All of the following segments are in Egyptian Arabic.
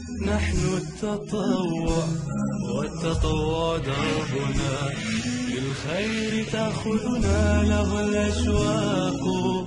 نحن التطوع والتطوع دربنا للخير تأخذنا له الأشواق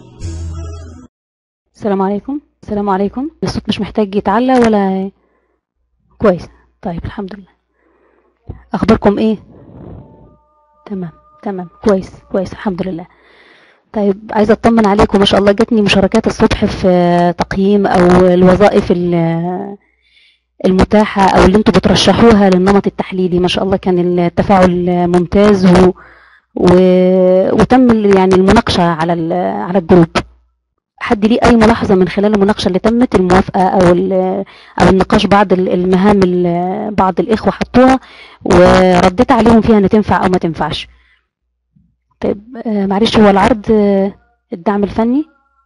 السلام عليكم السلام عليكم الصوت مش محتاج يتعلى ولا كويس طيب الحمد لله اخباركم ايه تمام تمام كويس كويس الحمد لله طيب عايزه اطمن عليكم ما شاء الله جاتني مشاركات الصبح في تقييم او الوظائف ال- المتاحه او اللي انتوا بترشحوها للنمط التحليلي ما شاء الله كان التفاعل ممتاز و... و... وتم ال- يعني المناقشه على ال... على الجروب حد ليه اي ملاحظه من خلال المناقشه اللي تمت الموافقه او ال- او النقاش بعض ال- المهام اللي بعض الاخوه حطوها ورديت عليهم فيها ان تنفع او ما تنفعش طيب آه، معلش هو العرض آه، الدعم الفني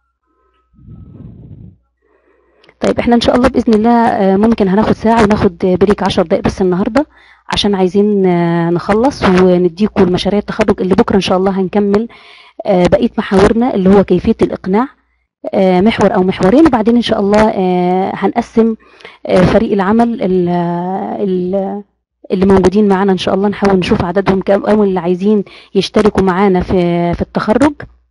طيب احنا ان شاء الله باذن الله آه، ممكن هناخد ساعه وناخد بريك 10 دقائق بس النهارده عشان عايزين آه، نخلص ونديكم المشاريع التخرج اللي بكره ان شاء الله هنكمل آه، بقيه محاورنا اللي هو كيفيه الاقناع آه، محور او محورين وبعدين ان شاء الله آه، هنقسم آه، فريق العمل ال- ال- اللي موجودين معانا ان شاء الله نحاول نشوف عددهم كام او اللي عايزين يشتركوا معانا في في التخرج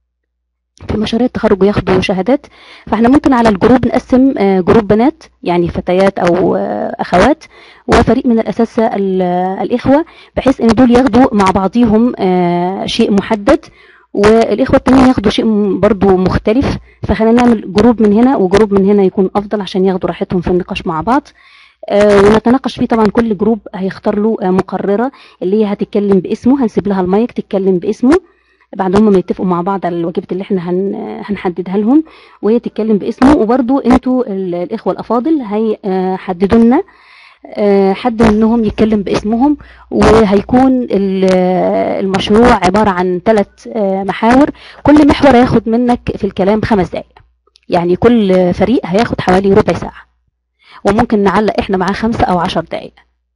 في مشاريع التخرج وياخدوا شهادات فاحنا ممكن على الجروب نقسم آه، جروب بنات يعني فتيات او آه، اخوات وفريق من الاساتذه ال- الاخوه بحيث ان دول ياخدوا مع بعضيهم آه، شيء محدد والاخوه التانيين ياخدوا شيء م- برضو مختلف فخلينا نعمل جروب من هنا وجروب من هنا يكون افضل عشان ياخدوا راحتهم في النقاش مع بعض آه، ونتناقش فيه طبعا كل جروب هيختار له آه، مقرره اللي هي هتتكلم باسمه هنسيب لها المايك تتكلم باسمه بعد هم ما يتفقوا مع بعض على الواجبات اللي احنا هن هنحددها لهم وهي تتكلم باسمه وبرضو انتوا ال- الاخوه الافاضل هيحددوا لنا آه، حد منهم يتكلم باسمهم وهيكون ال- المشروع عبارة عن ثلاث محاور كل محور هياخد منك في الكلام خمس دقائق يعني كل فريق هياخد حوالي ربع ساعة وممكن نعلق احنا معاه خمسة او عشر دقائق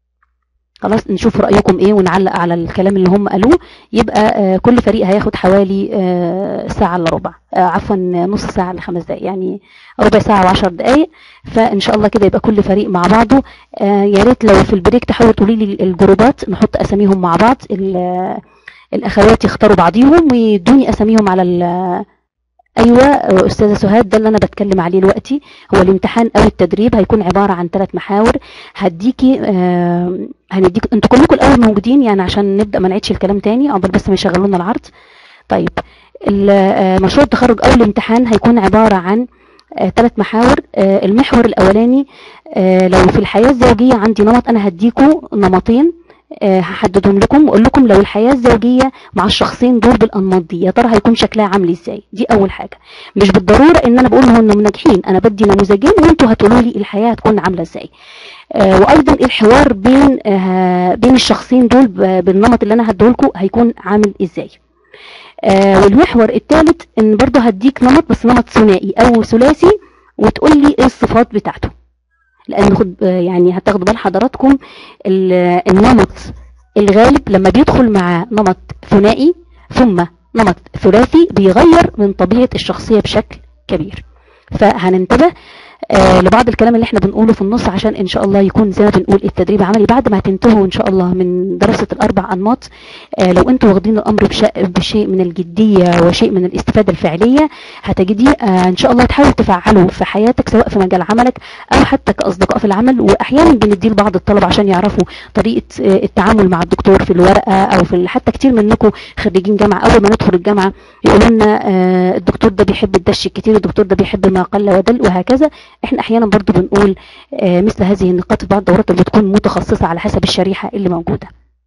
خلاص نشوف رأيكم ايه ونعلق على الكلام اللي هم قالوه يبقى آه، كل فريق هياخد حوالي آه، ساعة الا ربع آه، عفوا نص ساعة لخمس دقائق يعني ربع ساعة وعشر دقائق فان شاء الله كده يبقى كل فريق مع بعضه آه، يا ريت لو في البريك تحاولوا تقولي لي الجروبات نحط اساميهم مع بعض ال- الاخوات يختاروا بعضيهم ويدوني اساميهم على ال- ايوه استاذه سهاد ده اللي انا بتكلم عليه دلوقتي هو الامتحان او التدريب هيكون عباره عن ثلاث محاور هديكي آه هنديك انتوا كلكم الاول موجودين يعني عشان نبدا ما نعيدش الكلام تاني عقبال بس ما يشغلوا لنا العرض طيب ال- آه، مشروع التخرج او الامتحان هيكون عباره عن ثلاث محاور آه، المحور الاولاني آه، لو في الحياه الزوجيه عندي نمط انا هديكوا نمطين آه، هحددهم لكم واقول لكم لو الحياه الزوجيه مع الشخصين دول بالانماط دي يا ترى هيكون شكلها عامل ازاي دي اول حاجه مش بالضروره ان انا بقول هم ناجحين انا بدي نموذجين وانتوا هتقولوا لي الحياه هتكون عامله ازاي آه، وايضا الحوار بين آه، بين الشخصين دول ب- بالنمط اللي انا هديهولكوا هيكون عامل ازاي آه، والمحور الثالث ان برضه هديك نمط بس نمط ثنائي او ثلاثي وتقول لي ايه الصفات بتاعته لان خد آه، يعني هتاخدوا بال حضراتكم ال- النمط الغالب لما بيدخل مع نمط ثنائي ثم نمط ثلاثي بيغير من طبيعة الشخصية بشكل كبير فهننتبه آه لبعض الكلام اللي احنا بنقوله في النص عشان ان شاء الله يكون زي ما بنقول التدريب عملي بعد ما هتنتهوا ان شاء الله من دراسة الاربع انماط آه لو انتوا واخدين الامر بشيء, بشيء من الجدية وشيء من الاستفادة الفعلية هتجدي آه ان شاء الله تحاول تفعله في حياتك سواء في مجال عملك او حتى كاصدقاء في العمل واحيانا بنديه لبعض الطلبة عشان يعرفوا طريقة آه التعامل مع الدكتور في الورقة او في ال- حتى كتير منكم خريجين جامعة اول ما ندخل الجامعة يقولوا لنا آه الدكتور ده بيحب الدش كتير الدكتور ده بيحب ما قل ودل وهكذا احنا احيانا برضو بنقول آه مثل هذه النقاط في بعض الدورات اللي بتكون متخصصة على حسب الشريحة اللي موجودة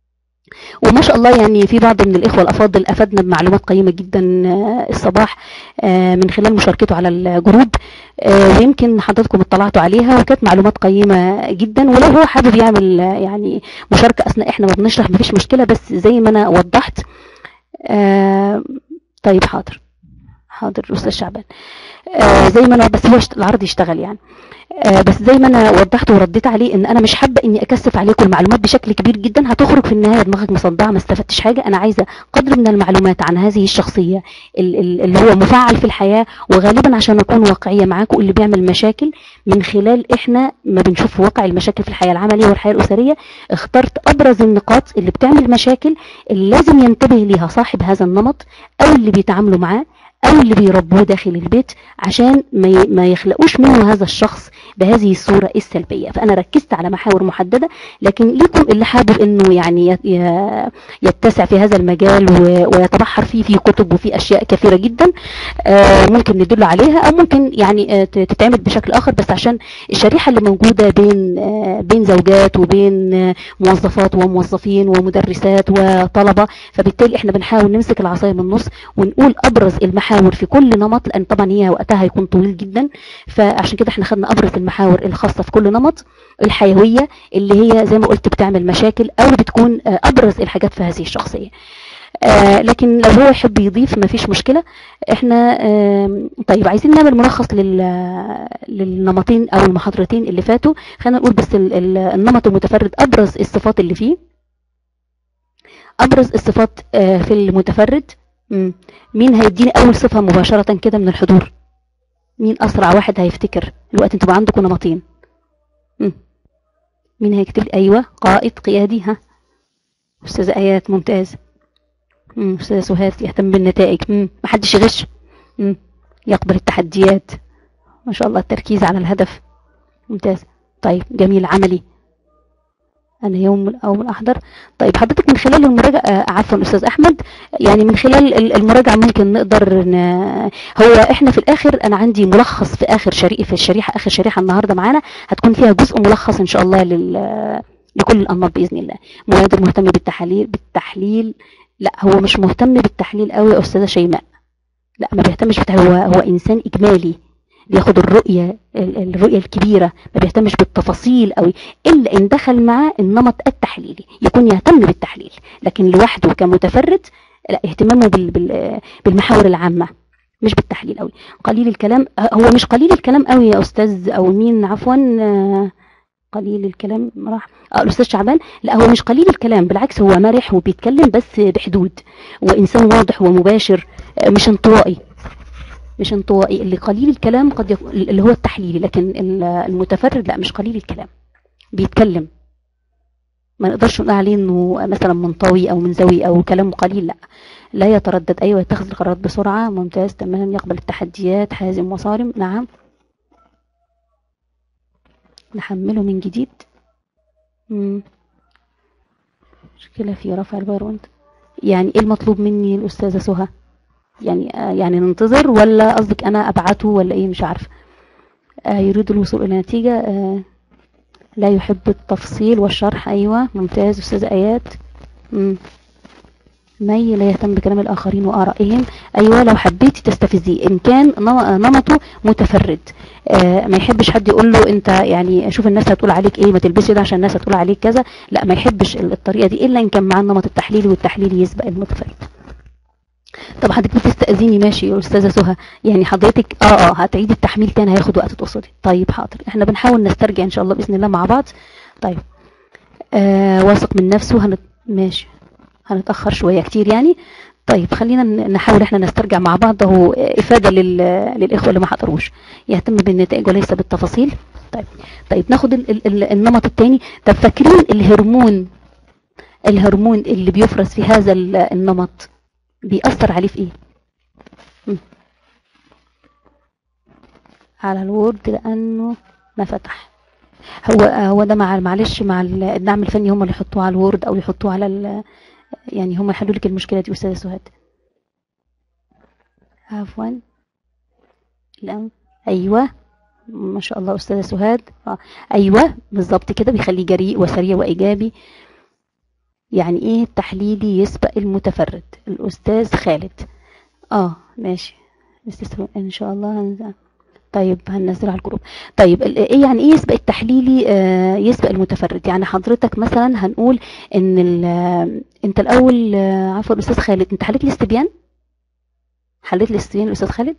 وما شاء الله يعني في بعض من الإخوة الأفاضل أفادنا بمعلومات قيمة جدا آه، الصباح آه، من خلال مشاركته على الجروب آه، ويمكن حضراتكم اطلعتوا عليها وكانت معلومات قيمة جدا ولو هو حابب يعمل آه، يعني مشاركة أثناء إحنا ما بنشرح مفيش مشكلة بس زي ما أنا وضحت آه، طيب حاضر حاضر أستاذ شعبان آه زي ما أنا بس هو اشت- العرض يشتغل يعني آه بس زي ما انا وضحت ورديت عليه ان انا مش حابه اني اكثف عليكم المعلومات بشكل كبير جدا هتخرج في النهايه دماغك مصدعه ما استفدتش حاجه انا عايزه قدر من المعلومات عن هذه الشخصيه ال- ال- اللي هو مفعل في الحياه وغالبا عشان اكون واقعيه معاكم اللي بيعمل مشاكل من خلال احنا ما بنشوف واقع المشاكل في الحياه العمليه والحياه الاسريه اخترت ابرز النقاط اللي بتعمل مشاكل اللي لازم ينتبه ليها صاحب هذا النمط او اللي بيتعاملوا معاه او اللي بيربوه داخل البيت عشان ما ي- ما يخلقوش منه هذا الشخص بهذه الصوره السلبيه فانا ركزت على محاور محدده لكن ليكم اللي حابب انه يعني ي- ي- يتسع في هذا المجال و- ويتبحر فيه في كتب وفي اشياء كثيره جدا آه، ممكن ندل عليها او ممكن يعني آه، ت- تتعمل بشكل اخر بس عشان الشريحه اللي موجوده بين آه، بين زوجات وبين آه، موظفات وموظفين ومدرسات وطلبه فبالتالي احنا بنحاول نمسك العصايه من النص ونقول ابرز المحاور في كل نمط لان طبعا هي وقتها هيكون طويل جدا فعشان كده احنا خدنا ابرز المحاور الخاصه في كل نمط الحيويه اللي هي زي ما قلت بتعمل مشاكل او بتكون آه، ابرز الحاجات في هذه الشخصيه آه لكن لو هو يحب يضيف ما فيش مشكلة احنا آم، طيب عايزين نعمل ملخص لل للنمطين او المحاضرتين اللي فاتوا خلينا نقول بس ال- ال- النمط المتفرد ابرز الصفات اللي فيه ابرز الصفات آه، في المتفرد مم. مين هيديني اول صفة مباشرة كده من الحضور مين اسرع واحد هيفتكر الوقت انتوا بقى عندكم نمطين مم. مين هيكتب لي ايوه قائد قيادي ها استاذة ايات ممتاز مم. استاذة سهاد يهتم بالنتائج مم. محدش يغش مم. يقبل التحديات ما شاء الله التركيز على الهدف ممتاز طيب جميل عملي أنا يوم الأول أحضر طيب حضرتك من خلال المراجعة آه، عفوا أستاذ أحمد يعني من خلال ال- المراجعة ممكن نقدر ن... هو إحنا في الآخر أنا عندي ملخص في آخر شريحة في الشريحة آخر شريحة النهاردة معانا هتكون فيها جزء ملخص إن شاء الله لل... لكل الأنماط بإذن الله مهاجر مهتم بالتحليل بالتحليل لا هو مش مهتم بالتحليل قوي يا أستاذة شيماء لا ما بيهتمش بالتحليل هو هو إنسان إجمالي بياخد الرؤية ال- الرؤية الكبيرة ما بيهتمش بالتفاصيل قوي إلا إن دخل معاه النمط التحليلي يكون يهتم بالتحليل لكن لوحده كمتفرد لا اهتمامه بال بال بالمحاور العامة مش بالتحليل قوي قليل الكلام هو مش قليل الكلام قوي يا أستاذ أو مين عفوا آه، قليل الكلام راح اه الاستاذ شعبان لا هو مش قليل الكلام بالعكس هو مرح وبيتكلم بس بحدود وانسان واضح ومباشر آه، مش انطوائي مش انطوائي اللي قليل الكلام قد يكون اللي هو التحليلي لكن ال- المتفرد لا مش قليل الكلام بيتكلم ما نقدرش نقول عليه انه مثلا منطوي او منزوي او كلامه قليل لا لا يتردد ايوه يتخذ القرارات بسرعه ممتاز تمام يقبل التحديات حازم وصارم نعم نحمله من جديد مم. مشكله في رفع الباروند يعني ايه المطلوب مني الاستاذه سهى يعني آه يعني ننتظر ولا قصدك انا ابعته ولا ايه مش عارفه آه يريد الوصول الى نتيجه آه لا يحب التفصيل والشرح ايوه ممتاز استاذ ايات مم. مي لا يهتم بكلام الاخرين وارائهم ايوه لو حبيتي تستفزيه ان كان نم- نمطه متفرد آه ما يحبش حد يقول له انت يعني شوف الناس هتقول عليك ايه ما تلبسش ده عشان الناس هتقول عليك كذا لا ما يحبش ال- الطريقه دي الا ان كان معاه النمط التحليلي والتحليلي يسبق المتفرد طب حضرتك بتستأذيني ماشي يا أستاذة سهى يعني حضرتك اه اه هتعيد التحميل تاني هياخد وقت تقصدي طيب حاضر احنا بنحاول نسترجع ان شاء الله بإذن الله مع بعض طيب آه واثق من نفسه هنت... ماشي هنتأخر شوية كتير يعني طيب خلينا ن- نحاول احنا نسترجع مع بعض اهو إفادة لل... للإخوة اللي ما حضروش يهتم بالنتائج وليس بالتفاصيل طيب طيب ناخد ال... ال... ال- النمط التاني طب فاكرين الهرمون الهرمون اللي بيفرز في هذا ال- النمط بيأثر عليه في ايه مم. على الوورد لانه ما فتح هو هو ده مع معلش مع ال- الدعم الفني هم اللي يحطوه على الوورد او يحطوه على ال يعني هم يحلوا لك المشكله دي استاذه سهاد عفوا لا ايوه ما شاء الله استاذه سهاد آه. ايوه بالظبط كده بيخليه جريء وسريع وايجابي يعني ايه التحليلي يسبق المتفرد الاستاذ خالد اه ماشي استاذ ان شاء الله هنزل. طيب هننزله على الجروب طيب ال- ايه يعني ايه يسبق التحليلي آه يسبق المتفرد يعني حضرتك مثلا هنقول ان ال- آه، انت الاول آه، عفوا الاستاذ خالد انت حليت الاستبيان حليت الاستبيان الأستاذ خالد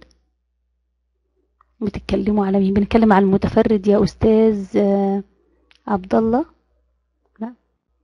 بتتكلموا على مين بنتكلم على المتفرد يا أستاذ آه، عبد الله لا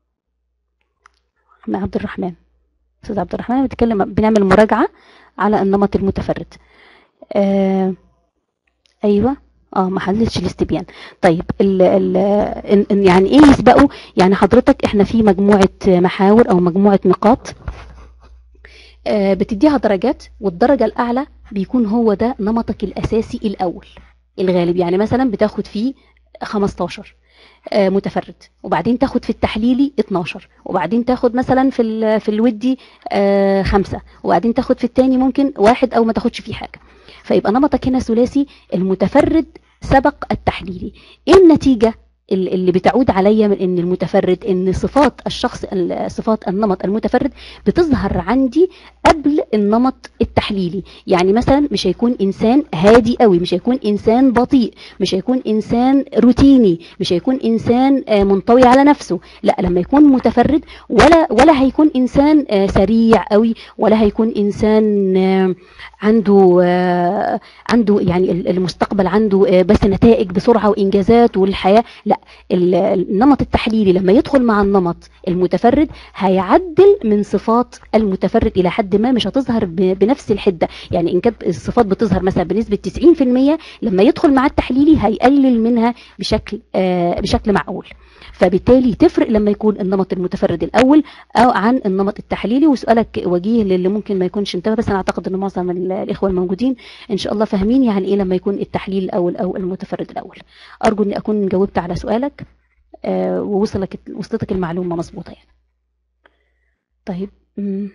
مع عبد الرحمن أستاذ عبد الرحمن بنتكلم بنعمل مراجعة على النمط المتفرد آه أيوة اه ما حلتش الاستبيان طيب ال ال إن- إن يعني ايه يسبقوا يعني حضرتك احنا في مجموعة محاور او مجموعة نقاط آه، بتديها درجات والدرجة الأعلى بيكون هو ده نمطك الأساسي الأول الغالب يعني مثلا بتاخد فيه 15 آه، متفرد وبعدين تاخد في التحليلي 12 وبعدين تاخد مثلا في ال- في الودي آه، خمسة وبعدين تاخد في التاني ممكن واحد أو ما تاخدش فيه حاجة فيبقى نمطك هنا ثلاثي المتفرد سبق التحليلي ايه النتيجة ال- اللي بتعود عليا من ان المتفرد ان صفات الشخص ال- صفات النمط المتفرد بتظهر عندي قبل النمط التحليلي يعني مثلا مش هيكون انسان هادي قوي مش هيكون انسان بطيء مش هيكون انسان روتيني مش هيكون انسان آه، منطوي على نفسه لا لما يكون متفرد ولا ولا هيكون انسان آه، سريع قوي ولا هيكون انسان آه، عنده آه، عنده يعني ال- المستقبل عنده آه، بس نتائج بسرعه وانجازات والحياه لا ال- النمط التحليلي لما يدخل مع النمط المتفرد هيعدل من صفات المتفرد الى حد ما مش هتظهر ب- بنفس الحده يعني ان كانت الصفات بتظهر مثلا بنسبه 90% لما يدخل مع التحليلي هيقلل منها بشكل آه، بشكل معقول فبالتالي تفرق لما يكون النمط المتفرد الاول او عن النمط التحليلي وسؤالك وجيه للي ممكن ما يكونش انتبه بس انا اعتقد ان معظم ال- الاخوه الموجودين ان شاء الله فاهمين يعني ايه لما يكون التحليل الاول او المتفرد الاول ارجو اني اكون جاوبت على سؤالك آه، ووصلك وصلتك المعلومه مظبوطه يعني طيب مم.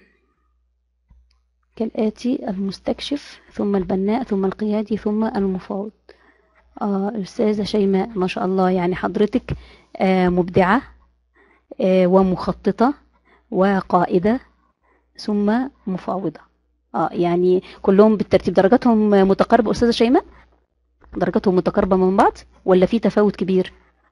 كالآتي المستكشف ثم البناء ثم القيادي ثم المفاوض آه الأستاذة شيماء ما شاء الله يعني حضرتك آه مبدعة آه ومخططة وقائدة ثم مفاوضة آه يعني كلهم بالترتيب درجاتهم متقاربة أستاذة شيماء درجاتهم متقاربة من بعض ولا في تفاوت كبير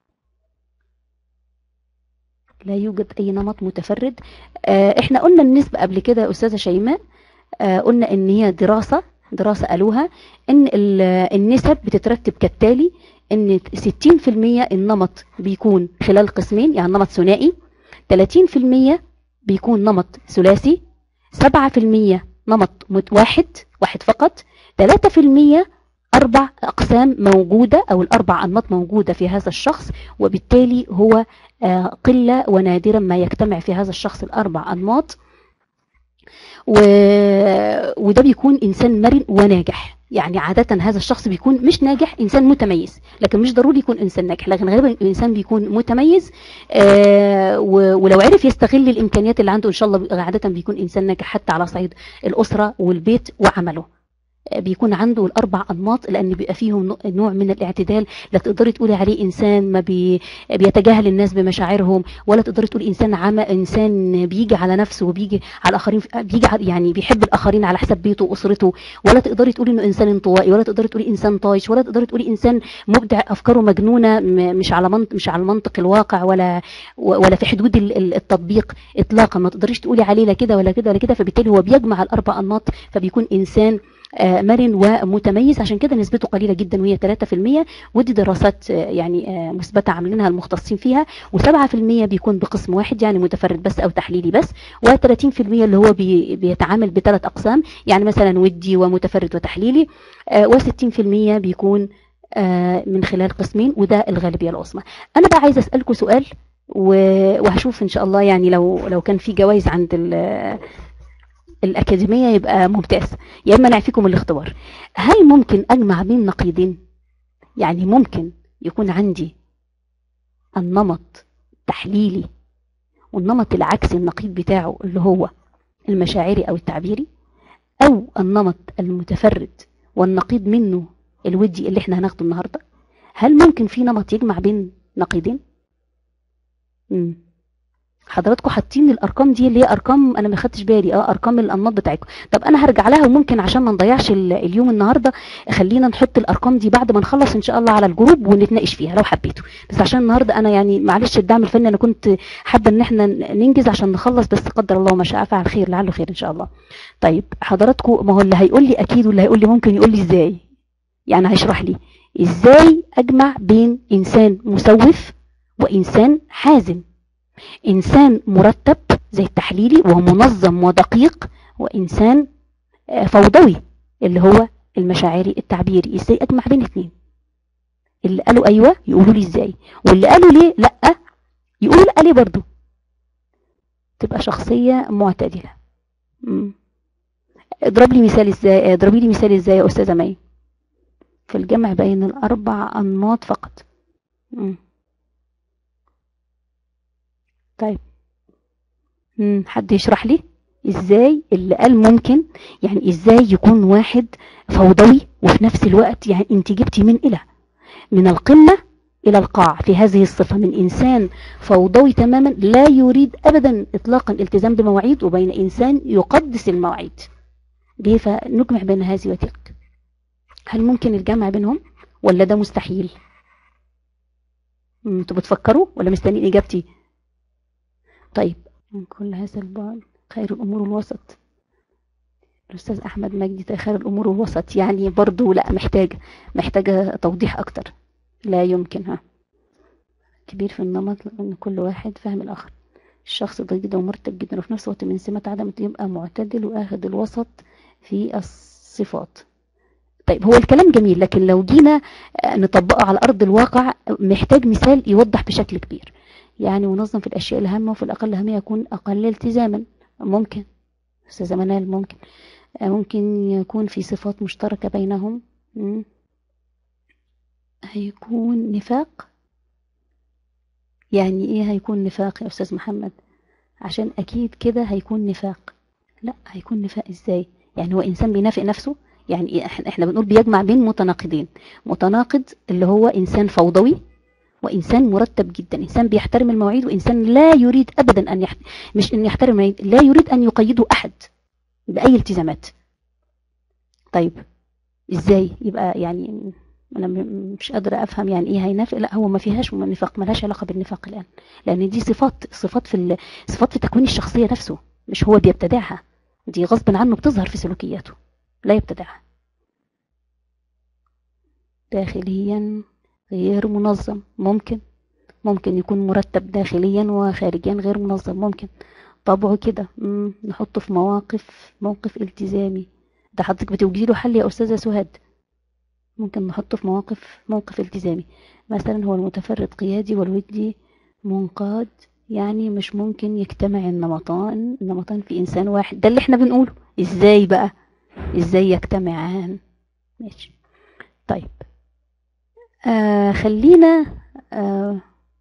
لا يوجد أي نمط متفرد آه احنا قلنا النسبة قبل كده أستاذة شيماء آه قلنا ان هي دراسة دراسة قالوها ان ال- النسب بتترتب كالتالي ان 60% النمط بيكون خلال قسمين يعني نمط ثنائي 30% بيكون نمط ثلاثي 7% نمط مت- واحد واحد فقط 3% أربع أقسام موجودة أو الأربع أنماط موجودة في هذا الشخص وبالتالي هو آه، قلة ونادرا ما يجتمع في هذا الشخص الأربع أنماط و... وده بيكون إنسان مرن وناجح يعني عادة هذا الشخص بيكون مش ناجح إنسان متميز لكن مش ضروري يكون إنسان ناجح لكن غالبا الإنسان بيكون متميز آه و... ولو عرف يستغل الإمكانيات اللي عنده إن شاء الله عادة بيكون إنسان ناجح حتى على صعيد الأسرة والبيت وعمله بيكون عنده الاربع انماط لان بيبقى فيهم نوع- نوع من الاعتدال لا تقدري تقولي عليه انسان ما بي بيتجاهل الناس بمشاعرهم ولا تقدري تقولي انسان عمى انسان بيجي على نفسه وبيجي على الاخرين بيجي على يعني بيحب الاخرين على حساب بيته واسرته ولا تقدري تقولي انه انسان انطوائي ولا تقدري تقولي انسان طايش ولا تقدري تقولي انسان مبدع افكاره مجنونه م- مش على منطق مش على منطق الواقع ولا ولا في حدود ال- ال- التطبيق اطلاقا ما تقدريش تقولي عليه لا كده ولا كده ولا كده فبالتالي هو بيجمع الاربع انماط فبيكون انسان آه، مرن ومتميز عشان كده نسبته قليله جدا وهي 3% ودي دراسات آه، يعني آه، مثبته عاملينها المختصين فيها و7% بيكون بقسم واحد يعني متفرد بس او تحليلي بس و30% اللي هو بي بيتعامل بثلاث اقسام يعني مثلا ودي ومتفرد وتحليلي و60% بيكون آه، من خلال قسمين وده الغالبيه العظمى انا بقى عايزه اسالكم سؤال و- وهشوف ان شاء الله يعني لو لو كان في جوائز عند ال- الأكاديمية يبقى ممتاز يا إما نعفيكم الاختبار هل ممكن أجمع بين نقيضين يعني ممكن يكون عندي النمط تحليلي والنمط العكسي النقيض بتاعه اللي هو المشاعري أو التعبيري أو النمط المتفرد والنقيض منه الودي اللي احنا هناخده النهاردة هل ممكن في نمط يجمع بين نقيضين؟ مم. حضراتكم حاطين الارقام دي اللي هي ارقام انا ما خدتش بالي اه ارقام الانماط بتاعتكم طب انا هرجع لها وممكن عشان ما نضيعش ال- اليوم النهارده خلينا نحط الارقام دي بعد ما نخلص ان شاء الله على الجروب ونتناقش فيها لو حبيتوا بس عشان النهارده انا يعني معلش الدعم الفني انا كنت حابه ان احنا ن- ننجز عشان نخلص بس قدر الله ما شاء فعل خير لعله خير ان شاء الله طيب حضراتكم ما هو اللي هيقول لي اكيد واللي هيقول لي ممكن يقول لي ازاي يعني هيشرح لي ازاي اجمع بين انسان مسوف وانسان حازم إنسان مرتب زي التحليلي ومنظم ودقيق وإنسان آه، فوضوي اللي هو المشاعري التعبيري إزاي أجمع بين اتنين اللي قالوا أيوة يقولوا لي إزاي واللي قالوا ليه لأ يقولوا لأ ليه برضو تبقى شخصية معتدلة مم. اضرب لي مثال ازاي اضربي لي مثال ازاي يا أستاذة مي في الجمع بين الأربع أنماط فقط مم. طيب مم، حد يشرح لي ازاي اللي قال ممكن يعني ازاي يكون واحد فوضوي وفي نفس الوقت يعني انت جبتي من الى من القمة الى القاع في هذه الصفة من انسان فوضوي تماما لا يريد ابدا اطلاقا التزام بمواعيد وبين انسان يقدس المواعيد ليه فنجمع بين هذه وتلك هل ممكن الجمع بينهم ولا ده مستحيل مم، انتوا بتفكروا ولا مستنيين اجابتي طيب من كل هذا البعد خير الأمور الوسط الأستاذ أحمد مجدي خير الأمور الوسط يعني برضو لا محتاجة محتاجة توضيح أكتر لا يمكن ها كبير في النمط لأن كل واحد فاهم الآخر الشخص ده جدا ومرتب جدا وفي نفس الوقت من سمات عدم يبقى معتدل وآخذ الوسط في الصفات طيب هو الكلام جميل لكن لو جينا آه، نطبقه على أرض الواقع محتاج مثال يوضح بشكل كبير يعني منظم في الأشياء الهامة وفي الأقل أهمية يكون أقل التزاما ممكن أستاذة منال ممكن آه، ممكن يكون في صفات مشتركة بينهم مم. هيكون نفاق يعني إيه هيكون نفاق يا أستاذ محمد عشان أكيد كده هيكون نفاق لا هيكون نفاق إزاي يعني هو إنسان بينافق نفسه يعني إيه؟ إحنا إحنا بنقول بيجمع بين متناقضين متناقض اللي هو إنسان فوضوي وإنسان مرتب جدا إنسان بيحترم المواعيد وإنسان لا يريد أبدا أن يحت... مش أن يحترم المواعيد لا يريد أن يقيده أحد بأي التزامات طيب إزاي يبقى يعني أنا م- مش قادرة أفهم يعني إيه هينافق لا هو ما فيهاش نفاق ملهاش علاقة بالنفاق الآن لأن دي صفات صفات في ال... صفات في تكوين الشخصية نفسه مش هو بيبتدعها دي غصب عنه بتظهر في سلوكياته لا يبتدعها داخليا غير منظم ممكن ممكن يكون مرتب داخليا وخارجيا غير منظم ممكن طبعه كده مم، نحطه في مواقف موقف التزامي ده حضرتك بتوجدي له حل يا أستاذة سهاد ممكن نحطه في مواقف موقف التزامي مثلا هو المتفرد قيادي والودي منقاد يعني مش ممكن يجتمع النمطان النمطان في إنسان واحد ده اللي احنا بنقوله ازاي بقى ازاي يجتمعان ماشي طيب آه خلينا آه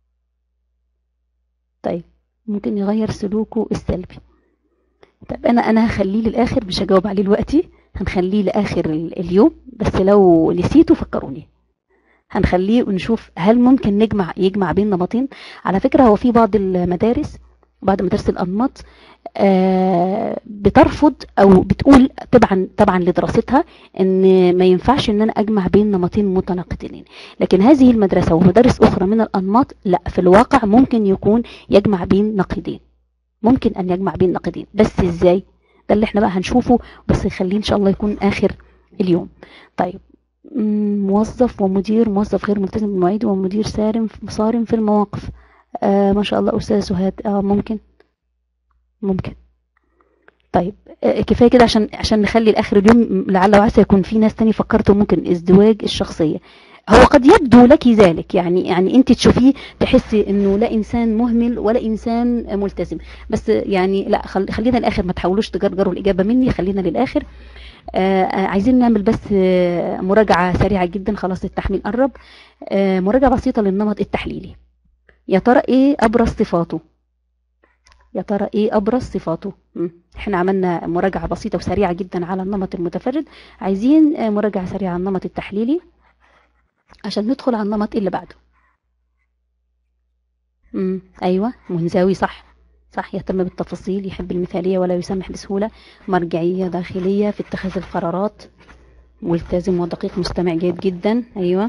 طيب ممكن يغير سلوكه السلبي طب انا انا هخليه للاخر مش هجاوب عليه دلوقتي هنخليه لاخر ال- اليوم بس لو نسيته فكروني هنخليه ونشوف هل ممكن نجمع يجمع بين نمطين على فكرة هو في بعض المدارس بعض مدارس الأنماط آه، بترفض أو بتقول طبعا طبعا لدراستها إن ما ينفعش إن أنا أجمع بين نمطين متناقضين لكن هذه المدرسة ومدارس أخرى من الأنماط لا في الواقع ممكن يكون يجمع بين نقيضين ممكن أن يجمع بين نقيضين بس إزاي ده اللي احنا بقى هنشوفه بس خليه إن شاء الله يكون آخر اليوم طيب مم، موظف ومدير موظف غير ملتزم بالمواعيد ومدير صارم صارم في المواقف آه ما شاء الله أستاذ سهاد آه ممكن ممكن طيب آه كفاية كده عشان عشان نخلي لآخر اليوم لعل وعسى يكون في ناس تاني فكرتوا ممكن ازدواج الشخصية هو قد يبدو لك ذلك يعني يعني انت تشوفيه تحسي انه لا انسان مهمل ولا انسان ملتزم بس يعني لا خل- خلينا الاخر ما تحاولوش تجرجروا الاجابه مني خلينا للاخر آه آه، عايزين نعمل بس آه مراجعه سريعه جدا خلاص التحميل قرب آه مراجعه بسيطه للنمط التحليلي يا ترى ايه ابرز صفاته يا ترى ايه ابرز صفاته مم. احنا عملنا مراجعه بسيطه وسريعه جدا على النمط المتفرد عايزين آه، مراجعه سريعه على النمط التحليلي عشان ندخل على النمط اللي بعده امم ايوه منزوي صح صح يهتم بالتفاصيل يحب المثالية ولا يسمح بسهولة مرجعية داخلية في اتخاذ القرارات ملتزم ودقيق مستمع جيد جدا أيوة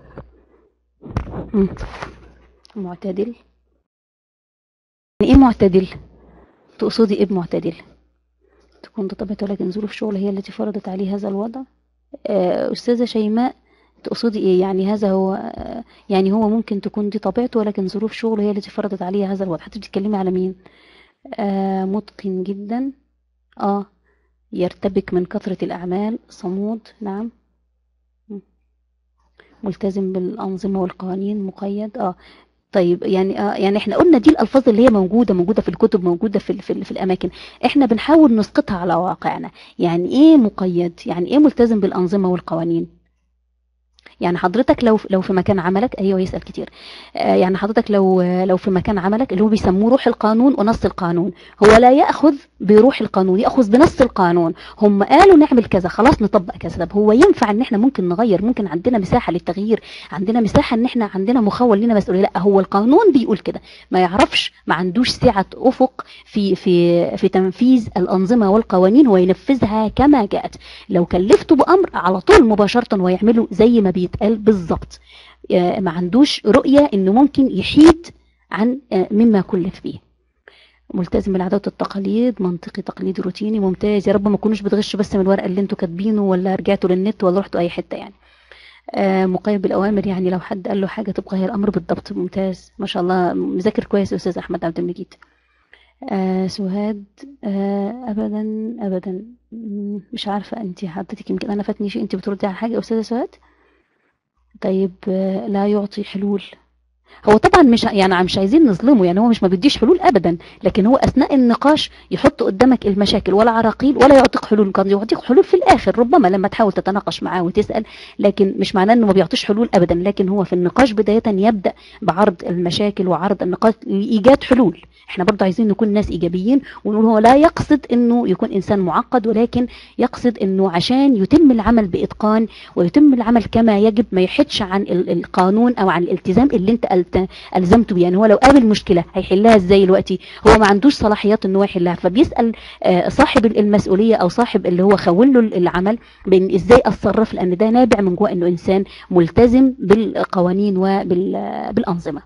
مم. معتدل يعني ايه معتدل تقصدي ايه بمعتدل تكون ده طبيعته لكن ظروف شغل هي التي فرضت عليه هذا الوضع آه، أستاذة شيماء تقصدي ايه يعني هذا هو آه، يعني هو ممكن تكون دي طبيعته ولكن ظروف شغله هي التي فرضت عليه هذا الوضع حتى بتتكلمي على مين آه متقن جدا اه يرتبك من كثرة الأعمال صمود نعم م. ملتزم بالأنظمة والقوانين مقيد اه طيب يعني آه يعني احنا قلنا دي الألفاظ اللي هي موجودة موجودة في الكتب موجودة في ال- في, ال- في الأماكن احنا بنحاول نسقطها على واقعنا يعني ايه مقيد يعني ايه ملتزم بالأنظمة والقوانين يعني حضرتك لو لو في مكان عملك ايوه يسال كتير آه، يعني حضرتك لو لو في مكان عملك اللي هو بيسموه روح القانون ونص القانون هو لا ياخذ بروح القانون ياخذ بنص القانون هم قالوا نعمل كذا خلاص نطبق كذا طب هو ينفع ان احنا ممكن نغير ممكن عندنا مساحه للتغيير عندنا مساحه ان احنا عندنا مخول لنا مسؤوليه لا هو القانون بيقول كده ما يعرفش ما عندوش سعه افق في في في تنفيذ الانظمه والقوانين هو ينفذها كما جاءت لو كلفته بامر على طول مباشره ويعمله زي ما بيتقال بالظبط آه، ما عندوش رؤيه انه ممكن يحيد عن آه، مما كلف به ملتزم بالعادات والتقاليد منطقي تقليدي روتيني ممتاز يا رب ما تكونوش بتغشوا بس من الورق اللي انتوا كاتبينه ولا رجعتوا للنت ولا رحتوا اي حته يعني آه، مقيد بالاوامر يعني لو حد قال له حاجه تبقى هي الامر بالضبط ممتاز ما شاء الله مذاكر كويس يا استاذ احمد عبد المجيد آه سهاد آه ابدا ابدا مم، مش عارفه انت حضرتك يمكن انا فاتني شيء انت بتردي على حاجه يا استاذه سهاد طيب آه لا يعطي حلول هو طبعا مش يعني مش عايزين نظلمه يعني هو مش ما بيديش حلول ابدا لكن هو اثناء النقاش يحط قدامك المشاكل ولا عراقيل ولا يعطيك حلول قد يعطيك حلول في الاخر ربما لما تحاول تتناقش معاه وتسال لكن مش معناه انه ما بيعطيش حلول ابدا لكن هو في النقاش بدايه يبدا بعرض المشاكل وعرض النقاش لايجاد حلول احنا برضه عايزين نكون ناس ايجابيين ونقول هو لا يقصد انه يكون انسان معقد ولكن يقصد انه عشان يتم العمل باتقان ويتم العمل كما يجب ما يحدش عن ال- القانون او عن الالتزام اللي انت ألت- الزمته بيه يعني هو لو قابل مشكله هيحلها ازاي دلوقتي هو ما عندوش صلاحيات ان هو يحلها فبيسال آه، صاحب المسؤوليه او صاحب اللي هو خول له العمل بان ازاي اتصرف لان ده نابع من جوه انه انسان ملتزم بالقوانين وبالانظمه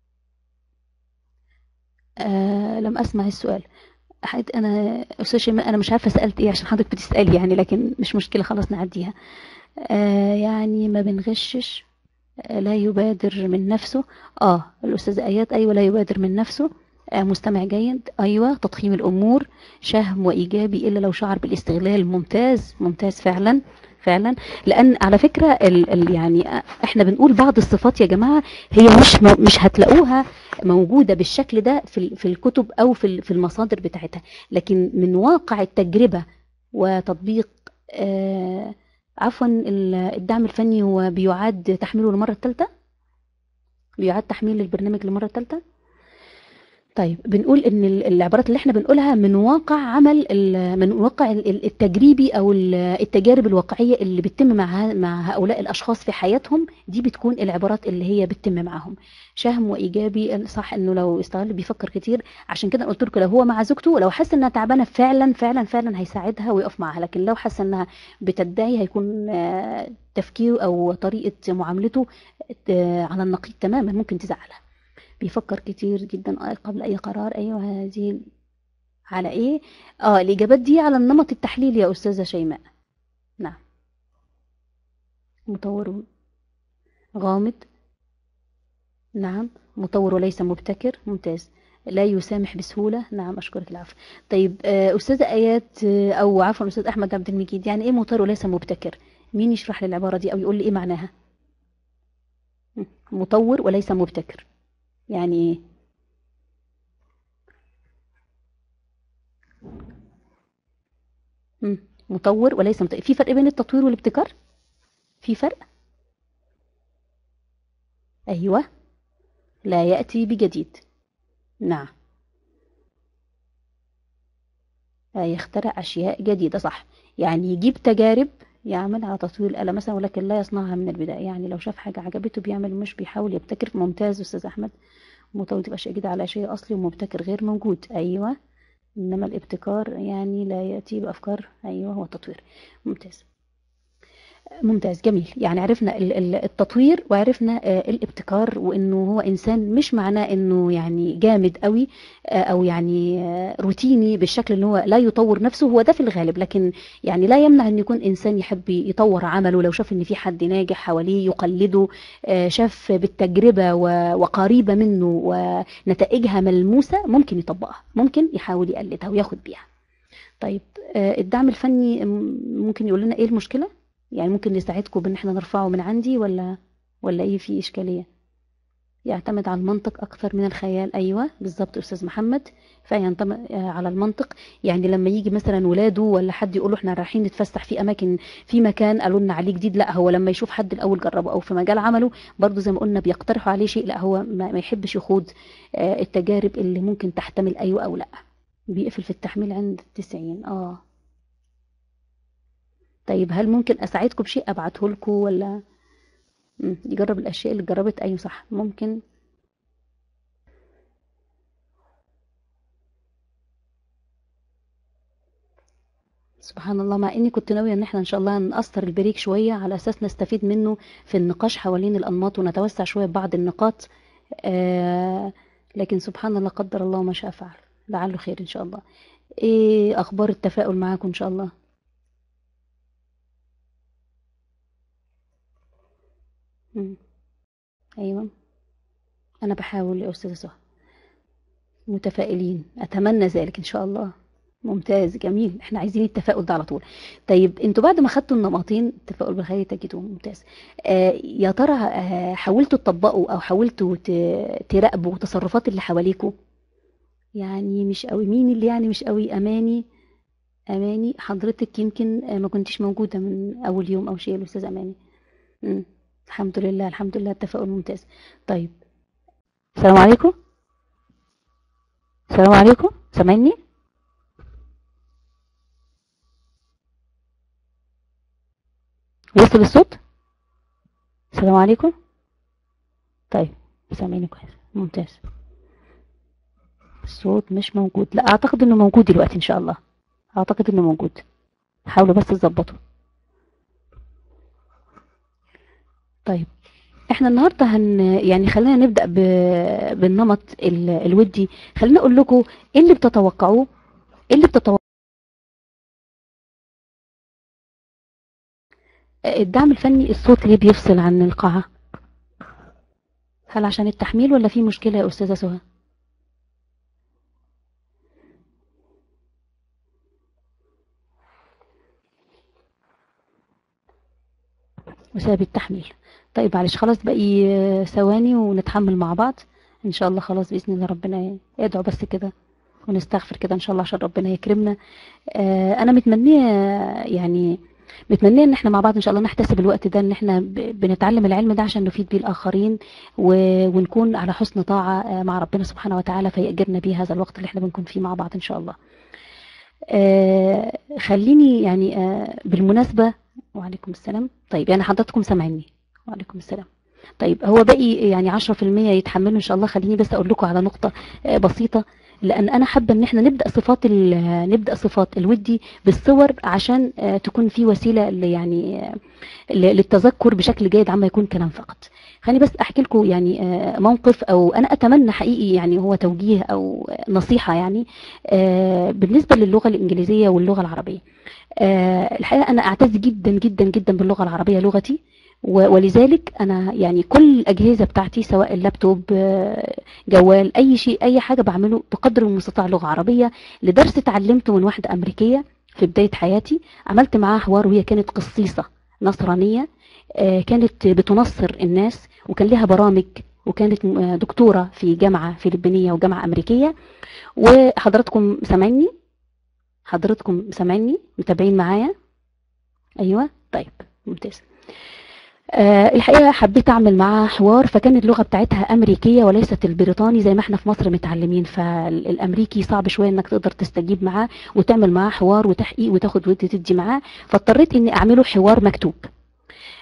آه لم اسمع السؤال حد انا استاذ شيماء انا مش عارفه سالت ايه عشان حضرتك بتسالي يعني لكن مش مشكله خلاص نعديها آه يعني ما بنغشش آه لا يبادر من نفسه اه الاستاذه ايات ايوه لا يبادر من نفسه آه مستمع جيد ايوه تضخيم الامور شهم وايجابي الا لو شعر بالاستغلال ممتاز ممتاز فعلا فعلا لان على فكره ال ال يعني احنا بنقول بعض الصفات يا جماعه هي مش مو- مش هتلاقوها موجوده بالشكل ده في ال- في الكتب او في ال- في المصادر بتاعتها لكن من واقع التجربه وتطبيق آه عفوا ال- الدعم الفني هو بيعاد تحميله للمره الثالثه بيعاد تحميل البرنامج للمره الثالثه طيب بنقول ان ال- العبارات اللي احنا بنقولها من واقع عمل ال- من واقع ال- ال- التجريبي او ال- التجارب الواقعيه اللي بتتم مع ه- مع هؤلاء الاشخاص في حياتهم دي بتكون العبارات اللي هي بتتم معاهم شهم وايجابي صح انه لو استغل بيفكر كتير عشان كده قلت لكم لو هو مع زوجته لو حس انها تعبانه فعلا فعلا فعلا هيساعدها ويقف معاها لكن لو حس انها بتدعي هيكون آه، تفكيره او طريقه معاملته آه، على النقيض تماما ممكن تزعلها بيفكر كتير جدا قبل اي قرار ايوه هذه على ايه اه الاجابات دي على النمط التحليلي يا استاذه شيماء نعم مطور غامض نعم مطور وليس مبتكر ممتاز لا يسامح بسهولة نعم أشكرك العفو طيب آه، أستاذة آيات آه، أو عفوا أستاذ أحمد عبد المجيد يعني إيه مطور وليس مبتكر مين يشرح لي العبارة دي أو يقول لي إيه معناها م، مطور وليس مبتكر يعني إيه م، مطور وليس مبتكر في فرق بين التطوير والابتكار في فرق أيوة لا يأتي بجديد نعم لا يخترع أشياء جديدة صح يعني يجيب تجارب يعمل على تطوير الآلة مثلا ولكن لا يصنعها من البداية يعني لو شاف حاجة عجبته بيعمل مش بيحاول يبتكر ممتاز أستاذ أحمد متوجه بأشياء جديدة على شيء أصلي ومبتكر غير موجود أيوة إنما الابتكار يعني لا يأتي بأفكار أيوة هو التطوير ممتاز ممتاز جميل يعني عرفنا ال- ال- التطوير وعرفنا آه، الابتكار وانه هو انسان مش معناه انه يعني جامد قوي آه، او يعني آه، روتيني بالشكل ان هو لا يطور نفسه هو ده في الغالب لكن يعني لا يمنع ان يكون انسان يحب يطور عمله لو شاف ان في حد ناجح حواليه يقلده آه، شاف بالتجربة و- وقريبة منه ونتائجها ملموسة ممكن يطبقها ممكن يحاول يقلدها وياخد بيها طيب آه، الدعم الفني م- ممكن يقول لنا ايه المشكلة يعني ممكن نساعدكم بان احنا نرفعه من عندي ولا ولا ايه في اشكاليه يعتمد على المنطق اكثر من الخيال ايوه بالظبط استاذ محمد فيعتمد آه، على المنطق يعني لما يجي مثلا ولاده ولا حد يقول له احنا رايحين نتفسح في اماكن في مكان قالوا لنا عليه جديد لا هو لما يشوف حد الاول جربه او في مجال عمله برضه زي ما قلنا بيقترحوا عليه شيء لا هو ما, ما يحبش يخوض آه، التجارب اللي ممكن تحتمل ايوه او لا بيقفل في التحميل عند 90 اه طيب هل ممكن اساعدكم بشيء ابعته لكم ولا مم، يجرب الاشياء اللي جربت ايوه صح ممكن سبحان الله مع اني كنت ناويه ان احنا ان شاء الله نقصر البريك شويه على اساس نستفيد منه في النقاش حوالين الانماط ونتوسع شويه ببعض النقاط آه لكن سبحان الله قدر الله ما شاء فعل لعله خير ان شاء الله ايه اخبار التفاؤل معاكم ان شاء الله مم. ايوه انا بحاول يا استاذه سهى متفائلين اتمنى ذلك ان شاء الله ممتاز جميل احنا عايزين التفاؤل ده على طول طيب انتوا بعد ما خدتوا النمطين التفاؤل بالخير تجدوه ممتاز آه يا ترى آه حاولتوا تطبقوا او حاولتوا ت- تراقبوا تصرفات اللي حواليكوا يعني مش قوي مين اللي يعني مش قوي اماني اماني حضرتك يمكن آه، ما كنتش موجوده من اول يوم او شيء الاستاذ اماني مم. الحمد لله الحمد لله التفاؤل ممتاز طيب السلام عليكم السلام عليكم سامعني وصل الصوت السلام عليكم طيب سامعني كويس ممتاز الصوت مش موجود لا اعتقد انه موجود دلوقتي ان شاء الله اعتقد انه موجود حاولوا بس تظبطوا طيب احنا النهارده هن يعني خلينا نبدأ ب... بالنمط ال... الودي خلينا اقول لكم ايه اللي بتتوقعوه ايه اللي بتتوقعوه الدعم الفني الصوت ليه بيفصل عن القاعة هل عشان التحميل ولا في مشكلة يا أستاذة سهى بسبب التحميل طيب معلش خلاص باقي آه، ثواني ونتحمل مع بعض ان شاء الله خلاص باذن الله ربنا يدعو بس كده ونستغفر كده ان شاء الله عشان ربنا يكرمنا آه، انا متمنيه يعني متمنيه ان احنا مع بعض ان شاء الله نحتسب الوقت ده ان احنا ب- بنتعلم العلم ده عشان نفيد بيه الاخرين و- ونكون على حسن طاعه آه، مع ربنا سبحانه وتعالى فيأجرنا بيه هذا الوقت اللي احنا بنكون فيه مع بعض ان شاء الله آه، خليني يعني آه، بالمناسبة وعليكم السلام طيب يعني حضراتكم سامعيني وعليكم السلام طيب هو باقي يعني 10% يتحملوا ان شاء الله خليني بس اقول لكم على نقطة آه، بسيطة لان انا حابة ان احنا نبدأ صفات ال- نبدأ صفات الودي بالصور عشان آه، تكون في وسيلة ل- يعني آه، ل- للتذكر بشكل جيد عما يكون كلام فقط خليني بس احكي لكم يعني آه، موقف او انا اتمنى حقيقي يعني هو توجيه او نصيحة يعني آه، بالنسبة للغة الإنجليزية واللغة العربية آه، الحقيقة أنا أعتز جدا جدا جدا باللغة العربية لغتي و- ولذلك أنا يعني كل الأجهزة بتاعتي سواء اللابتوب آه، جوال أي شيء أي حاجة بعمله بقدر المستطاع لغة عربية لدرس اتعلمته من واحدة أمريكية في بداية حياتي عملت معاها حوار وهي كانت قصيصة نصرانية آه، كانت بتنصر الناس وكان لها برامج وكانت م- آه، دكتورة في جامعة فلبينية وجامعة أمريكية وحضراتكم سامعيني حضراتكم سامعيني متابعين معايا ايوه طيب ممتاز آه الحقيقه حبيت اعمل معاها حوار فكانت اللغه بتاعتها امريكيه وليست البريطاني زي ما احنا في مصر متعلمين فالامريكي صعب شويه انك تقدر تستجيب معاه وتعمل معاه حوار وتحقيق وتاخد ودي تدي معاه فاضطريت اني اعمله حوار مكتوب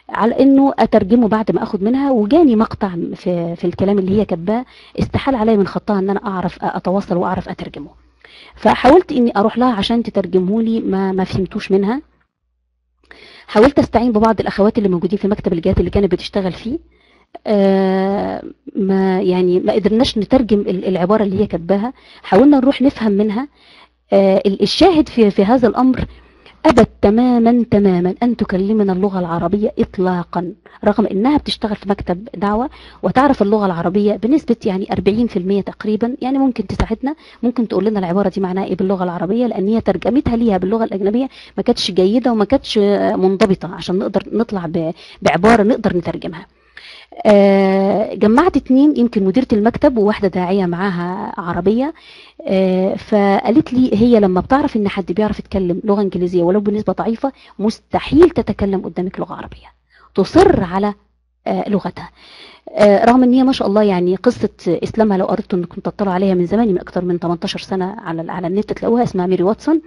على انه اترجمه بعد ما اخد منها وجاني مقطع في في الكلام اللي هي كاتباه استحال عليا من خطها ان انا اعرف اتواصل واعرف اترجمه فحاولت اني اروح لها عشان تترجمه لي ما ما فهمتوش منها حاولت استعين ببعض الاخوات اللي موجودين في مكتب الجهات اللي كانت بتشتغل فيه آه ما يعني ما قدرناش نترجم العباره اللي هي كاتباها حاولنا نروح نفهم منها آه الشاهد في في هذا الامر أبت تماما تماما أن تكلمنا اللغة العربية إطلاقا رغم أنها بتشتغل في مكتب دعوة وتعرف اللغة العربية بنسبة يعني 40% تقريبا يعني ممكن تساعدنا ممكن تقول لنا العبارة دي معناها إيه باللغة العربية لأن هي ترجمتها ليها باللغة الأجنبية ما كانتش جيدة وما كانتش منضبطة عشان نقدر نطلع بعبارة نقدر نترجمها آه جمعت اتنين يمكن مديرة المكتب وواحدة داعية معاها عربية آه فقالت لي هي لما بتعرف ان حد بيعرف يتكلم لغة انجليزية ولو بنسبة ضعيفة مستحيل تتكلم قدامك لغة عربية تصر على آه لغتها رغم ان هي ما شاء الله يعني قصة اسلامها لو قريتوا انكم تطلعوا عليها من زمان من اكتر من 18 سنة على على النت تلاقوها اسمها ميري واتسون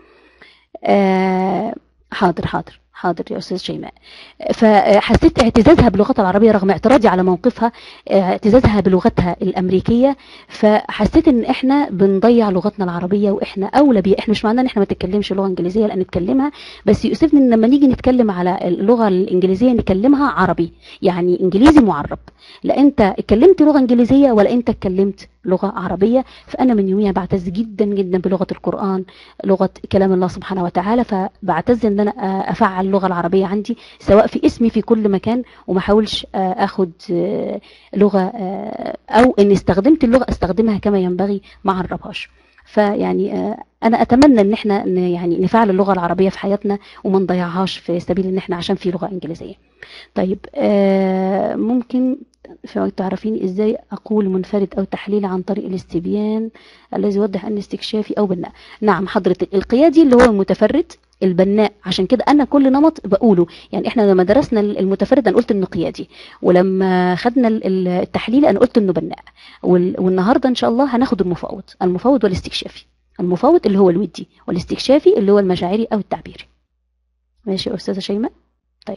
حاضر حاضر حاضر يا استاذ شيماء فحسيت اعتزازها باللغه العربيه رغم اعتراضي على موقفها اعتزازها بلغتها الامريكيه فحسيت ان احنا بنضيع لغتنا العربيه واحنا اولى بيها احنا مش معناه ان احنا ما نتكلمش لغه انجليزيه لا نتكلمها بس يؤسفني ان لما نيجي نتكلم على اللغه الانجليزيه نكلمها عربي يعني انجليزي معرب لا انت اتكلمت لغه انجليزيه ولا انت اتكلمت لغة عربية فأنا من يوميها بعتز جدا جدا بلغة القرآن لغة كلام الله سبحانه وتعالى فبعتز ان انا افعل اللغة العربية عندي سواء في اسمي في كل مكان وما احاولش اخد لغة او ان استخدمت اللغة استخدمها كما ينبغي ما اعربهاش فيعني انا اتمنى ان احنا يعني نفعل اللغه العربيه في حياتنا وما نضيعهاش في سبيل ان احنا عشان في لغه انجليزيه طيب ممكن تعرفين ازاي اقول منفرد او تحليل عن طريق الاستبيان الذي يوضح ان استكشافي او بناء نعم حضرتك القيادي اللي هو المتفرد البناء عشان كده انا كل نمط بقوله يعني احنا لما درسنا المتفرد انا قلت انه قيادي ولما خدنا التحليل انا قلت انه بناء والنهارده ان شاء الله هناخد المفوض المفوض والاستكشافي المفوض اللي هو الودي والاستكشافي اللي هو المشاعري او التعبيري ماشي يا استاذه شيماء طيب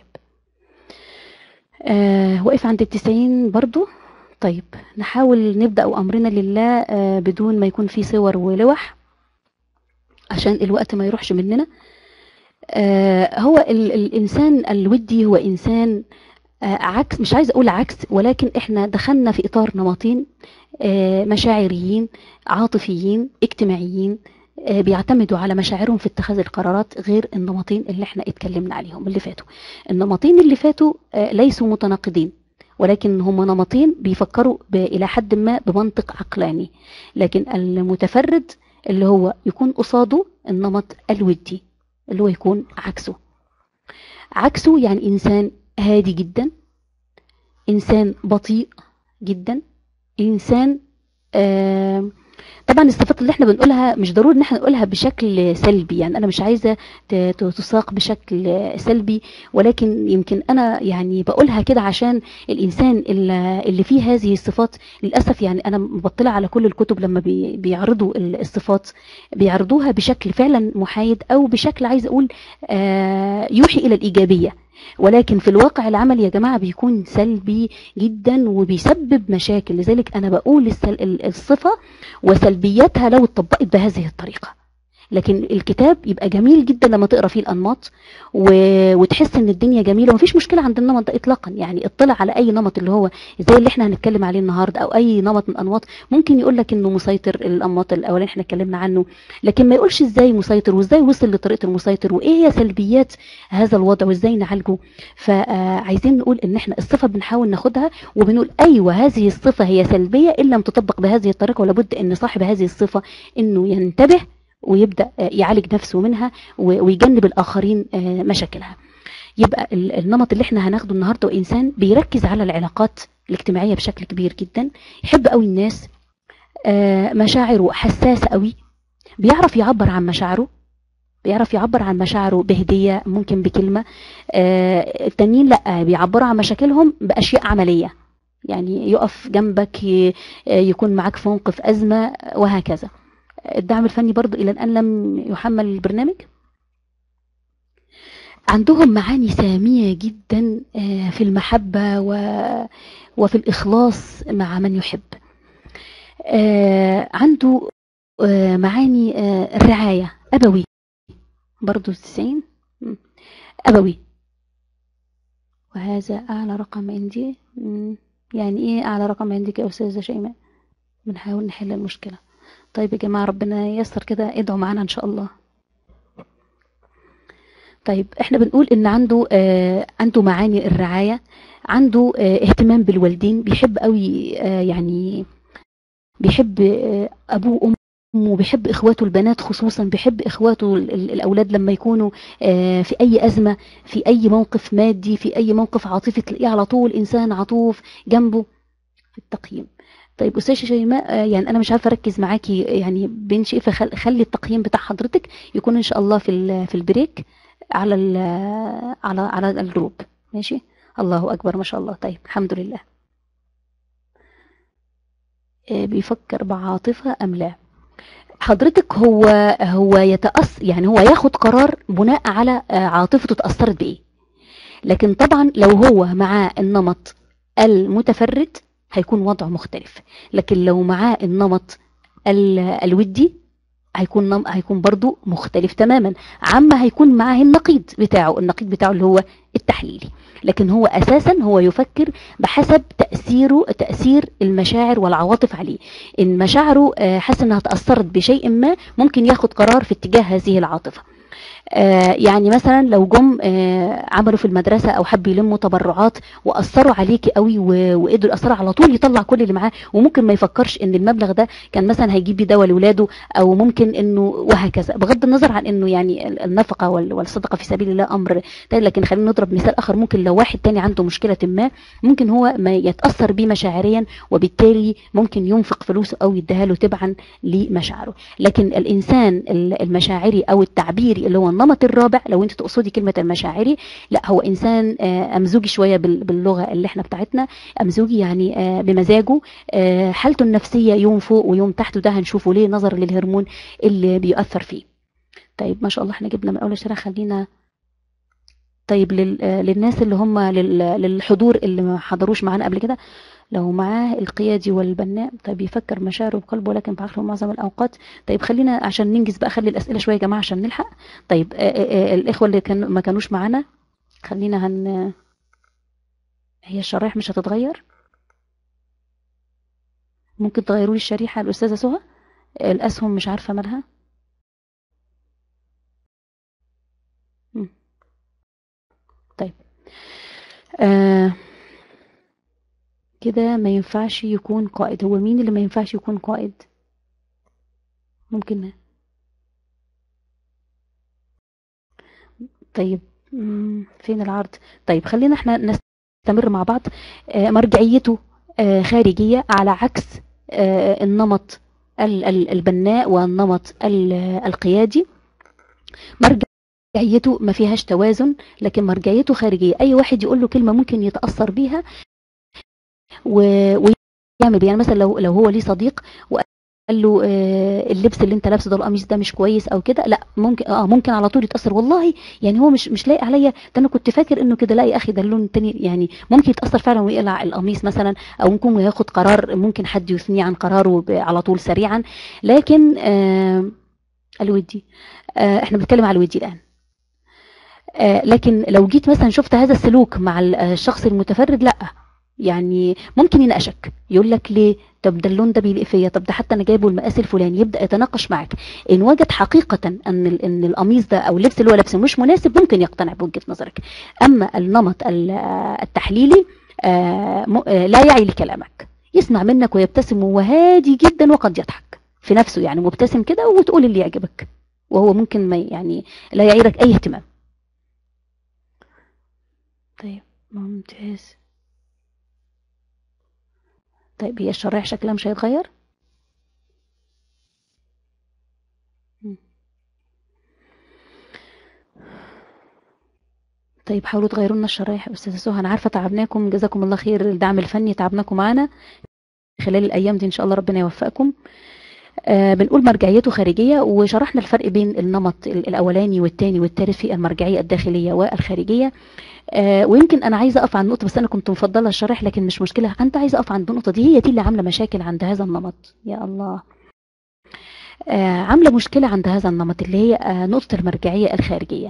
آه وقف عند التسعين برضو طيب نحاول نبدأ أمرنا لله آه بدون ما يكون في صور ولوح عشان الوقت ما يروحش مننا آه هو ال الإنسان الودي هو إنسان آه عكس مش عايز أقول عكس ولكن إحنا دخلنا في إطار نمطين آه مشاعريين عاطفيين اجتماعيين بيعتمدوا على مشاعرهم في اتخاذ القرارات غير النمطين اللي احنا اتكلمنا عليهم اللي فاتوا النمطين اللي فاتوا ليسوا متناقضين ولكن هم نمطين بيفكروا إلى حد ما بمنطق عقلاني لكن المتفرد اللي هو يكون قصاده النمط الودي اللي هو يكون عكسه عكسه يعني إنسان هادي جدا إنسان بطيء جدا إنسان آه طبعا الصفات اللي احنا بنقولها مش ضروري ان احنا نقولها بشكل سلبي يعني انا مش عايزه تساق بشكل سلبي ولكن يمكن انا يعني بقولها كده عشان الانسان اللي فيه هذه الصفات للاسف يعني انا بطلع على كل الكتب لما بيعرضوا الصفات بيعرضوها بشكل فعلا محايد او بشكل عايز اقول يوحي الى الايجابيه ولكن في الواقع العملي يا جماعة بيكون سلبي جدا وبيسبب مشاكل لذلك أنا بقول الصفة وسلبياتها لو اتطبقت بهذه الطريقة لكن الكتاب يبقى جميل جدا لما تقرا فيه الانماط و... وتحس ان الدنيا جميله ومفيش مشكله عند النمط ده اطلاقا يعني اطلع على اي نمط اللي هو زي اللي احنا هنتكلم عليه النهارده او اي نمط من الانماط ممكن يقول لك انه مسيطر الانماط الاولاني احنا اتكلمنا عنه لكن ما يقولش ازاي مسيطر وازاي وصل لطريقه المسيطر وايه هي سلبيات هذا الوضع وازاي نعالجه فعايزين نقول ان احنا الصفه بنحاول ناخدها وبنقول ايوه هذه الصفه هي سلبيه ان لم تطبق بهذه الطريقه ولابد ان صاحب هذه الصفه انه ينتبه ويبدأ يعالج نفسه منها ويجنب الآخرين مشاكلها يبقى النمط اللي احنا هناخده النهارده إنسان بيركز على العلاقات الاجتماعية بشكل كبير جدا يحب قوي الناس مشاعره حساسة قوي بيعرف يعبر عن مشاعره بيعرف يعبر عن مشاعره بهدية ممكن بكلمة التانيين لا بيعبروا عن مشاكلهم بأشياء عملية يعني يقف جنبك يكون معاك في موقف أزمة وهكذا الدعم الفني برضو إلى الآن لم يحمل البرنامج عندهم معاني سامية جدا آه، في المحبة و- وفي الإخلاص مع من يحب آه، عنده آه، معاني آه، الرعاية أبوي برضو التسعين مم. أبوي وهذا أعلى رقم عندي مم. يعني إيه أعلى رقم عندك يا أستاذة شيماء بنحاول نحل المشكلة طيب يا جماعة ربنا ييسر كده ادعوا معانا إن شاء الله طيب احنا بنقول ان عنده آه عنده معاني الرعاية عنده آه اهتمام بالوالدين بيحب قوي آه يعني بيحب آه ابوه وامه بيحب اخواته البنات خصوصا بيحب اخواته ال- ال- الاولاد لما يكونوا آه في اي ازمة في اي موقف مادي في اي موقف عاطفي تلاقيه على طول انسان عطوف جنبه في التقييم طيب استاذ شيماء آه، يعني انا مش عارفه اركز معاكي يعني بين شيء فخلي خلي التقييم بتاع حضرتك يكون ان شاء الله في ال- في البريك على ال على على الجروب ماشي الله اكبر ما شاء الله طيب الحمد لله آه، بيفكر بعاطفه ام لا حضرتك هو هو يتأثر يعني هو ياخد قرار بناء على آه، عاطفته اتأثرت بإيه لكن طبعا لو هو معاه النمط المتفرد هيكون وضعه مختلف لكن لو معاه النمط ال- الودي هيكون نم... هيكون برضو مختلف تماما عما هيكون معاه النقيض بتاعه النقيض بتاعه اللي هو التحليلي لكن هو اساسا هو يفكر بحسب تاثيره تاثير المشاعر والعواطف عليه ان مشاعره آه، حاسس انها تاثرت بشيء ما ممكن ياخد قرار في اتجاه هذه العاطفه آه، يعني مثلا لو جم آه، عملوا في المدرسه او حبوا يلموا تبرعات واثروا عليكي قوي و- وقدروا ياثروا على طول يطلع كل اللي معاه وممكن ما يفكرش ان المبلغ ده كان مثلا هيجيب بيه دواء لاولاده او ممكن انه وهكذا بغض النظر عن انه يعني ال- النفقه وال- والصدقه في سبيل الله امر تاني لكن خلينا نضرب مثال اخر ممكن لو واحد تاني عنده مشكله ما ممكن هو ما يتاثر بيه مشاعريا وبالتالي ممكن ينفق فلوسه او يديها له تبعا لمشاعره لكن الانسان ال- المشاعري او التعبيري اللي هو النمط الرابع لو انت تقصدي كلمه المشاعري لا هو انسان آه، امزوجي شويه بال- باللغه اللي احنا بتاعتنا امزوجي يعني آه، بمزاجه آه، حالته النفسيه يوم فوق ويوم تحت وده هنشوفه ليه نظرا للهرمون اللي بيؤثر فيه طيب ما شاء الله احنا جبنا من اول شرح خلينا طيب لل... آه، للناس اللي هم لل... للحضور اللي ما حضروش معانا قبل كده لو معاه القيادي والبناء طيب يفكر مشاعره بقلبه ولكن بعقله معظم الاوقات طيب خلينا عشان ننجز بقى خلي الاسئله شويه يا جماعه عشان نلحق طيب آه، آه، آه، الاخوه اللي كانوا ما كانوش معانا خلينا هن هي الشرايح مش هتتغير ممكن تغيروا لي الشريحه الاستاذه سهى الاسهم مش عارفه مالها مم. طيب آه كده ما ينفعش يكون قائد هو مين اللي ما ينفعش يكون قائد ممكن طيب مم، فين العرض طيب خلينا احنا نستمر مع بعض آه، مرجعيته آه، خارجية على عكس آه، النمط ال- ال- البناء والنمط ال- القيادي مرجعيته ما فيهاش توازن لكن مرجعيته خارجية أي واحد يقول له كلمة ممكن يتأثر بيها و... ويعمل بيها يعني مثلا لو لو هو ليه صديق وقال له آه، اللبس اللي انت لابسه ده القميص ده مش كويس او كده لا ممكن اه ممكن على طول يتاثر والله يعني هو مش مش لايق عليا ده انا كنت فاكر انه كده لا يا اخي ده اللون التاني يعني ممكن يتاثر فعلا ويقلع القميص مثلا او ممكن ياخد قرار ممكن حد يثنيه عن قراره ب- على طول سريعا لكن آه الودي آه احنا بنتكلم على الودي الان آه لكن لو جيت مثلا شفت هذا السلوك مع ال- آه، الشخص المتفرد لا يعني ممكن يناقشك يقول لك ليه طب ده اللون ده بيليق فيا طب ده حتى انا جايبه المقاس الفلاني يبدا يتناقش معاك ان وجد حقيقه ان ال- ان القميص ده او اللبس اللي هو لابسه مش مناسب ممكن يقتنع بوجهه نظرك اما النمط ال- آه، التحليلي آه، م- آه، لا يعي لكلامك يسمع منك ويبتسم وهو هادي جدا وقد يضحك في نفسه يعني مبتسم كده وتقول اللي يعجبك وهو ممكن ما يعني لا يعيرك اي اهتمام طيب ممتاز طيب هي الشرايح شكلها مش هيتغير مم. طيب حاولوا تغيروا لنا الشرايح يا استاذه سهى انا عارفه تعبناكم جزاكم الله خير الدعم الفني تعبناكم معانا خلال الايام دي ان شاء الله ربنا يوفقكم آه بنقول مرجعيته خارجية وشرحنا الفرق بين النمط ال- الأولاني والتاني والتالت في المرجعية الداخلية والخارجية آه ويمكن أنا عايزة أقف عند النقطة بس أنا كنت مفضلة الشرح لكن مش مشكلة أنت عايزة أقف عند النقطة دي هي دي اللي عاملة مشاكل عند هذا النمط يا الله آه عاملة مشكلة عند هذا النمط اللي هي آه نقطة المرجعية الخارجية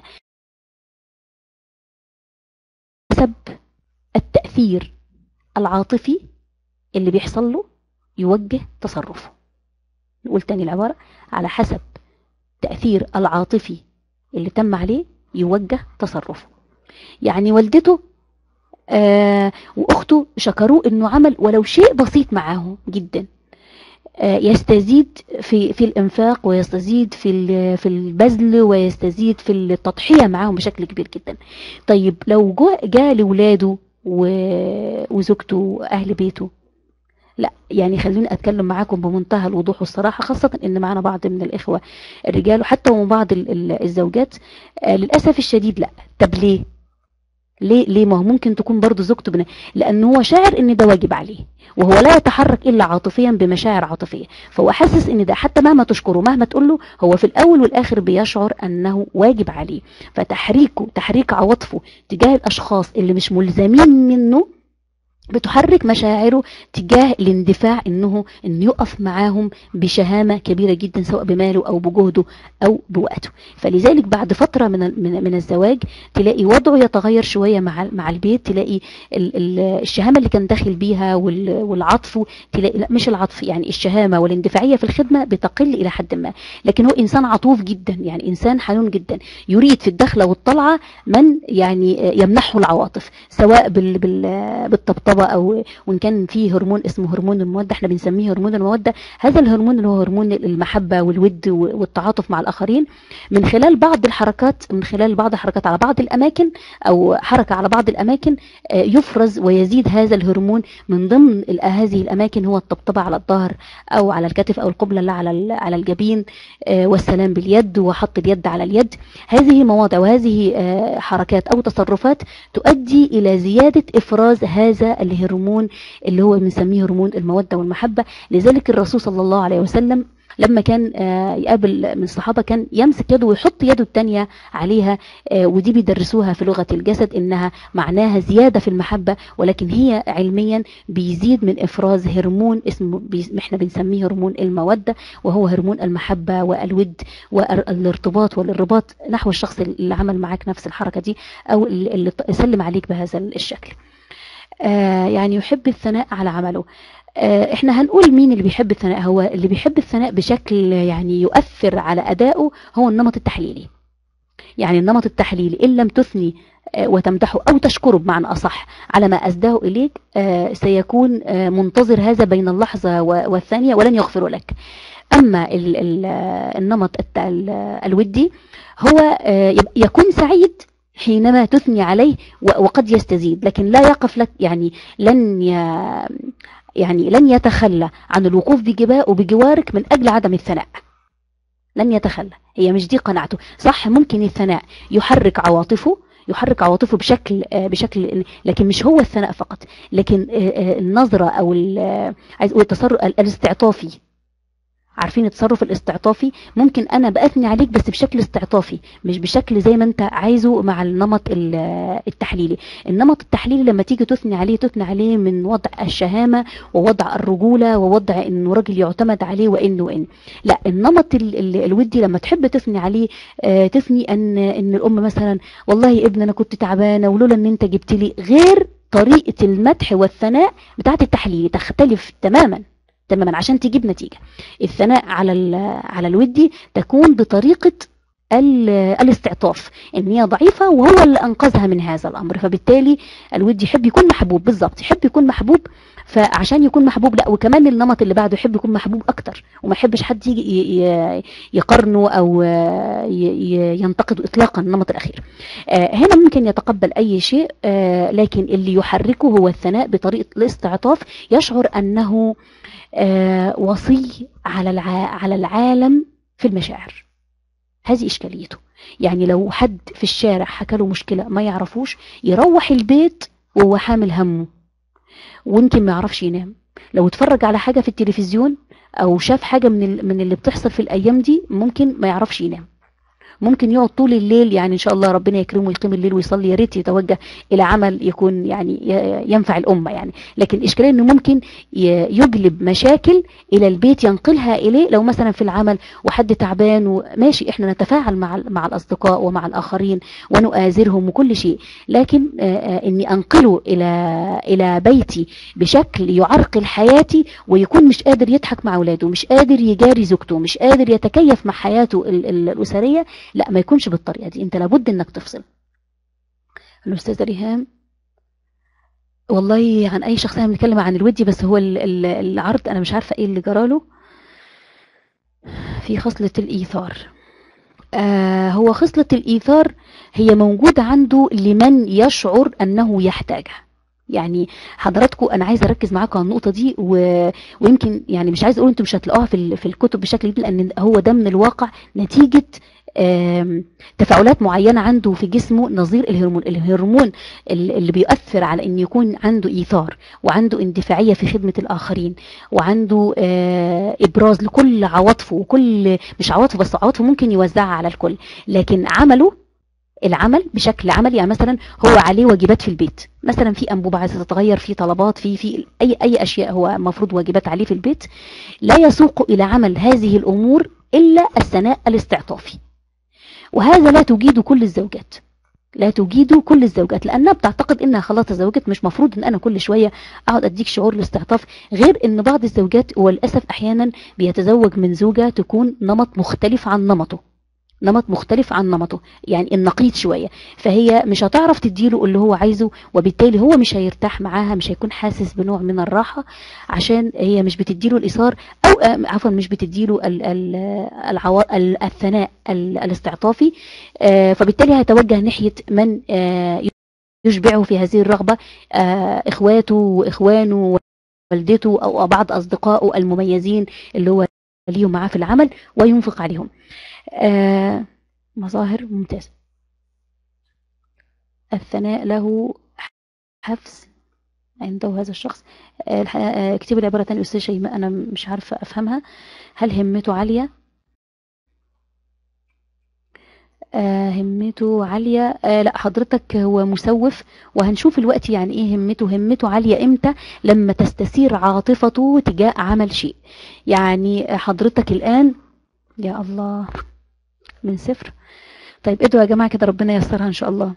حسب التأثير العاطفي اللي بيحصل له يوجه تصرفه نقول تاني العبارة على حسب تأثير العاطفي اللي تم عليه يوجه تصرفه يعني والدته آه وأخته شكروه إنه عمل ولو شيء بسيط معاهم جدا آه يستزيد في في الإنفاق ويستزيد في ال- في البذل ويستزيد في التضحية معاهم بشكل كبير جدا طيب لو جاء جاء لولاده و- وزوجته وأهل بيته لا يعني خليني اتكلم معاكم بمنتهى الوضوح والصراحه خاصه ان معنا بعض من الاخوه الرجال وحتى ومن بعض ال- ال- الزوجات آه للاسف الشديد لا طب ليه ليه ليه ما هو ممكن تكون برضه زوجته بنا لان هو شاعر ان ده واجب عليه وهو لا يتحرك الا عاطفيا بمشاعر عاطفيه فهو حاسس ان ده حتى مهما تشكره مهما تقول له هو في الاول والاخر بيشعر انه واجب عليه فتحريكه تحريك عواطفه تجاه الاشخاص اللي مش ملزمين منه بتحرك مشاعره تجاه الاندفاع انه انه يقف معاهم بشهامه كبيره جدا سواء بماله او بجهده او بوقته فلذلك بعد فتره من ال- من, من الزواج تلاقي وضعه يتغير شويه مع مع البيت تلاقي ال- ال- الشهامه اللي كان داخل بيها وال- والعطف تلاقي لا مش العطف يعني الشهامه والاندفاعيه في الخدمه بتقل الى حد ما لكن هو انسان عطوف جدا يعني انسان حنون جدا يريد في الدخله والطلعه من يعني يمنحه العواطف سواء بال بال بالطبطبه او وان كان في هرمون اسمه هرمون الموده احنا بنسميه هرمون الموده هذا الهرمون اللي هو هرمون المحبه والود والتعاطف مع الاخرين من خلال بعض الحركات من خلال بعض الحركات على بعض الاماكن او حركه على بعض الاماكن آه، يفرز ويزيد هذا الهرمون من ضمن ال- هذه الاماكن هو الطبطبه على الظهر او على الكتف او القبله اللي على ال- على الجبين آه، والسلام باليد وحط اليد على اليد هذه مواضع وهذه آه، حركات او تصرفات تؤدي الى زياده افراز هذا الهرمون اللي هو بنسميه هرمون الموده والمحبه لذلك الرسول صلى الله عليه وسلم لما كان آه، يقابل من الصحابه كان يمسك يده ويحط يده الثانيه عليها آه، ودي بيدرسوها في لغه الجسد انها معناها زياده في المحبه ولكن هي علميا بيزيد من افراز هرمون اسمه بي احنا بنسميه هرمون الموده وهو هرمون المحبه والود والارتباط والارتباط نحو الشخص اللي عمل معاك نفس الحركه دي او اللي سلم عليك بهذا الشكل آه يعني يحب الثناء على عمله آه احنا هنقول مين اللي بيحب الثناء هو اللي بيحب الثناء بشكل يعني يؤثر على أدائه هو النمط التحليلي يعني النمط التحليلي إن لم تثني آه وتمدحه أو تشكره بمعنى أصح على ما أسداه إليك آه سيكون آه منتظر هذا بين اللحظة والثانية ولن يغفر لك أما ال ال النمط الودي هو يكون سعيد حينما تثني عليه وقد يستزيد لكن لا يقف لك يعني لن ي يعني لن يتخلى عن الوقوف بجوارك من أجل عدم الثناء لن يتخلى هي مش دي قناعته صح ممكن الثناء يحرك عواطفه يحرك عواطفه بشكل بشكل لكن مش هو الثناء فقط لكن النظرة أو عايز أقول التصرف الاستعطافي عارفين التصرف الاستعطافي ممكن انا باثني عليك بس بشكل استعطافي مش بشكل زي ما انت عايزه مع النمط التحليلي النمط التحليلي لما تيجي تثني عليه تثني عليه من وضع الشهامه ووضع الرجوله ووضع انه راجل يعتمد عليه وان وان لا النمط ال ال الودي لما تحب تثني عليه آه تثني ان ان الام مثلا والله ابن انا كنت تعبانه ولولا ان انت جبت لي غير طريقه المدح والثناء بتاعت التحليلي تختلف تماما تماما عشان تجيب نتيجة الثناء على على الودي تكون بطريقة الاستعطاف ان هي ضعيفة وهو اللي انقذها من هذا الامر فبالتالي الودي يحب يكون محبوب بالظبط يحب يكون محبوب فعشان يكون محبوب لا وكمان النمط اللي بعده يحب يكون محبوب اكتر وما يحبش حد يجي يقارنه او ينتقده اطلاقا النمط الاخير هنا ممكن يتقبل اي شيء لكن اللي يحركه هو الثناء بطريقة الاستعطاف يشعر انه وصي على على العالم في المشاعر هذه إشكاليته يعني لو حد في الشارع حكى له مشكلة ما يعرفوش يروح البيت وهو حامل همه ويمكن ما يعرفش ينام لو اتفرج على حاجة في التلفزيون او شاف حاجه من ال- من اللي بتحصل في الايام دي ممكن ما يعرفش ينام ممكن يقعد طول الليل يعني ان شاء الله ربنا يكرمه ويقيم الليل ويصلي يا ريت يتوجه الى عمل يكون يعني ي- ينفع الامه يعني لكن الاشكاليه انه ممكن ي- يجلب مشاكل الى البيت ينقلها اليه لو مثلا في العمل وحد تعبان وماشي احنا نتفاعل مع ال- مع الاصدقاء ومع الاخرين ونؤازرهم وكل شيء لكن آه، آه، اني انقله الى الى بيتي بشكل يعرقل حياتي ويكون مش قادر يضحك مع اولاده مش قادر يجاري زوجته مش قادر يتكيف مع حياته ال- ال- الاسريه لا ما يكونش بالطريقه دي انت لابد انك تفصل الاستاذه ريهام والله عن اي شخص احنا بنتكلم عن الودي بس هو ال- ال- العرض انا مش عارفه ايه اللي جراله في خصله الايثار آه هو خصله الايثار هي موجوده عنده لمن يشعر انه يحتاجها يعني حضراتكم انا عايزه اركز معاكم على النقطه دي و... ويمكن يعني مش عايزه اقول انتم مش هتلاقوها في ال... في الكتب بشكل كبير لان هو ده من الواقع نتيجه آم، تفاعلات معينه عنده في جسمه نظير الهرمون الهرمون ال- اللي بيؤثر على ان يكون عنده ايثار وعنده اندفاعيه في خدمه الاخرين وعنده آه، ابراز لكل عواطفه وكل مش عواطفه بس عواطفه ممكن يوزعها على الكل لكن عمله العمل بشكل عملي يعني مثلا هو عليه واجبات في البيت مثلا في انبوبه عايزه تتغير في طلبات في في اي اي اشياء هو المفروض واجبات عليه في البيت لا يسوق الى عمل هذه الامور الا الثناء الاستعطافي وهذا لا تجيد كل الزوجات لا تجيد كل الزوجات لانها بتعتقد انها خلاص تزوجت مش مفروض ان انا كل شويه اقعد اديك شعور الاستعطاف غير ان بعض الزوجات وللاسف احيانا بيتزوج من زوجه تكون نمط مختلف عن نمطه نمط مختلف عن نمطه يعني النقيض شويه فهي مش هتعرف تديله اللي هو عايزه وبالتالي هو مش هيرتاح معاها مش هيكون حاسس بنوع من الراحه عشان هي مش بتديله الايثار او آه، عفوا مش بتديله ال- ال- العوا- ال- الثناء ال- الاستعطافي آه، فبالتالي هيتوجه ناحيه من آه، يشبعه في هذه الرغبه آه، اخواته واخوانه والدته او بعض اصدقائه المميزين اللي هو ليهم معاه في العمل وينفق عليهم آه، مظاهر ممتازة الثناء له حفز عنده هذا الشخص آه، الح- آه، اكتبي العبارة تانية أستاذ شيماء أنا مش عارفة أفهمها هل همته عالية آه، همته عالية آه، لا حضرتك هو مسوف وهنشوف الوقت يعني ايه همته همته عالية امتى لما تستثير عاطفته تجاه عمل شيء يعني حضرتك الآن يا الله من صفر طيب ادعوا يا جماعة كده ربنا ييسرها ان شاء الله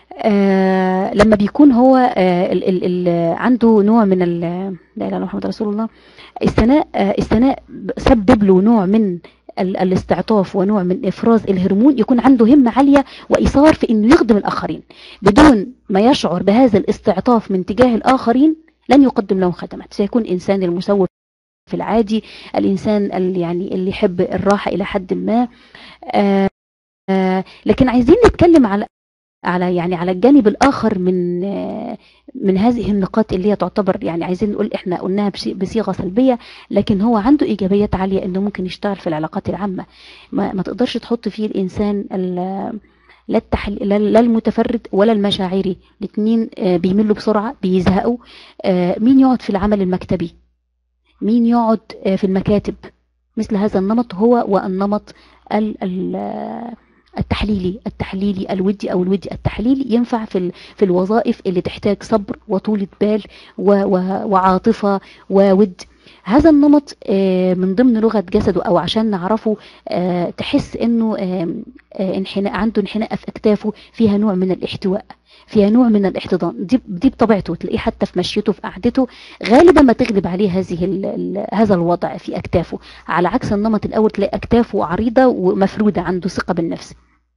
آه لما بيكون هو آه ال ال ال عنده نوع من ال- لا اله الا الله محمد رسول الله الثناء آه الثناء سبب له نوع من ال- الاستعطاف ونوع من افراز الهرمون يكون عنده همه عاليه وايثار في انه يخدم الاخرين بدون ما يشعر بهذا الاستعطاف من تجاه الاخرين لن يقدم لهم خدمات سيكون انسان المسوف في العادي الانسان اللي يعني اللي يحب الراحه الى حد ما آه آه لكن عايزين نتكلم على على يعني على الجانب الاخر من آه، من هذه النقاط اللي هي تعتبر يعني عايزين نقول احنا قلناها بصي- بصيغه سلبيه لكن هو عنده ايجابيات عاليه انه ممكن يشتغل في العلاقات العامه ما, ما تقدرش تحط فيه الانسان ال- لا التحل... لا لا المتفرد ولا المشاعري الاثنين بيملوا بسرعه بيزهقوا آه، مين يقعد في العمل المكتبي مين يقعد آه، في المكاتب مثل هذا النمط هو والنمط ال- ال- التحليلي التحليلي الودي او الودي التحليلي ينفع في ال- في الوظائف اللي تحتاج صبر وطولة بال و- و- وعاطفة وود هذا النمط آه، من ضمن لغة جسده او عشان نعرفه آه، تحس انه آم، آه، انحناء عنده انحناء في اكتافه فيها نوع من الاحتواء فيها نوع من الاحتضان دي دي بطبيعته تلاقيه حتى في مشيته في قعدته غالبا ما تغلب عليه هذه ال ال هذا الوضع في اكتافه على عكس النمط الاول تلاقي اكتافه عريضه ومفروده عنده ثقه بالنفس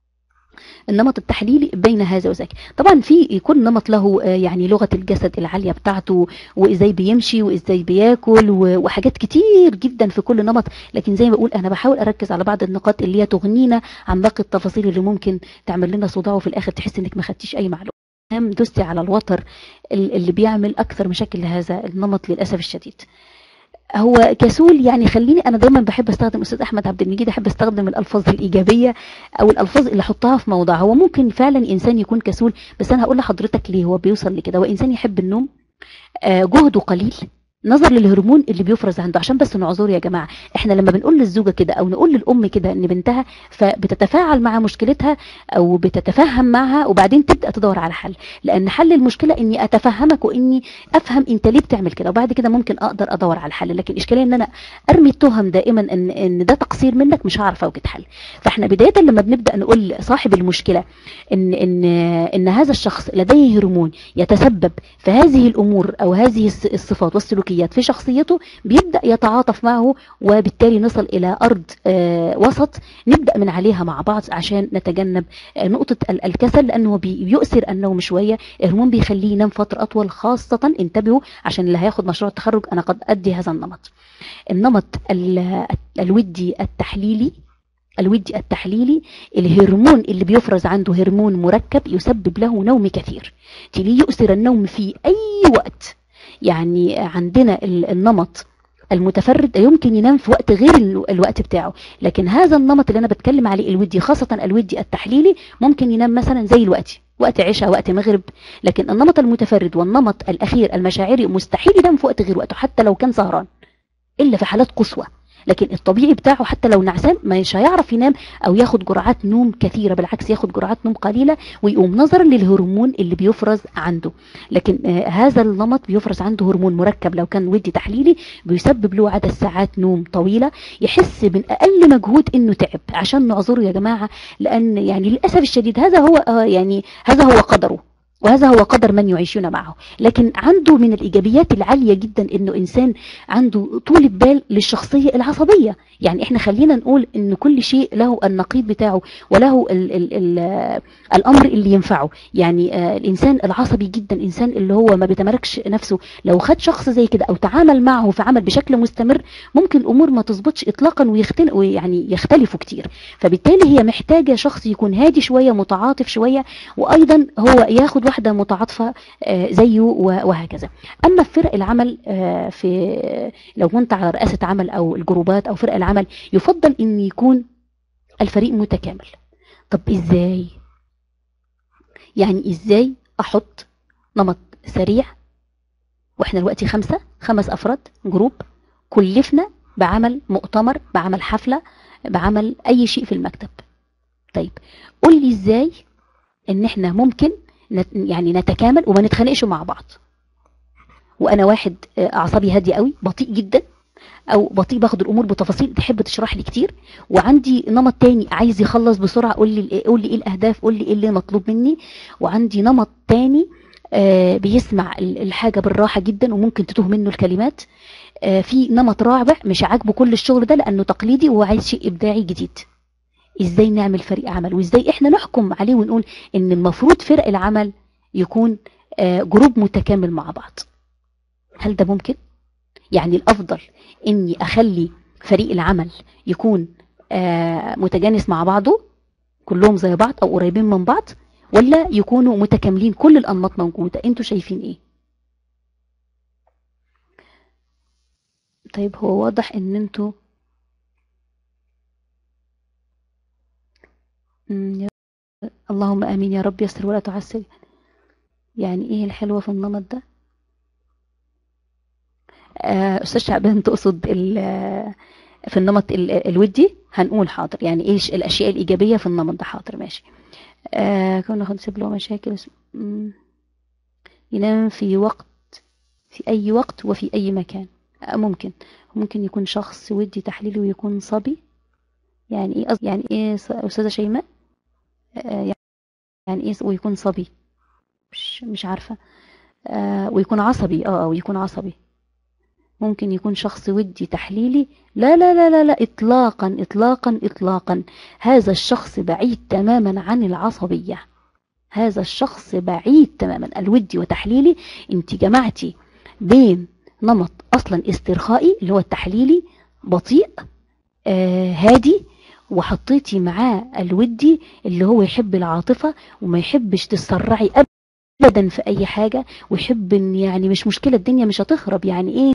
النمط التحليلي بين هذا وذاك طبعا في كل نمط له آه، يعني لغه الجسد العاليه بتاعته وازاي بيمشي وازاي بياكل و- وحاجات كتير جدا في كل نمط لكن زي ما بقول انا بحاول اركز على بعض النقاط اللي هي تغنينا عن باقي التفاصيل اللي ممكن تعمل لنا صداع وفي الاخر تحس انك ما خدتيش اي معلومه هم دوستي على الوتر ال- اللي بيعمل اكثر مشاكل لهذا النمط للاسف الشديد هو كسول يعني خليني انا دايما بحب استخدم استاذ احمد عبد المجيد احب استخدم الالفاظ الايجابيه او الالفاظ اللي احطها في موضعها هو ممكن فعلا انسان يكون كسول بس انا هقول لحضرتك ليه هو بيوصل لكده هو انسان يحب النوم آه، جهده قليل نظر للهرمون اللي بيفرز عنده عشان بس نعذر يا جماعه احنا لما بنقول للزوجه كده او نقول للام كده ان بنتها فبتتفاعل مع مشكلتها او بتتفهم معها وبعدين تبدا تدور على حل لان حل المشكله اني اتفهمك واني افهم انت ليه بتعمل كده وبعد كده ممكن اقدر ادور على الحل لكن الاشكاليه ان انا ارمي التهم دائما ان ان ده تقصير منك مش هعرف اوجد حل فاحنا بدايه لما بنبدا نقول لصاحب المشكله ان ان ان هذا الشخص لديه هرمون يتسبب في هذه الامور او هذه الص- الصفات والسلوكيات في شخصيته بيبدا يتعاطف معه وبالتالي نصل الى ارض آه، وسط نبدا من عليها مع بعض عشان نتجنب آه، نقطه ال- الكسل لانه بي- بيؤثر النوم شويه الهرمون بيخليه ينام فتره اطول خاصه انتبهوا عشان اللي هياخد مشروع التخرج انا قد ادي هذا النمط النمط ال- الودي التحليلي الودي التحليلي الهرمون اللي بيفرز عنده هرمون مركب يسبب له نوم كثير تلاقيه يؤثر النوم في أي وقت يعني عندنا ال- النمط المتفرد يمكن ينام في وقت غير ال- الوقت بتاعه لكن هذا النمط اللي انا بتكلم عليه الودي خاصة الودي التحليلي ممكن ينام مثلا زي الوقت وقت عشاء وقت مغرب لكن النمط المتفرد والنمط الأخير المشاعري مستحيل ينام في وقت غير وقته حتى لو كان سهران إلا في حالات قصوى لكن الطبيعي بتاعه حتى لو نعسان مش هيعرف ينام او ياخد جرعات نوم كثيره بالعكس ياخد جرعات نوم قليله ويقوم نظرا للهرمون اللي بيفرز عنده لكن آه هذا النمط بيفرز عنده هرمون مركب لو كان ودي تحليلي بيسبب له عدد ساعات نوم طويله يحس من اقل مجهود انه تعب عشان نعذره يا جماعه لان يعني للاسف الشديد هذا هو آه يعني هذا هو قدره وهذا هو قدر من يعيشون معه لكن عنده من الإيجابيات العالية جدا إنه إنسان عنده طول بال للشخصية العصبية يعني إحنا خلينا نقول إن كل شيء له النقيض بتاعه وله ال ال ال الأمر اللي ينفعه يعني آه الإنسان العصبي جدا إنسان اللي هو ما بيتملكش نفسه لو خد شخص زي كده أو تعامل معه في عمل بشكل مستمر ممكن الأمور ما تظبطش إطلاقا ويختلف ويعني يختلفوا كتير فبالتالي هي محتاجة شخص يكون هادي شوية متعاطف شوية وأيضا هو ياخد واحدة متعاطفة آه، زيه و- وهكذا أما في فرق العمل آه، في لو كنت على رئاسة عمل أو الجروبات أو فرق العمل يفضل أن يكون الفريق متكامل طب إزاي يعني إزاي أحط نمط سريع وإحنا دلوقتي خمسة خمس أفراد جروب كلفنا بعمل مؤتمر بعمل حفلة بعمل أي شيء في المكتب طيب قول لي إزاي إن إحنا ممكن نت يعني نتكامل وما نتخانقش مع بعض وانا واحد آه، اعصابي هاديه قوي بطيء جدا او بطيء باخد الامور بتفاصيل تحب تشرح لي كتير وعندي نمط تاني عايز يخلص بسرعه قول لي قول لي ايه الاهداف قول لي ايه اللي مطلوب مني وعندي نمط تاني آه، بيسمع ال- الحاجه بالراحه جدا وممكن تتوه منه الكلمات آه، في نمط رابع مش عاجبه كل الشغل ده لانه تقليدي وهو عايز شيء ابداعي جديد ازاي نعمل فريق عمل وازاي احنا نحكم عليه ونقول ان المفروض فرق العمل يكون آه، جروب متكامل مع بعض هل ده ممكن يعني الافضل اني اخلي فريق العمل يكون آه، متجانس مع بعضه كلهم زي بعض او قريبين من بعض ولا يكونوا متكاملين كل الانماط موجوده انتوا شايفين ايه طيب هو واضح ان انتوا مم، يا- اللهم امين يا رب يسر ولا تعسر يعني ايه الحلوه في النمط ده آه، استاذ شعبان تقصد ال- في النمط ال- الودي هنقول حاضر يعني ايش الاشياء الايجابيه في النمط ده حاضر ماشي آه كنا ناخد نسيب له مشاكل اس- مم. ينام في وقت في اي وقت وفي اي مكان آه ممكن ممكن يكون شخص ودي تحليلي ويكون صبي يعني ايه قصد- يعني ايه ص- استاذه شيماء آه يعني ايه ويكون صبي مش مش عارفه آه ويكون عصبي اه ويكون عصبي ممكن يكون شخص ودي تحليلي لا لا لا لا لا إطلاقا إطلاقا إطلاقا هذا الشخص بعيد تماما عن العصبية هذا الشخص بعيد تماما الودي وتحليلي انت جمعتي بين نمط أصلا استرخائي اللي هو التحليلي بطيء آه هادي وحطيتي معاه الودي اللي هو يحب العاطفة وما يحبش تسرعي أبدا في أي حاجة ويحب ان يعني مش مشكلة الدنيا مش هتخرب يعني ايه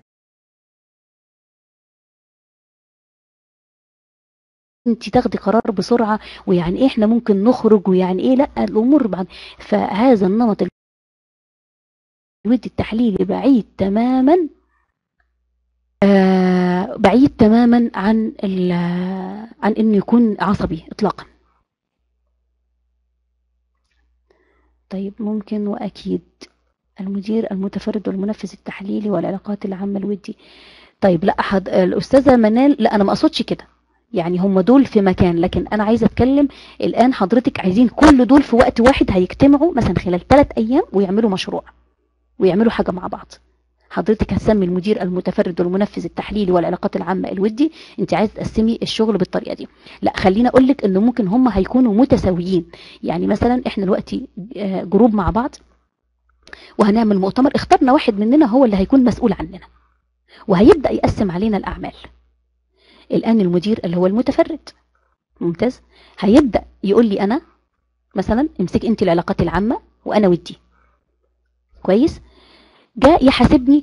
انت تاخدي قرار بسرعة ويعني ايه احنا ممكن نخرج ويعني ايه لا الامور بعد فهذا النمط الودي التحليلي بعيد تماما آه بعيد تماما عن ال- عن انه يكون عصبي اطلاقا طيب ممكن واكيد المدير المتفرد والمنفذ التحليلي والعلاقات العامه الودي طيب لا أحد الاستاذه منال لا انا ما اقصدش كده يعني هم دول في مكان لكن انا عايزه اتكلم الان حضرتك عايزين كل دول في وقت واحد هيجتمعوا مثلا خلال ثلاث ايام ويعملوا مشروع ويعملوا حاجه مع بعض حضرتك هتسمي المدير المتفرد والمنفذ التحليلي والعلاقات العامه الودي انت عايز تقسمي الشغل بالطريقه دي لا خليني اقول لك انه ممكن هم هيكونوا متساويين يعني مثلا احنا دلوقتي آه، جروب مع بعض وهنعمل مؤتمر اخترنا واحد مننا هو اللي هيكون مسؤول عننا وهيبدا يقسم علينا الاعمال الان المدير اللي هو المتفرد ممتاز هيبدا يقول لي انا مثلا امسك انت العلاقات العامه وانا ودي كويس جاء يحاسبني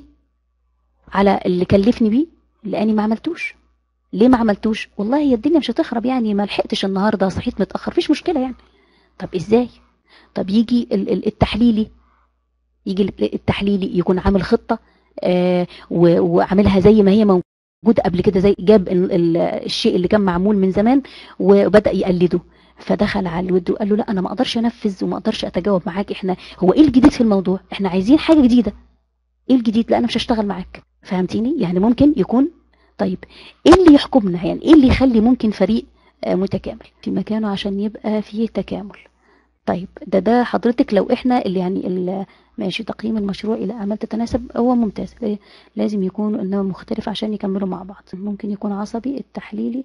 على اللي كلفني بيه لاني ما عملتوش ليه ما عملتوش والله هي الدنيا مش هتخرب يعني ما لحقتش النهارده صحيت متاخر مفيش مشكله يعني طب ازاي طب يجي ال- ال- التحليلي يجي ال- التحليلي يكون عامل خطه آه و- وعاملها زي ما هي موجوده قبل كده زي جاب ال- ال- الشيء اللي كان معمول من زمان وبدا يقلده فدخل على الود وقال له لا انا ما اقدرش انفذ وما اقدرش اتجاوب معاك احنا هو ايه الجديد في الموضوع احنا عايزين حاجه جديده ايه الجديد لا انا مش هشتغل معاك فهمتيني يعني ممكن يكون طيب ايه اللي يحكمنا يعني ايه اللي يخلي ممكن فريق آه، متكامل في مكانه عشان يبقى فيه تكامل طيب ده ده حضرتك لو احنا اللي يعني ال- ماشي تقييم المشروع الى اعمال تتناسب هو ممتاز إيه، لازم يكون انه مختلف عشان يكملوا مع بعض ممكن يكون عصبي التحليلي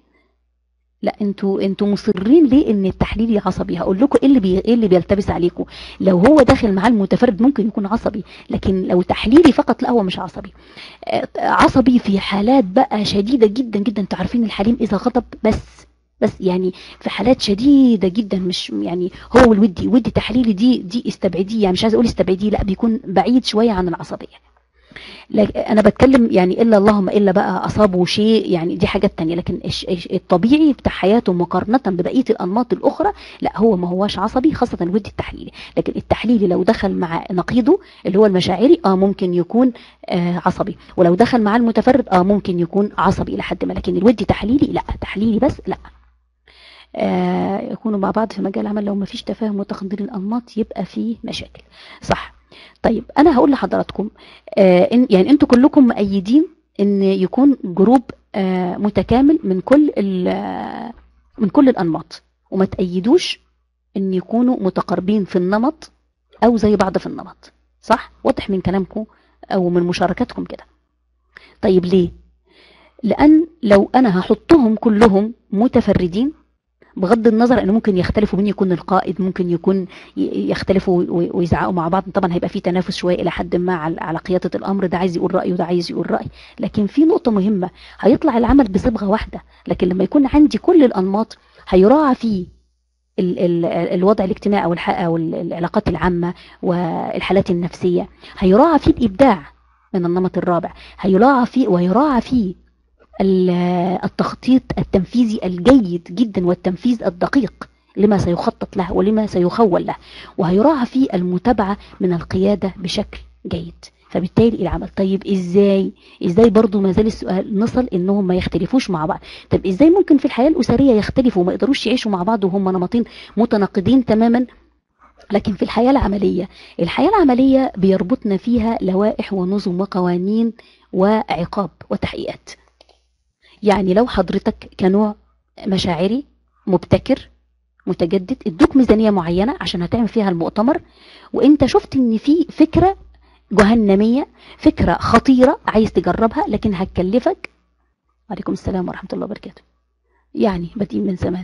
لا انتوا انتوا مصرين ليه ان التحليلي عصبي هقول لكم ايه اللي بي... ايه اللي بيلتبس عليكم لو هو داخل معاه المتفرد ممكن يكون عصبي لكن لو تحليلي فقط لا هو مش عصبي آه، عصبي في حالات بقى شديده جدا جدا انتوا عارفين الحليم اذا غضب بس بس يعني في حالات شديده جدا مش يعني هو والودي ودي تحليلي دي دي استبعديه يعني مش عايزه اقول استبعديه لا بيكون بعيد شويه عن العصبيه لك- انا بتكلم يعني الا اللهم الا بقى اصابه شيء يعني دي حاجات تانية لكن الش- الش- الطبيعي بتاع حياته مقارنه ببقيه الانماط الاخرى لا هو ما هواش عصبي خاصه الود التحليلي لكن التحليلي لو دخل مع نقيضه اللي هو المشاعري اه ممكن يكون آه عصبي ولو دخل مع المتفرد اه ممكن يكون عصبي الى حد ما لكن الود تحليلي لا تحليلي بس لا آه يكونوا مع بعض في مجال العمل لو ما فيش تفاهم وتقدير الانماط يبقى فيه مشاكل صح طيب انا هقول لحضراتكم آه إن يعني انتوا كلكم مؤيدين ان يكون جروب آه متكامل من كل ال- آه، من كل الانماط وما تأيدوش ان يكونوا متقاربين في النمط او زي بعض في النمط صح واضح من كلامكم او من مشاركاتكم كده طيب ليه لان لو انا هحطهم كلهم متفردين بغض النظر انه ممكن يختلفوا مين يكون القائد ممكن يكون ي- يختلفوا وي- ويزعقوا مع بعض طبعا هيبقى في تنافس شويه الى حد ما على على قياده الامر ده عايز يقول رايه وده عايز يقول راي لكن في نقطه مهمه هيطلع العمل بصبغه واحده لكن لما يكون عندي كل الانماط هيراعى فيه ال- ال- الوضع الاجتماعي او الح- او ال- العلاقات العامه والحالات النفسيه هيراعى فيه الابداع من النمط الرابع هيراعى فيه ويراعى فيه ال- التخطيط التنفيذي الجيد جدا والتنفيذ الدقيق لما سيخطط له ولما سيخول له وهيراعى فيه المتابعة من القيادة بشكل جيد فبالتالي العمل طيب ازاي ازاي برضو ما زال السؤال نصل انهم ما يختلفوش مع بعض طب ازاي ممكن في الحياة الأسرية يختلفوا وما يقدروش يعيشوا مع بعض وهم نمطين متناقضين تماما لكن في الحياة العملية الحياة العملية بيربطنا فيها لوائح ونظم وقوانين وعقاب وتحقيقات يعني لو حضرتك كنوع مشاعري مبتكر متجدد ادوك ميزانية معينة عشان هتعمل فيها المؤتمر وانت شفت ان في فكرة جهنمية فكرة خطيرة عايز تجربها لكن هتكلفك وعليكم السلام ورحمة الله وبركاته يعني بادئين من زمان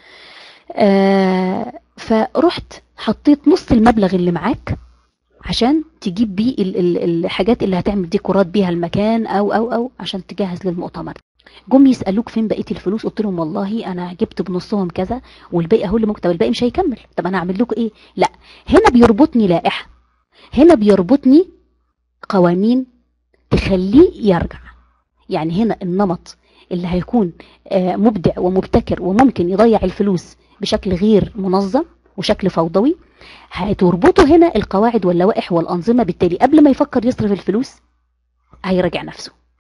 آه فرحت حطيت نص المبلغ اللي معاك عشان تجيب بيه ال- ال- الحاجات اللي هتعمل ديكورات بيها المكان او او او عشان تجهز للمؤتمر جم يسالوك فين بقيه الفلوس قلت لهم والله انا جبت بنصهم كذا والباقي اهو اللي مكتب الباقي مش هيكمل طب انا اعمل لكم ايه لا هنا بيربطني لائحه هنا بيربطني قوانين تخليه يرجع يعني هنا النمط اللي هيكون آه، مبدع ومبتكر وممكن يضيع الفلوس بشكل غير منظم وشكل فوضوي هتربطه هنا القواعد واللوائح والأنظمة بالتالي قبل ما يفكر يصرف الفلوس هيراجع نفسه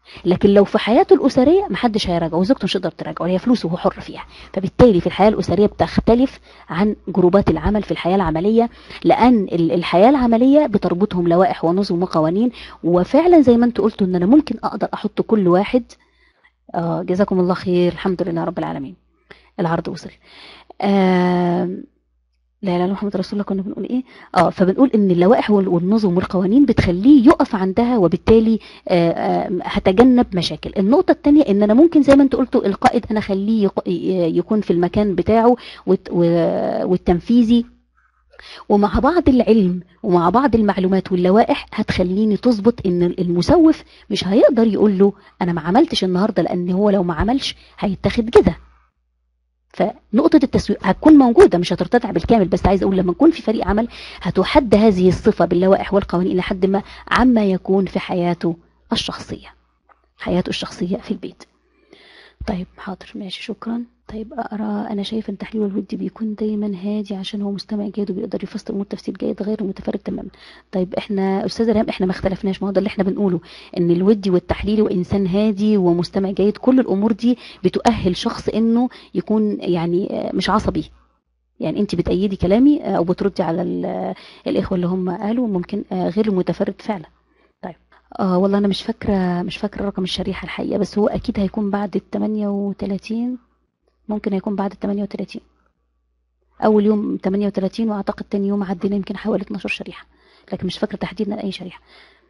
لكن لو في حياته الأسرية محدش هيراجعه وزوجته مش هتقدر تراجعه هي فلوسه وهو حر فيها فبالتالي في الحياة الأسرية بتختلف عن جروبات العمل في الحياة العملية لأن ال- الحياة العملية بتربطهم لوائح ونظم وقوانين وفعلا زي ما انتوا قلتوا ان انا ممكن اقدر احط كل واحد آه جزاكم الله خير الحمد لله رب العالمين العرض وصل آه لا اله الا الله محمد رسول الله كنا بنقول ايه اه فبنقول ان اللوائح وال- والنظم والقوانين بتخليه يقف عندها وبالتالي آه، آه، هتجنب مشاكل النقطه الثانيه ان انا ممكن زي ما انت قلتوا القائد انا اخليه يق- ي- يكون في المكان بتاعه والت- و- والتنفيذي ومع بعض العلم ومع بعض المعلومات واللوائح هتخليني تظبط ان المسوف مش هيقدر يقول له انا ما عملتش النهارده لان هو لو ما عملش هيتاخد كده فنقطة التسويق هتكون موجودة مش هترتفع بالكامل بس عايز أقول لما نكون في فريق عمل هتحد لهذه الصفة باللوائح والقوانين إلى حد ما عما يكون في حياته الشخصية حياته الشخصية في البيت طيب حاضر ماشي شكرا طيب أقرأ أنا شايف إن تحليل الود بيكون دايما هادي عشان هو مستمع جيد وبيقدر يفسر الأمور تفسير جيد غير متفرد تماما طيب إحنا أستاذة ريهام إحنا ما اختلفناش ما هو ده اللي إحنا بنقوله إن الودي والتحليل وإنسان هادي ومستمع جيد كل الأمور دي بتؤهل شخص إنه يكون يعني آه، مش عصبي يعني انت بتأيدي كلامي آه، او بتردي على ال- الاخوه اللي هم قالوا ممكن آه، غير المتفرد فعلا طيب اه والله انا مش فاكره مش فاكره رقم الشريحه الحقيقه بس هو اكيد هيكون بعد ال 38 ممكن هيكون بعد ال 38 اول يوم 38 واعتقد تاني يوم عدينا يمكن حوالي 12 شريحه لكن مش فاكره تحديدا اي شريحه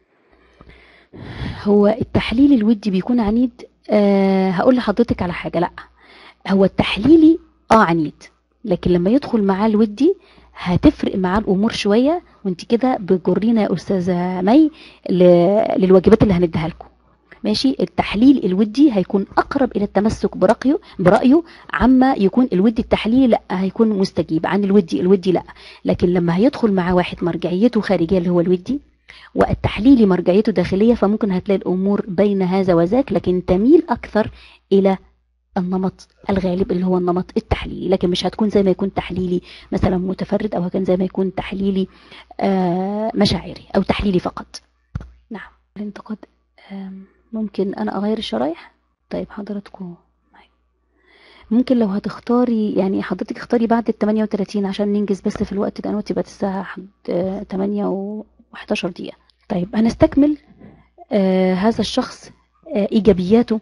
هو التحليل الودي بيكون عنيد أه هقول لحضرتك على حاجه لا هو التحليلي اه عنيد لكن لما يدخل معاه الودي هتفرق معاه الامور شويه وانت كده بتجرينا يا استاذه مي ل- للواجبات اللي هنديها لكم ماشي التحليل الودي هيكون اقرب الى التمسك برايه برايه عما يكون الودي التحليلي لا هيكون مستجيب عن الودي الودي لا لكن لما هيدخل معاه واحد مرجعيته خارجيه اللي هو الودي والتحليلي مرجعيته داخليه فممكن هتلاقي الامور بين هذا وذاك لكن تميل اكثر الى النمط الغالب اللي هو النمط التحليلي لكن مش هتكون زي ما يكون تحليلي مثلا متفرد او هكذا زي ما يكون تحليلي آه مشاعري او تحليلي فقط نعم الانتقاد آم، ممكن انا اغير الشرايح طيب حضراتكم معايا. ممكن لو هتختاري يعني حضرتك اختاري بعد ال 38 عشان ننجز بس في الوقت ده دلوقتي بقت الساعة حد- آه، 8 و 11 دقيقة طيب هنستكمل آه هذا الشخص آه ايجابياته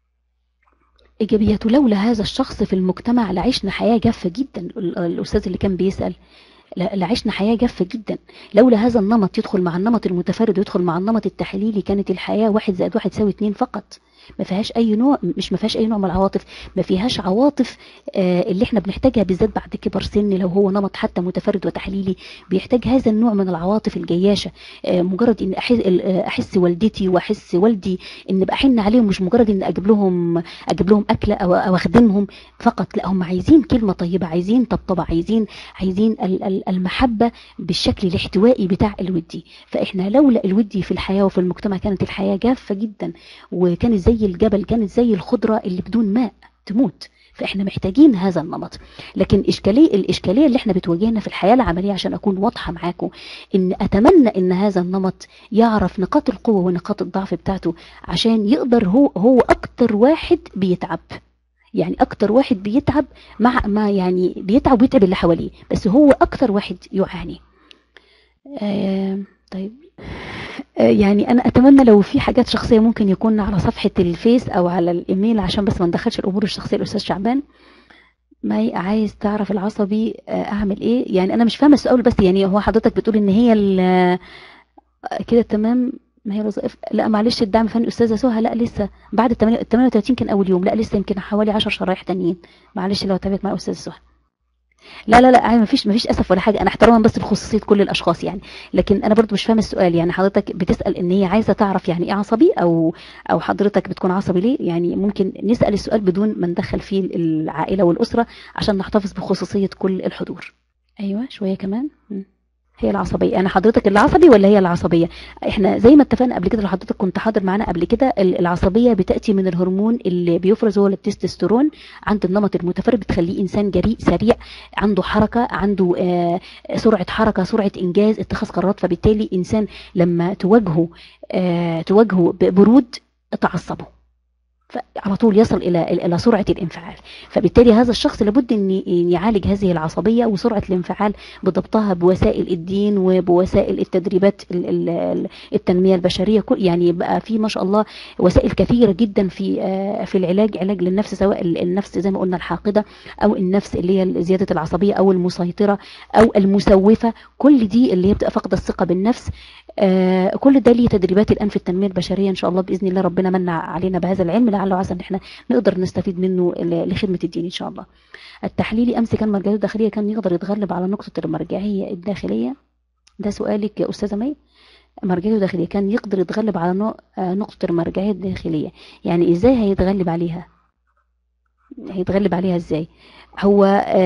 ايجابياته لولا هذا الشخص في المجتمع لعشنا حياه جافه جدا ال- الاستاذ اللي كان بيسال لا- لعشنا حياه جافه جدا لولا هذا النمط يدخل مع النمط المتفرد ويدخل مع النمط التحليلي كانت الحياه واحد زائد واحد يساوي اتنين فقط ما فيهاش اي نوع مش ما فيهاش اي نوع من العواطف ما فيهاش عواطف آه اللي احنا بنحتاجها بالذات بعد كبر سن لو هو نمط حتى متفرد وتحليلي بيحتاج هذا النوع من العواطف الجياشه آه مجرد ان احس آه، احس والدتي واحس والدي ان بحن عليهم مش مجرد ان اجيب لهم اجيب لهم اكله او او اخدمهم فقط لا هم عايزين كلمه طيبه عايزين طبطبه عايزين عايزين ال- ال- المحبه بالشكل الاحتوائي بتاع الودي فاحنا لولا الودي في الحياه وفي المجتمع كانت الحياه جافه جدا وكانت زي الجبل كانت زي الخضره اللي بدون ماء تموت فاحنا محتاجين هذا النمط لكن اشكاليه الاشكاليه اللي احنا بتواجهنا في الحياه العمليه عشان اكون واضحه معاكم ان اتمنى ان هذا النمط يعرف نقاط القوه ونقاط الضعف بتاعته عشان يقدر هو هو اكتر واحد بيتعب يعني اكتر واحد بيتعب مع ما يعني بيتعب ويتعب اللي حواليه بس هو اكتر واحد يعاني آه طيب آه يعني انا اتمنى لو في حاجات شخصيه ممكن يكون على صفحه الفيس او على الايميل عشان بس ما ندخلش الامور الشخصيه الاستاذ شعبان ما عايز تعرف العصبي آه، اعمل ايه يعني انا مش فاهمه السؤال بس يعني هو حضرتك بتقول ان هي ال- آه، كده تمام ما هي الوظائف لا معلش الدعم الفني استاذه سهى لا لسه بعد ال 38 كان اول يوم لا لسه يمكن حوالي 10 شرايح تانيين معلش لو تابعت مع استاذه سهى لا لا لا عادي مفيش مفيش اسف ولا حاجه انا احتراما بس لخصوصيه كل الاشخاص يعني لكن انا برضو مش فاهمه السؤال يعني حضرتك بتسال ان هي عايزه تعرف يعني ايه عصبي او او حضرتك بتكون عصبي ليه يعني ممكن نسال السؤال بدون ما ندخل فيه العائله والاسره عشان نحتفظ بخصوصيه كل الحضور ايوه شويه كمان م. هي العصبيه انا حضرتك اللي عصبي ولا هي العصبيه احنا زي ما اتفقنا قبل كده لو حضرتك كنت حاضر معانا قبل كده ال- العصبيه بتاتي من الهرمون اللي بيفرز هو التستوستيرون عند النمط المتفرد بتخليه انسان جريء سريع عنده حركه عنده آه سرعه حركه سرعه انجاز اتخاذ قرارات فبالتالي انسان لما تواجهه آه تواجهه ببرود تعصبوا على طول يصل الى الى سرعه الانفعال فبالتالي هذا الشخص لابد ان يعالج هذه العصبيه وسرعه الانفعال بضبطها بوسائل الدين وبوسائل التدريبات التنميه البشريه يعني يبقى في ما شاء الله وسائل كثيره جدا في في العلاج علاج للنفس سواء النفس زي ما قلنا الحاقده او النفس اللي هي زياده العصبيه او المسيطره او المسوفه كل دي اللي هي بتبقى فاقده الثقه بالنفس آه كل ده ليه تدريبات الان في التنميه البشريه ان شاء الله باذن الله ربنا من علينا بهذا العلم لعل وعسى ان احنا نقدر نستفيد منه لخدمه الدين ان شاء الله التحليلي امس كان مرجعيته الداخليه كان يقدر يتغلب على نقطه المرجعيه الداخليه ده سؤالك يا استاذه مي مرجعيته الداخليه كان يقدر يتغلب على نقطه المرجعيه الداخليه يعني ازاي هيتغلب عليها هيتغلب عليها ازاي هو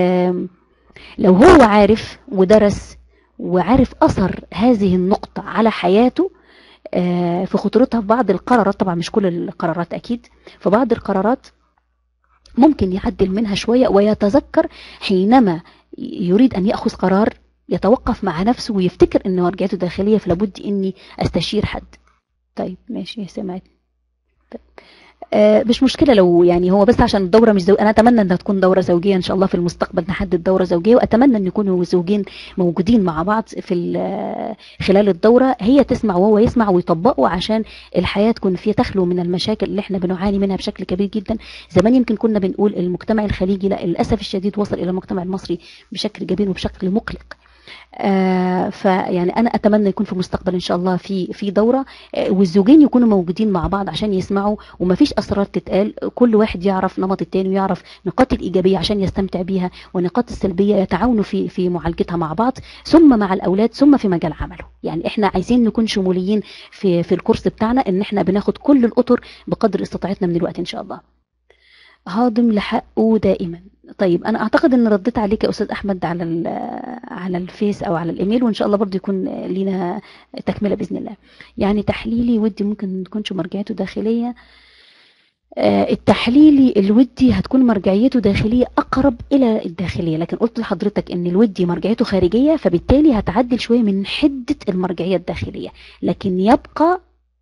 لو هو عارف ودرس وعارف أثر هذه النقطة على حياته في خطورتها في بعض القرارات طبعا مش كل القرارات أكيد في بعض القرارات ممكن يعدل منها شوية ويتذكر حينما يريد أن يأخذ قرار يتوقف مع نفسه ويفتكر أن مرجعته داخلية فلابد أني أستشير حد طيب ماشي سمعت طيب. آه مش مشكلة لو يعني هو بس عشان الدورة مش زو... أنا أتمنى أنها تكون دورة زوجية إن شاء الله في المستقبل نحدد دورة زوجية وأتمنى أن يكونوا زوجين موجودين مع بعض في خلال الدورة هي تسمع وهو يسمع ويطبقوا عشان الحياة تكون فيها تخلو من المشاكل اللي احنا بنعاني منها بشكل كبير جدا زمان يمكن كنا بنقول المجتمع الخليجي لا للأسف الشديد وصل إلى المجتمع المصري بشكل جبين وبشكل مقلق آه فيعني انا اتمنى يكون في المستقبل ان شاء الله في في دوره آه والزوجين يكونوا موجودين مع بعض عشان يسمعوا وما فيش اسرار تتقال كل واحد يعرف نمط التاني ويعرف نقاط الايجابيه عشان يستمتع بيها ونقاط السلبيه يتعاونوا في في معالجتها مع بعض ثم مع الاولاد ثم في مجال عمله يعني احنا عايزين نكون شموليين في في الكورس بتاعنا ان احنا بناخد كل الاطر بقدر استطاعتنا من الوقت ان شاء الله هاضم لحقه دائما طيب انا اعتقد ان رديت عليك يا استاذ احمد على على الفيس او على الايميل وان شاء الله برضه يكون لينا تكمله باذن الله يعني تحليلي ودي ممكن ما تكونش مرجعيته داخليه التحليلي الودي هتكون مرجعيته داخلية أقرب إلى الداخلية لكن قلت لحضرتك إن الودي مرجعيته خارجية فبالتالي هتعدل شوية من حدة المرجعية الداخلية لكن يبقى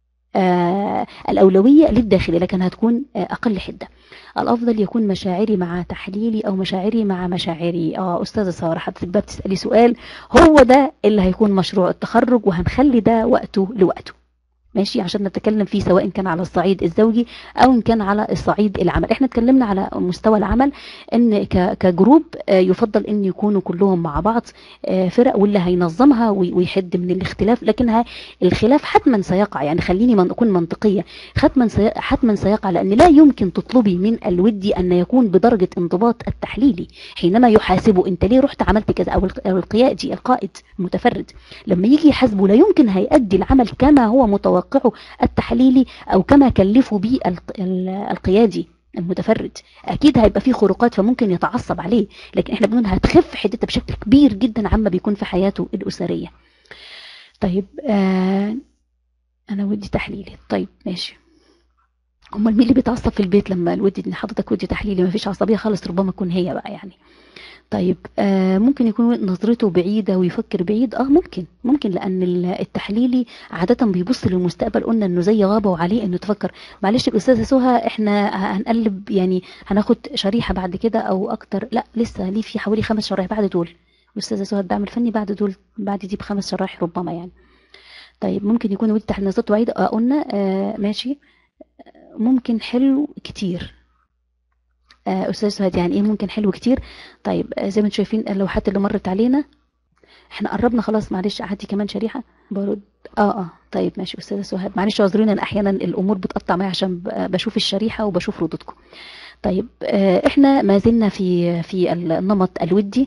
آه الأولوية للداخلية لكن هتكون آه أقل حدة الأفضل يكون مشاعري مع تحليلي أو مشاعري مع مشاعري آه أستاذة سارة حضرتك بقى بتسألي سؤال هو ده اللي هيكون مشروع التخرج وهنخلي ده وقته لوقته ماشي عشان نتكلم فيه سواء كان على الصعيد الزوجي او ان كان على الصعيد العمل احنا اتكلمنا على مستوى العمل ان كجروب يفضل ان يكونوا كلهم مع بعض فرق واللي هينظمها ويحد من الاختلاف لكنها الخلاف حتما سيقع يعني خليني من اكون منطقيه حتما حتما سيقع لان لا يمكن تطلبي من الودي ان يكون بدرجه انضباط التحليلي حينما يحاسبه انت ليه رحت عملت كذا او القيادي القائد المتفرد لما يجي يحاسبه لا يمكن هيأدي العمل كما هو متوقع موقعه التحليلي او كما كلفوا به القيادي المتفرد اكيد هيبقى فيه خروقات فممكن يتعصب عليه لكن احنا بنقول هتخف حدتها بشكل كبير جدا عما بيكون في حياته الاسريه طيب آه انا ودي تحليلي طيب ماشي امال مين اللي بيتعصب في البيت لما الودي ان حضرتك ودي تحليلي ما فيش عصبيه خالص ربما تكون هي بقى يعني طيب آه ممكن يكون نظرته بعيدة ويفكر بعيد اه ممكن ممكن لأن التحليلي عادة بيبص للمستقبل قلنا انه زي غابة وعليه انه تفكر معلش الأستاذة سهى احنا هنقلب يعني هناخد شريحة بعد كده او اكتر لا لسه ليه في حوالي خمس شرايح بعد دول الأستاذة سهى الدعم الفني بعد دول بعد دي بخمس شرايح ربما يعني طيب ممكن يكون ودي تحت نظرته بعيدة اه قلنا آه ماشي ممكن حلو كتير استاذ سهاد يعني ايه ممكن حلو كتير طيب زي ما انتم شايفين اللوحات اللي مرت علينا احنا قربنا خلاص معلش عادي كمان شريحه برد اه اه طيب ماشي استاذه سهاد معلش اعذروني احيانا الامور بتقطع معايا عشان بشوف الشريحه وبشوف ردودكم طيب آه احنا ما زلنا في في النمط الودي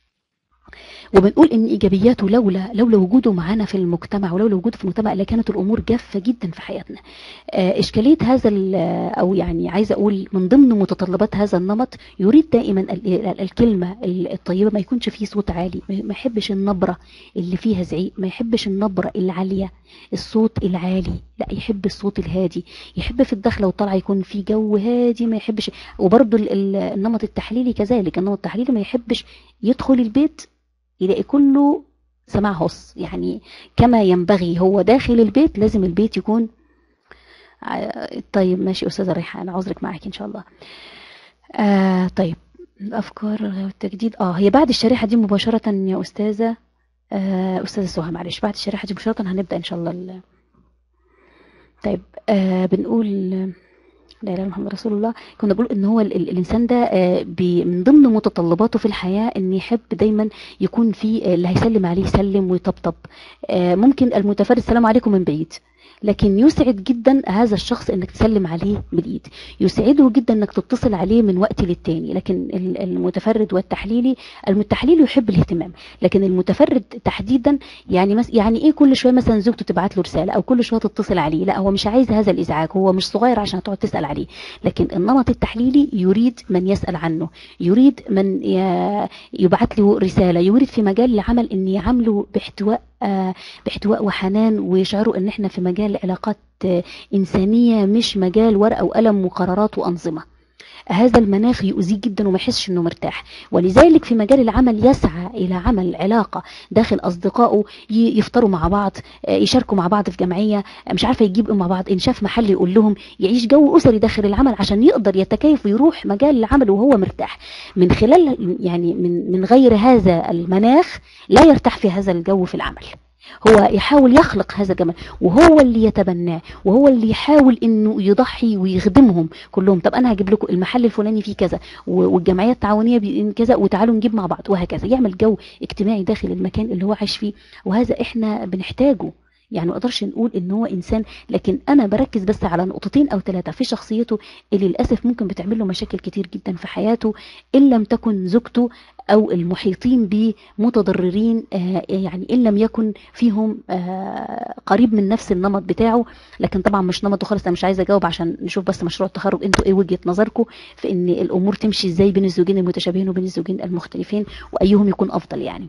وبنقول ان ايجابياته لولا لولا وجوده معانا في المجتمع ولولا وجوده في المجتمع لكانت الامور جافه جدا في حياتنا اشكاليه هذا او يعني عايزه اقول من ضمن متطلبات هذا النمط يريد دائما الكلمه الطيبه ما يكونش فيه صوت عالي ما يحبش النبره اللي فيها زعيق ما يحبش النبره العاليه الصوت العالي لا يحب الصوت الهادي يحب في الدخله والطلعه يكون في جو هادي ما يحبش وبرده النمط التحليلي كذلك النمط التحليلي ما يحبش يدخل البيت يلاقي كله سماع هص يعني كما ينبغي هو داخل البيت لازم البيت يكون ع- طيب ماشي أستاذة ريحان عذرك معاكي إن شاء الله آه طيب الأفكار والتجديد اه هي بعد الشريحة دي مباشرة يا أستاذة آه أستاذة سهى معلش بعد الشريحة دي مباشرة هنبدأ إن شاء الله ال- طيب آه بنقول لا اله الا محمد رسول الله كنا بنقول ان هو ال ال الانسان ده آه، بي- من ضمن متطلباته في الحياه ان يحب دايما يكون في آه، اللي هيسلم عليه يسلم ويطبطب آه، ممكن المتفرد السلام عليكم من بعيد لكن يسعد جدا هذا الشخص انك تسلم عليه بالايد يسعده جدا انك تتصل عليه من وقت للتاني لكن ال- المتفرد والتحليلي التحليلي يحب الاهتمام لكن المتفرد تحديدا يعني مس يعني ايه كل شويه مثلا زوجته تبعت له رساله او كل شويه تتصل عليه لا هو مش عايز هذا الازعاج هو مش صغير عشان تقعد تسال عليه لكن النمط التحليلي يريد من يسال عنه يريد من ي- يبعت له رساله يريد في مجال العمل ان يعامله باحتواء آه، باحتواء وحنان ويشعروا ان احنا في مجال علاقات آه، انسانيه مش مجال ورقه وقلم وقرارات وانظمه هذا المناخ يؤذيه جدا وما يحسش انه مرتاح ولذلك في مجال العمل يسعى الى عمل علاقه داخل اصدقائه ي- يفطروا مع بعض آه، يشاركوا مع بعض في جمعيه آه، مش عارفه يجيب مع بعض ان شاف محل يقول لهم يعيش جو اسري داخل العمل عشان يقدر يتكيف ويروح مجال العمل وهو مرتاح من خلال يعني من من غير هذا المناخ لا يرتاح في هذا الجو في العمل هو يحاول يخلق هذا الجمال وهو اللي يتبناه وهو اللي يحاول انه يضحي ويخدمهم كلهم طب انا هجيب لكم المحل الفلاني فيه كذا و- والجمعيه التعاونيه بي- كذا وتعالوا نجيب مع بعض وهكذا يعمل جو اجتماعي داخل المكان اللي هو عايش فيه وهذا احنا بنحتاجه يعني ما اقدرش نقول ان هو انسان لكن انا بركز بس على نقطتين او ثلاثه في شخصيته اللي للاسف ممكن بتعمل له مشاكل كتير جدا في حياته ان لم تكن زوجته او المحيطين به متضررين آه، يعني ان لم يكن فيهم آه، قريب من نفس النمط بتاعه لكن طبعا مش نمطه خالص انا مش عايزه اجاوب عشان نشوف بس مشروع التخرج انتوا ايه وجهه نظركم في ان الامور تمشي ازاي بين الزوجين المتشابهين وبين الزوجين المختلفين وايهم يكون افضل يعني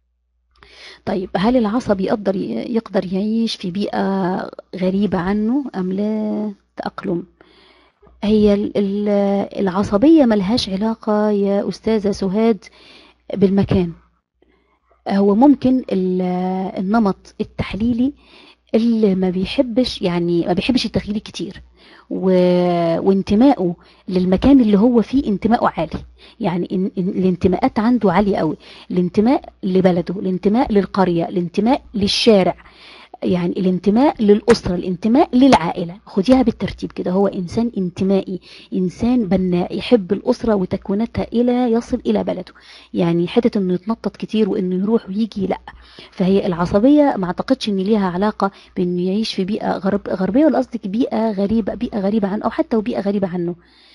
طيب هل العصبي يقدر يقدر يعيش في بيئة غريبة عنه أم لا تأقلم هي ال- ال- العصبية ملهاش علاقة يا أستاذة سهاد بالمكان هو ممكن ال- النمط التحليلي اللي ما بيحبش يعني ما بيحبش التغيير كتير و... وانتمائه للمكان اللي هو فيه انتمائه عالي يعني إن... إن الانتماءات عنده عالية قوي الانتماء لبلده الانتماء للقرية الانتماء للشارع يعني الانتماء للأسرة الانتماء للعائلة خديها بالترتيب كده هو إنسان انتمائي إنسان بناء يحب الأسرة وتكويناتها إلى يصل إلى بلده يعني حتة إنه يتنطط كتير وإنه يروح ويجي لأ فهي العصبية ما أعتقدش إن ليها علاقة بإنه يعيش في بيئة غرب غربية ولا قصدك بيئة غريبة بيئة غريبة عنه أو حتى وبيئة غريبة عنه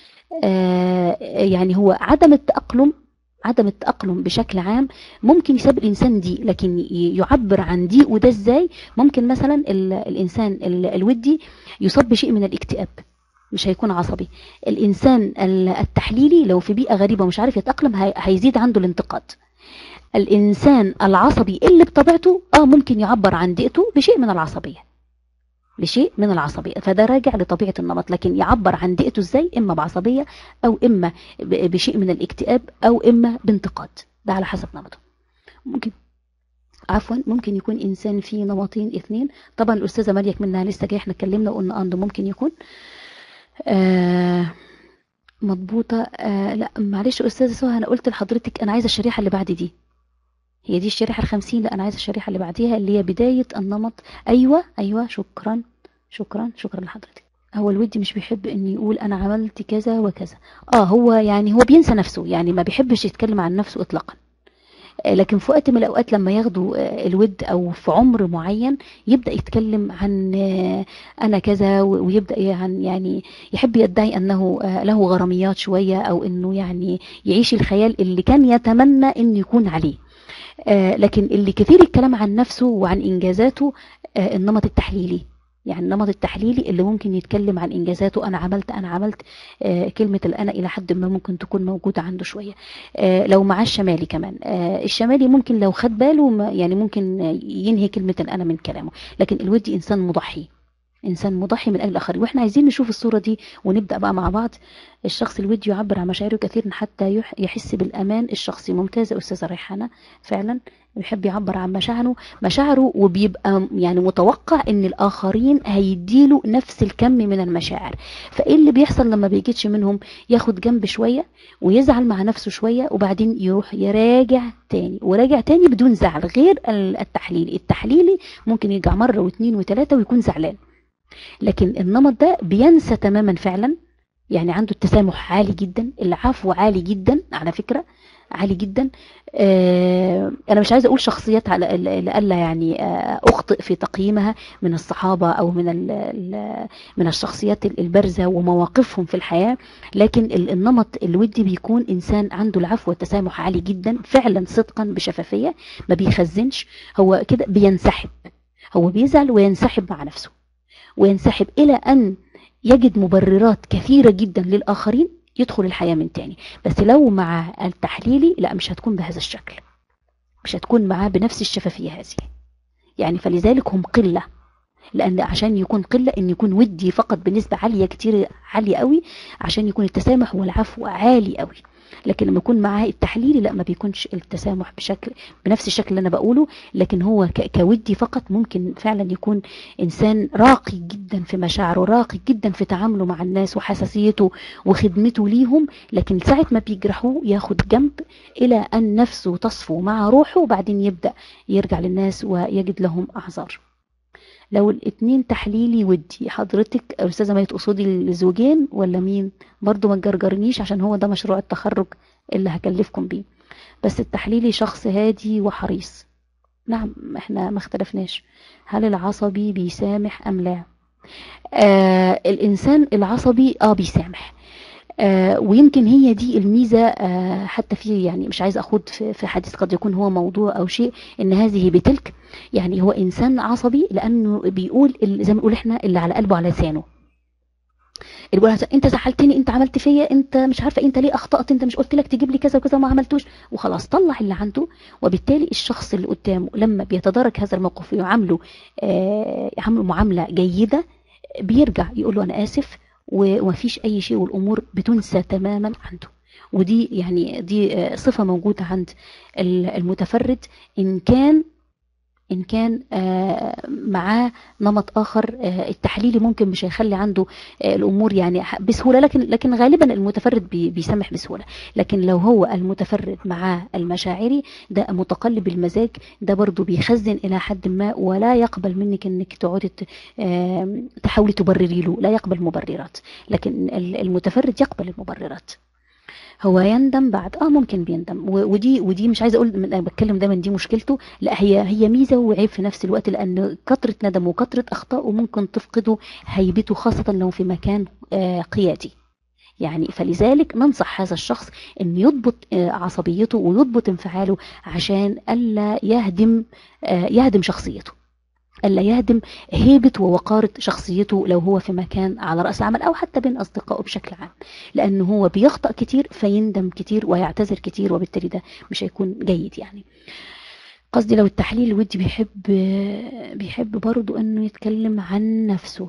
آه يعني هو عدم التأقلم عدم التأقلم بشكل عام ممكن يسبب الإنسان دي لكن ي- يعبر عن دي وده إزاي ممكن مثلا ال- الإنسان ال- الودي يصاب بشيء من الاكتئاب مش هيكون عصبي الإنسان ال- التحليلي لو في بيئة غريبة ومش عارف يتأقلم هي- هيزيد عنده الانتقاد الإنسان العصبي اللي بطبيعته اه ممكن يعبر عن ضيقته بشيء من العصبية بشيء من العصبية فده راجع لطبيعة النمط لكن يعبر عن ضيقته ازاي اما بعصبية او اما ب- بشيء من الاكتئاب او اما بانتقاد ده على حسب نمطه ممكن عفوا ممكن يكون انسان فيه نمطين اثنين طبعا الاستاذه مريم منها لسه جايه احنا اتكلمنا وقلنا عنده ممكن يكون آه مضبوطه آه لا معلش استاذه سهى انا قلت لحضرتك انا عايزه الشريحه اللي بعد دي هي دي الشريحه الخمسين لا انا عايزه الشريحه اللي بعديها اللي هي بدايه النمط ايوه ايوه شكرا شكرا شكرا لحضرتك هو الودي مش بيحب ان يقول انا عملت كذا وكذا اه هو يعني هو بينسى نفسه يعني ما بيحبش يتكلم عن نفسه اطلاقا آه، لكن في وقت من الاوقات لما ياخدوا آه، الود او في عمر معين يبدا يتكلم عن آه، انا كذا و- ويبدا ي- عن يعني يحب يدعي انه آه، له غراميات شويه او انه يعني يعيش الخيال اللي كان يتمنى انه يكون عليه آه، لكن اللي كثير الكلام عن نفسه وعن انجازاته آه، النمط التحليلي يعني النمط التحليلي اللي ممكن يتكلم عن انجازاته انا عملت انا عملت آه، كلمه الانا الى حد ما ممكن تكون موجوده عنده شويه آه، لو معاه الشمالي كمان آه، الشمالي ممكن لو خد باله ما- يعني ممكن آه، ينهي كلمه الانا من كلامه لكن الودي انسان مضحي انسان مضحي من اجل الاخرين واحنا عايزين نشوف الصوره دي ونبدا بقى مع بعض الشخص الودي يعبر عن مشاعره كثيرا حتى يح- يحس بالامان الشخصي ممتازه استاذه ريحانه فعلا بيحب يعبر عن مشاعره مشاعره وبيبقى يعني متوقع ان الاخرين هيديله نفس الكم من المشاعر فايه اللي بيحصل لما بيجيتش منهم ياخد جنب شويه ويزعل مع نفسه شويه وبعدين يروح يراجع تاني وراجع تاني بدون زعل غير ال- التحليلي التحليلي ممكن يرجع مره واثنين وثلاثه ويكون زعلان لكن النمط ده بينسى تماما فعلا يعني عنده التسامح عالي جدا العفو عالي جدا على فكرة عالي جدا آه انا مش عايزه اقول شخصيات على لألا يعني آه اخطئ في تقييمها من الصحابه او من ال ال من الشخصيات البارزه ومواقفهم في الحياه لكن ال- النمط الودي بيكون انسان عنده العفو والتسامح عالي جدا فعلا صدقا بشفافيه ما بيخزنش هو كده بينسحب هو بيزعل وينسحب مع نفسه وينسحب إلى أن يجد مبررات كثيرة جدا للآخرين يدخل الحياة من تاني بس لو مع التحليلي لا مش هتكون بهذا الشكل مش هتكون معاه بنفس الشفافية هذه يعني فلذلك هم قلة لأن عشان يكون قلة إن يكون ودي فقط بنسبة عالية كتير عالية قوي عشان يكون التسامح والعفو عالي قوي لكن لما يكون معاه التحليلي لا ما بيكونش التسامح بشكل بنفس الشكل اللي انا بقوله لكن هو ك- كودي فقط ممكن فعلا يكون انسان راقي جدا في مشاعره راقي جدا في تعامله مع الناس وحساسيته وخدمته ليهم لكن ساعة ما بيجرحوه ياخد جنب الى ان نفسه تصفو مع روحه وبعدين يبدأ يرجع للناس ويجد لهم اعذار لو الاتنين تحليلي ودي حضرتك استاذه ما تقصدي الزوجين ولا مين برضو ما تجرجرنيش عشان هو ده مشروع التخرج اللي هكلفكم بيه بس التحليلي شخص هادي وحريص نعم احنا ما اختلفناش هل العصبي بيسامح ام لا آه الانسان العصبي اه بيسامح آه ويمكن هي دي الميزه آه حتى في يعني مش عايز اخوض في, في حديث قد يكون هو موضوع او شيء ان هذه بتلك يعني هو انسان عصبي لانه بيقول ال- زي ما نقول احنا اللي على قلبه على لسانه اللي بيقول على- انت زعلتني انت عملت فيا انت مش عارفه انت ليه اخطات انت مش قلت لك تجيب لي كذا وكذا وما عملتوش وخلاص طلع اللي عنده وبالتالي الشخص اللي قدامه لما بيتدارك هذا الموقف ويعامله آه يعامله معامله جيده بيرجع يقول له انا اسف و- ومفيش اي شيء والامور بتنسى تماما عنده ودي يعني دي آه، صفه موجوده عند ال- المتفرد ان كان ان كان آه، معاه نمط اخر آه، التحليلي ممكن مش هيخلي عنده آه، الامور يعني ح- بسهوله لكن لكن غالبا المتفرد بي- بيسامح بسهوله لكن لو هو المتفرد معاه المشاعري ده متقلب المزاج ده برضو بيخزن الى حد ما ولا يقبل منك انك تقعدي ت- آم، تحاولي تبرري له لا يقبل مبررات لكن ال- المتفرد يقبل المبررات هو يندم بعد اه ممكن بيندم و- ودي ودي مش عايزه اقول من- انا بتكلم دايما دي مشكلته لا هي هي ميزه وعيب في نفس الوقت لان كثره ندم وكثره اخطائه ممكن تفقده هيبته خاصه لو في مكان آه، قيادي يعني فلذلك ننصح هذا الشخص ان يضبط آه، عصبيته ويضبط انفعاله عشان الا يهدم آه، يهدم شخصيته الا يهدم هيبه ووقاره شخصيته لو هو في مكان على راس عمل او حتى بين اصدقائه بشكل عام لانه هو بيخطأ كتير فيندم كتير ويعتذر كتير وبالتالي ده مش هيكون جيد يعني قصدي لو التحليل الودي بيحب بيحب برضو انه يتكلم عن نفسه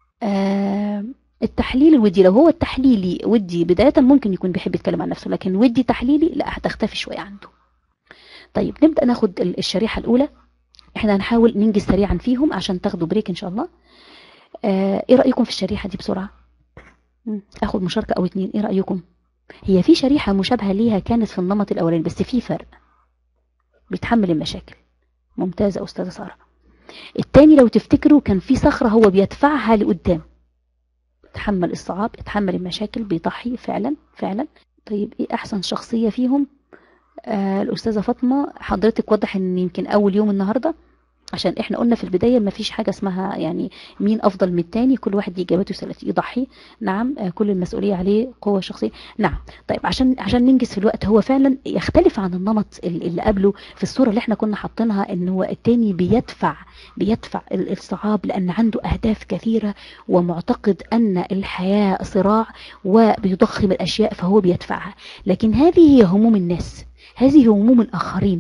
آه التحليل الودي لو هو التحليلي ودي بداية ممكن يكون بيحب يتكلم عن نفسه لكن ودي تحليلي لا هتختفي شوية عنده طيب نبدأ ناخد ال- الشريحة الأولى احنا هنحاول ننجز سريعا فيهم عشان تاخدوا بريك ان شاء الله آه ايه رأيكم في الشريحة دي بسرعة مم، اخد مشاركة او اتنين ايه رأيكم هي في شريحة مشابهة ليها كانت في النمط الأولاني بس في فرق بيتحمل المشاكل ممتازة أستاذة سارة التاني لو تفتكروا كان في صخرة هو بيدفعها لقدام يتحمل الصعاب يتحمل المشاكل بيضحي فعلا فعلا طيب ايه أحسن شخصية فيهم آه الأستاذة فاطمة حضرتك واضح إن يمكن أول يوم النهاردة عشان احنا قلنا في البداية ما فيش حاجة اسمها يعني مين أفضل من التاني كل واحد دي إجابته ثلاثة يضحي نعم آه كل المسؤولية عليه قوة شخصية نعم طيب عشان عشان ننجز في الوقت هو فعلا يختلف عن النمط ال- اللي قبله في الصورة اللي احنا كنا حاطينها ان هو التاني بيدفع بيدفع ال- الصعاب لأن عنده أهداف كثيرة ومعتقد أن الحياة صراع وبيضخم الأشياء فهو بيدفعها لكن هذه هي هموم الناس هذه هموم الآخرين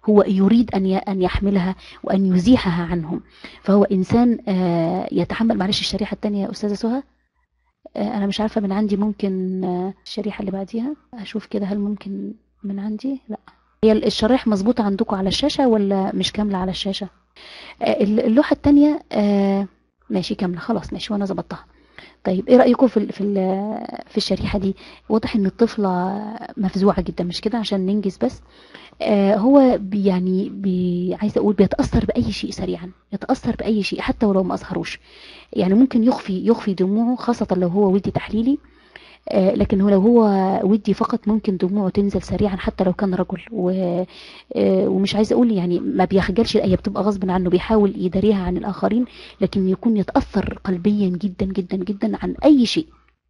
هو يريد أن ي- أن يحملها وأن يزيحها عنهم فهو إنسان آه، يتحمل معلش الشريحة التانية يا أستاذة سهى آه، أنا مش عارفة من عندي ممكن آه، الشريحة اللي بعديها أشوف كده هل ممكن من عندي لا هي الشرايح مظبوطة عندكم على الشاشة ولا مش كاملة على الشاشة آه، اللوحة التانية آه، ماشي كاملة خلاص ماشي وأنا ظبطتها طيب ايه رأيكم في ال- في ال- في الشريحة دي واضح ان الطفلة مفزوعة جدا مش كده عشان ننجز بس آه هو بي يعني بي عايزة اقول بيتأثر بأي شيء سريعا يتأثر بأي شيء حتى ولو ما أظهروش يعني ممكن يخفي يخفي دموعه خاصة لو هو ودي تحليلي آه، لكن هو لو هو ودي فقط ممكن دموعه تنزل سريعا حتى لو كان رجل و... آه، ومش عايزه اقول يعني ما بيخجلش هي بتبقى غصب عنه بيحاول يداريها عن الاخرين لكن يكون يتاثر قلبيا جدا جدا جدا عن اي شيء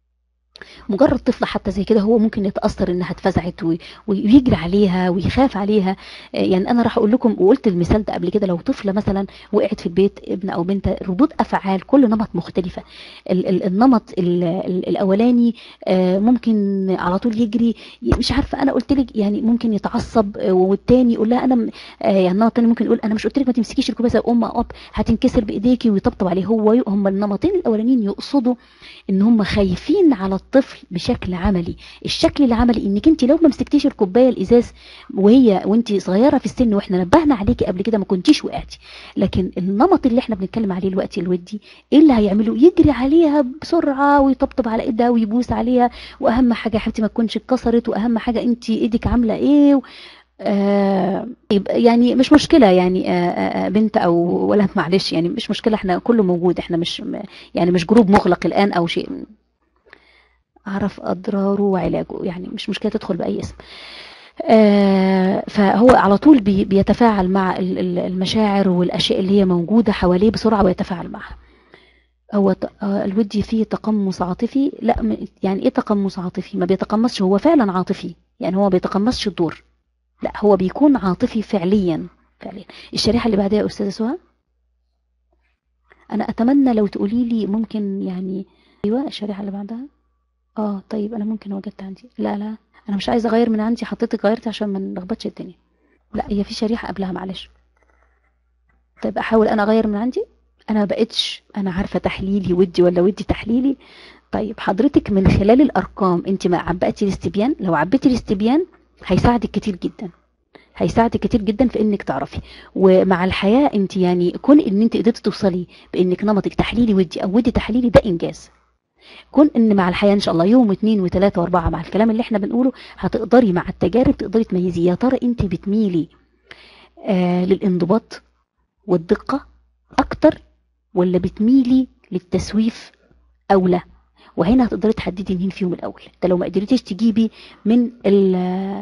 مجرد طفلة حتى زي كده هو ممكن يتأثر انها اتفزعت وي- ويجري عليها ويخاف عليها آه، يعني انا راح اقول لكم وقلت المثال ده قبل كده لو طفلة مثلا وقعت في البيت ابن او بنت ردود افعال كل نمط مختلفة ال- ال- النمط ال- ال- الاولاني آه، ممكن على طول يجري ي- مش عارفة انا قلت لك يعني ممكن يتعصب آه، والتاني يقول لها انا م- آه، يعني النمط التاني ممكن يقول انا مش قلت لك ما تمسكيش الكوبايه يا ام اب هتنكسر بايديكي ويطبطب عليه هو ي- هم النمطين الاولانيين يقصدوا ان هم خايفين على الطفل بشكل عملي الشكل العملي انك انت لو ما مسكتيش الكوبايه الازاز وهي وانت صغيره في السن واحنا نبهنا عليكي قبل كده ما كنتيش وقعتي لكن النمط اللي احنا بنتكلم عليه دلوقتي الودي ايه اللي هيعمله يجري عليها بسرعه ويطبطب على ايدها ويبوس عليها واهم حاجه يا حبيبتي ما تكونش اتكسرت واهم حاجه انت ايدك عامله ايه و... آه يبقى يعني مش مشكلة يعني آه آه بنت أو ولد معلش يعني مش مشكلة احنا كله موجود احنا مش يعني مش جروب مغلق الآن أو شيء أعرف أضراره وعلاجه يعني مش مشكلة تدخل بأي اسم آه فهو على طول بي بيتفاعل مع ال- ال- المشاعر والأشياء اللي هي موجودة حواليه بسرعة ويتفاعل معها هو ت- آه، الودي فيه تقمص عاطفي لا م- يعني ايه تقمص عاطفي ما بيتقمصش هو فعلا عاطفي يعني هو ما بيتقمصش الدور لا هو بيكون عاطفي فعليا فعليا الشريحة اللي بعدها يا أستاذة سهى أنا أتمنى لو تقولي لي ممكن يعني أيوة الشريحة اللي بعدها اه طيب أنا ممكن وجدت عندي لا لا أنا مش عايزة أغير من عندي حطيتك غيرتي عشان ما نلخبطش الدنيا لا هي في شريحة قبلها معلش طيب أحاول أنا أغير من عندي أنا ما بقتش أنا عارفة تحليلي ودي ولا ودي تحليلي طيب حضرتك من خلال الأرقام أنت ما عبأتي الاستبيان لو عبيتي الاستبيان هيساعدك كتير جدا هيساعدك كتير جدا في انك تعرفي ومع الحياه انت يعني كون ان انت قدرتي توصلي بانك نمطك تحليلي ودي او ودي تحليلي ده انجاز كون ان مع الحياه ان شاء الله يوم واثنين وثلاثه واربعه مع الكلام اللي احنا بنقوله هتقدري مع التجارب تقدري تميزي يا ترى انت بتميلي آه للانضباط والدقه اكتر ولا بتميلي للتسويف او لا وهنا هتقدري تحددي مين فيهم الاول ده لو ما قدرتيش تجيبي من ال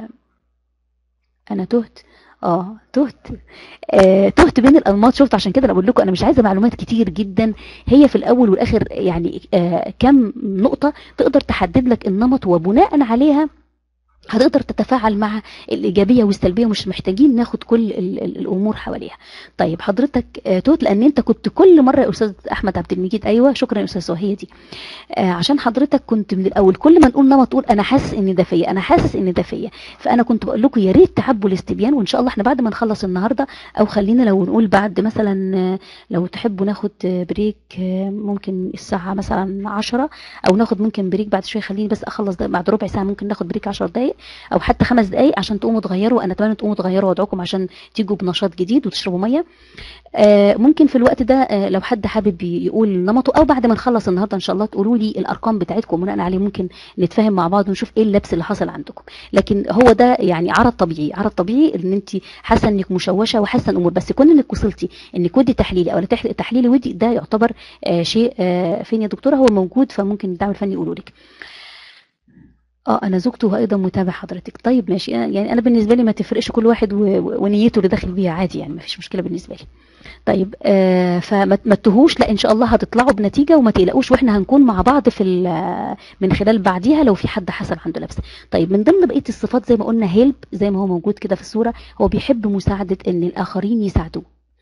انا تهت اه تهت آه تهت بين الانماط شفت عشان كده انا بقول لكم انا مش عايزه معلومات كتير جدا هي في الاول والاخر يعني آه كم نقطه تقدر تحدد لك النمط وبناء عليها هتقدر تتفاعل مع الإيجابية والسلبية مش محتاجين ناخد كل ال ال الأمور حواليها طيب حضرتك آه توت لأن أنت كنت كل مرة يا أستاذ أحمد عبد المجيد أيوة شكرا يا أستاذ سهية دي آه عشان حضرتك كنت من الأول كل ما نقول نمط تقول أنا حاسس إن ده فيا أنا حاسس إن ده فيا فأنا كنت بقول لكم يا ريت تعبوا الاستبيان وإن شاء الله إحنا بعد ما نخلص النهاردة أو خلينا لو نقول بعد مثلا آه لو تحبوا ناخد بريك آه ممكن الساعة مثلا عشرة أو ناخد ممكن بريك بعد شوية خليني بس أخلص ده بعد ربع ساعة ممكن ناخد بريك 10 دقايق او حتى خمس دقايق عشان تقوموا تغيروا انا اتمنى تقوموا تغيروا وضعكم عشان تيجوا بنشاط جديد وتشربوا ميه آه ممكن في الوقت ده آه لو حد حابب يقول نمطه او بعد ما نخلص النهارده ان شاء الله تقولوا لي الارقام بتاعتكم بناء عليه ممكن نتفاهم مع بعض ونشوف ايه اللبس اللي حصل عندكم لكن هو ده يعني عرض طبيعي عرض طبيعي ان انت حاسه انك مشوشه وحاسه الامور بس كون انك وصلتي انك ودي تحليلي او تحليلي ودي ده يعتبر آه شيء آه فين يا دكتوره هو موجود فممكن الدعم الفني يقولوا لك اه انا زوجته ايضا متابع حضرتك طيب ماشي يعني انا بالنسبه لي ما تفرقش كل واحد ونيته اللي داخل بيها عادي يعني ما فيش مشكله بالنسبه لي طيب آه فما تتهوش لا ان شاء الله هتطلعوا بنتيجه وما تقلقوش واحنا هنكون مع بعض في من خلال بعديها لو في حد حصل عنده لبس طيب من ضمن بقيه الصفات زي ما قلنا هيلب زي ما هو موجود كده في الصوره هو بيحب مساعده ان الاخرين يساعدوه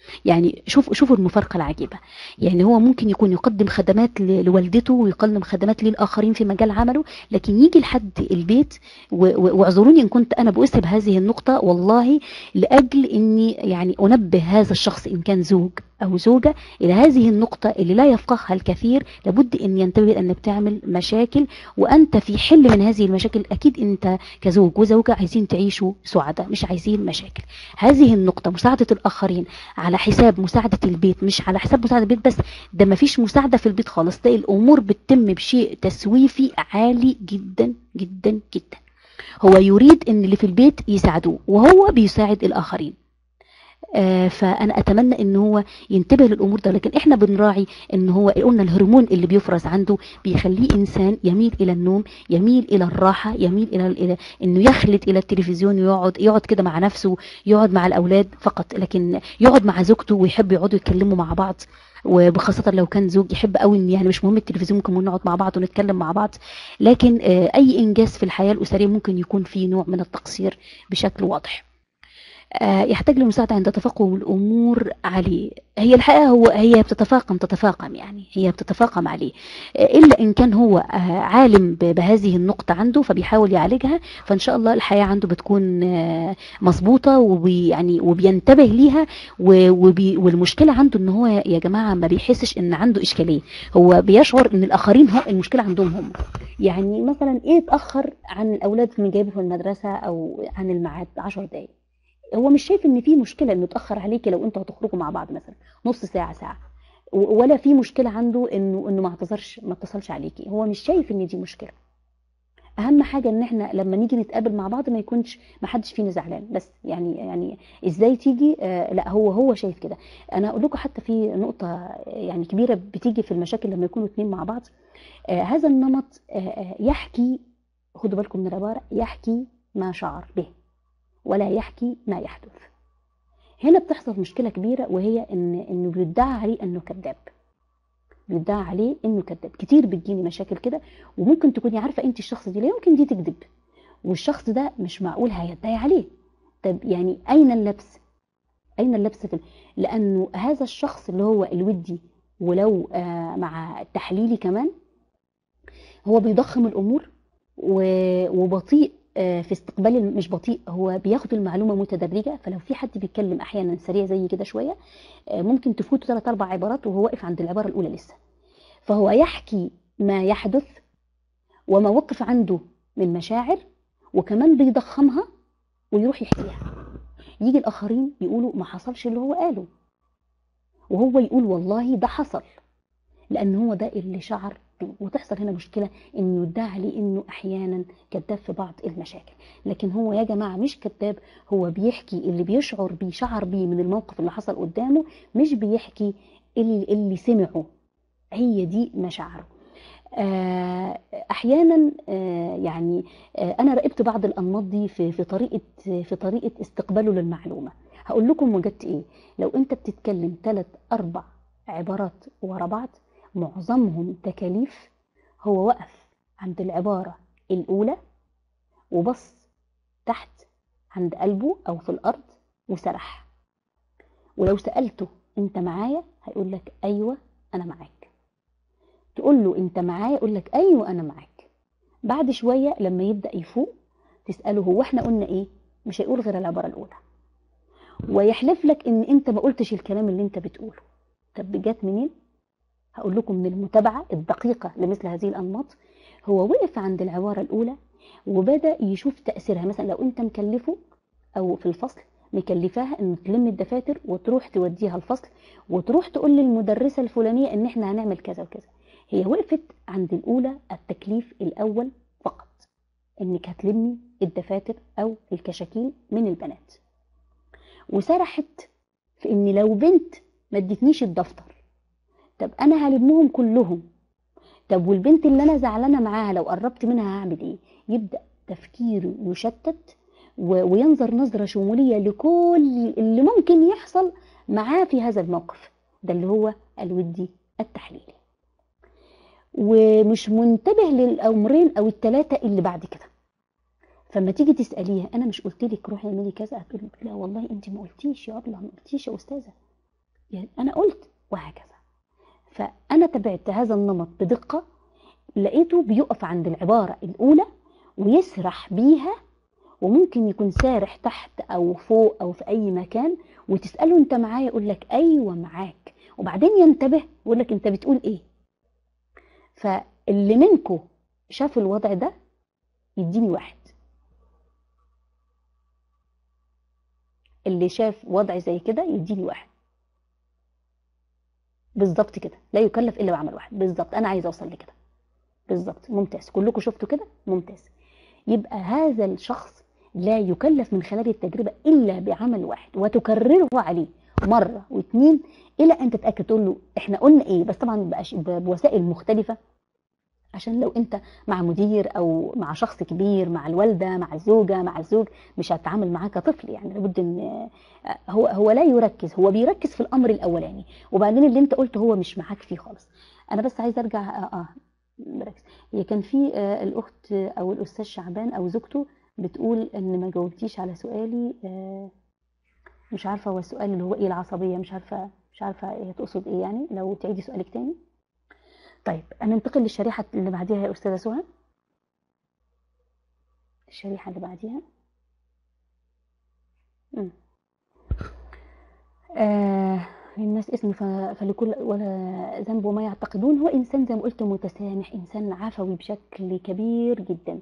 يعني شوف شوفوا المفارقة العجيبة يعني هو ممكن يكون يقدم خدمات ل- لوالدته ويقدم خدمات للآخرين في مجال عمله لكن يجي لحد البيت و- و- واعذروني إن كنت أنا بأسهب هذه النقطة والله لأجل إني يعني أنبه هذا الشخص إن كان زوج أو زوجة إلى هذه النقطة اللي لا يفقهها الكثير لابد أن ينتبه أن بتعمل مشاكل وأنت في حل من هذه المشاكل أكيد أنت كزوج وزوجة عايزين تعيشوا سعداء مش عايزين مشاكل هذه النقطة مساعدة الآخرين على حساب مساعدة البيت مش على حساب مساعدة البيت بس ده مفيش مساعدة في البيت خالص تلاقي الأمور بتتم بشيء تسويفي عالي جدا جدا جدا هو يريد ان اللي في البيت يساعدوه وهو بيساعد الآخرين آه، فانا اتمنى ان هو ينتبه للامور ده لكن احنا بنراعي ان هو قلنا الهرمون اللي بيفرز عنده بيخليه انسان يميل الى النوم يميل الى الراحه يميل الى, إلى انه يخلد الى التلفزيون ويقعد يقعد كده مع نفسه يقعد مع الاولاد فقط لكن يقعد مع زوجته ويحب يقعدوا يتكلموا مع بعض وبخاصة لو كان زوج يحب قوي ان يعني مش مهم التلفزيون ممكن نقعد مع بعض ونتكلم مع بعض لكن آه، اي انجاز في الحياة الاسرية ممكن يكون فيه نوع من التقصير بشكل واضح آه، يحتاج لمساعدة عند تفاقم الأمور عليه هي الحقيقة هو هي بتتفاقم تتفاقم يعني هي بتتفاقم عليه آه، إلا إن كان هو آه، عالم ب- بهذه النقطة عنده فبيحاول يعالجها فإن شاء الله الحياة عنده بتكون آه، مظبوطة ويعني وبينتبه ليها و- وبي والمشكلة عنده إن هو يا جماعة ما بيحسش إن عنده إشكالية هو بيشعر إن الآخرين هو المشكلة عندهم هم يعني مثلا إيه اتأخر عن الأولاد من جايبه في المدرسة أو عن الميعاد 10 دقايق هو مش شايف ان في مشكله انه اتاخر عليكي لو انتوا هتخرجوا مع بعض مثلا نص ساعه ساعه و- ولا في مشكله عنده انه انه ما اعتذرش ما اتصلش عليكي هو مش شايف ان دي مشكله اهم حاجه ان احنا لما نيجي نتقابل مع بعض ما يكونش ما حدش فينا زعلان بس يعني يعني ازاي تيجي آه لا هو هو شايف كده انا اقول لكم حتى في نقطه يعني كبيره بتيجي في المشاكل لما يكونوا اتنين مع بعض آه هذا النمط آه آه يحكي خدوا بالكم من العباره يحكي ما شعر به ولا يحكي ما يحدث هنا بتحصل مشكلة كبيرة وهي إن إنه بيدعى عليه إنه كذاب بيدعى عليه إنه كذاب كتير بتجيني مشاكل كده وممكن تكوني عارفة أنت الشخص دي لا يمكن دي تكذب والشخص ده مش معقول هيدعي عليه طب يعني أين اللبس أين اللبس في ال- لأنه هذا الشخص اللي هو الودي ولو آه مع التحليلي كمان هو بيضخم الأمور و- وبطيء آه، في استقبال الم- مش بطيء هو بياخد المعلومه متدرجه فلو في حد بيتكلم احيانا سريع زي كده شويه آه، ممكن تفوته ثلاث اربع عبارات وهو واقف عند العباره الاولى لسه فهو يحكي ما يحدث وما وقف عنده من مشاعر وكمان بيضخمها ويروح يحكيها يجي الاخرين يقولوا ما حصلش اللي هو قاله وهو يقول والله ده حصل لان هو ده اللي شعر بيه وتحصل هنا مشكله انه يدعى عليه انه احيانا كذاب في بعض المشاكل لكن هو يا جماعه مش كذاب هو بيحكي اللي بيشعر بيه شعر بيه من الموقف اللي حصل قدامه مش بيحكي اللي, اللي سمعه هي دي مشاعره آه، احيانا آه، يعني آه، انا راقبت بعض الانماط دي في في طريقه في طريقه استقباله للمعلومه هقول لكم وجدت ايه لو انت بتتكلم ثلاث اربع عبارات ورا بعض معظمهم تكاليف هو وقف عند العباره الاولى وبص تحت عند قلبه او في الارض وسرح ولو سالته انت معايا هيقول لك ايوه انا معاك تقول له انت معايا يقول لك ايوه انا معاك بعد شويه لما يبدا يفوق تساله هو احنا قلنا ايه مش هيقول غير العباره الاولى ويحلف لك ان انت ما قلتش الكلام اللي انت بتقوله طب جت منين هقول لكم من المتابعه الدقيقه لمثل هذه الانماط هو وقف عند العباره الاولى وبدا يشوف تاثيرها مثلا لو انت مكلفه او في الفصل مكلفاها ان تلم الدفاتر وتروح توديها الفصل وتروح تقول للمدرسه الفلانيه ان احنا هنعمل كذا وكذا هي وقفت عند الأولى التكليف الأول فقط إنك هتلمي الدفاتر أو الكشاكيل من البنات وسرحت في إن لو بنت ما ادتنيش الدفتر طب أنا هلمهم كلهم طب والبنت اللي أنا زعلانة معاها لو قربت منها هعمل إيه يبدأ تفكيره يشتت و- وينظر نظرة شمولية لكل اللي ممكن يحصل معاه في هذا الموقف ده اللي هو الودي التحليلي ومش منتبه للامرين او الثلاثه اللي بعد كده فلما تيجي تساليها انا مش قلت لك روحي اعملي كذا هتقول لك لا والله انت ما قلتيش يا ابله ما قلتيش يا استاذه يعني انا قلت وهكذا فانا تبعت هذا النمط بدقه لقيته بيقف عند العباره الاولى ويسرح بيها وممكن يكون سارح تحت او فوق او في اي مكان وتساله انت معايا يقول لك ايوه معاك وبعدين ينتبه يقول لك انت بتقول ايه فاللي منكم شاف الوضع ده يديني واحد اللي شاف وضع زي كده يديني واحد بالظبط كده لا يكلف الا بعمل واحد بالظبط انا عايزه اوصل لكده بالظبط ممتاز كلكم شفتوا كده ممتاز يبقى هذا الشخص لا يكلف من خلال التجربه الا بعمل واحد وتكرره عليه مره واثنين الى ان تتاكد تقول له احنا قلنا ايه بس طبعا بقاش- بوسائل مختلفه عشان لو انت مع مدير او مع شخص كبير مع الوالده مع الزوجه مع الزوج مش هتعامل معاه كطفل يعني لابد ان هو هو لا يركز هو بيركز في الامر الاولاني وبعدين اللي انت قلته هو مش معاك فيه خالص انا بس عايزه ارجع اه, آه بركز هي كان في آه الاخت او الاستاذ شعبان او زوجته بتقول ان ما جاوبتيش على سؤالي آه مش عارفه هو السؤال اللي هو ايه العصبيه مش عارفه مش عارفه هي تقصد ايه يعني لو تعيدي سؤالك تاني طيب هننتقل للشريحة اللي بعديها يا أستاذة سهى الشريحة اللي بعديها مم. آه للناس اسم ف- فلكل ولا ذنب وما يعتقدون هو إنسان زي ما قلت متسامح إنسان عفوي بشكل كبير جدا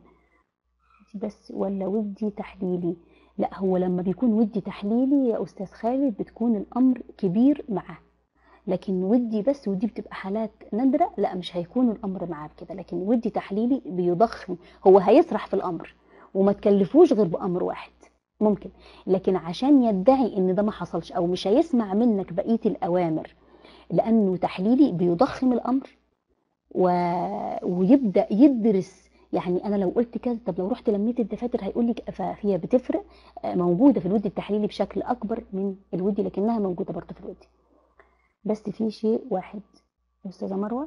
بس ولا ودي تحليلي لا هو لما بيكون ودي تحليلي يا أستاذ خالد بتكون الأمر كبير معاه لكن ودي بس ودي بتبقى حالات نادرة لا مش هيكون الأمر معاه بكده لكن ودي تحليلي بيضخم هو هيسرح في الأمر وما تكلفوش غير بأمر واحد ممكن لكن عشان يدعي ان ده ما حصلش او مش هيسمع منك بقية الأوامر لأنه تحليلي بيضخم الأمر و... ويبدأ يدرس يعني انا لو قلت كذا طب لو رحت لميت الدفاتر هيقول لك فهي بتفرق آه، موجوده في الودي التحليلي بشكل اكبر من الودي لكنها موجوده برضه في الودي بس في شيء واحد أستاذة مروة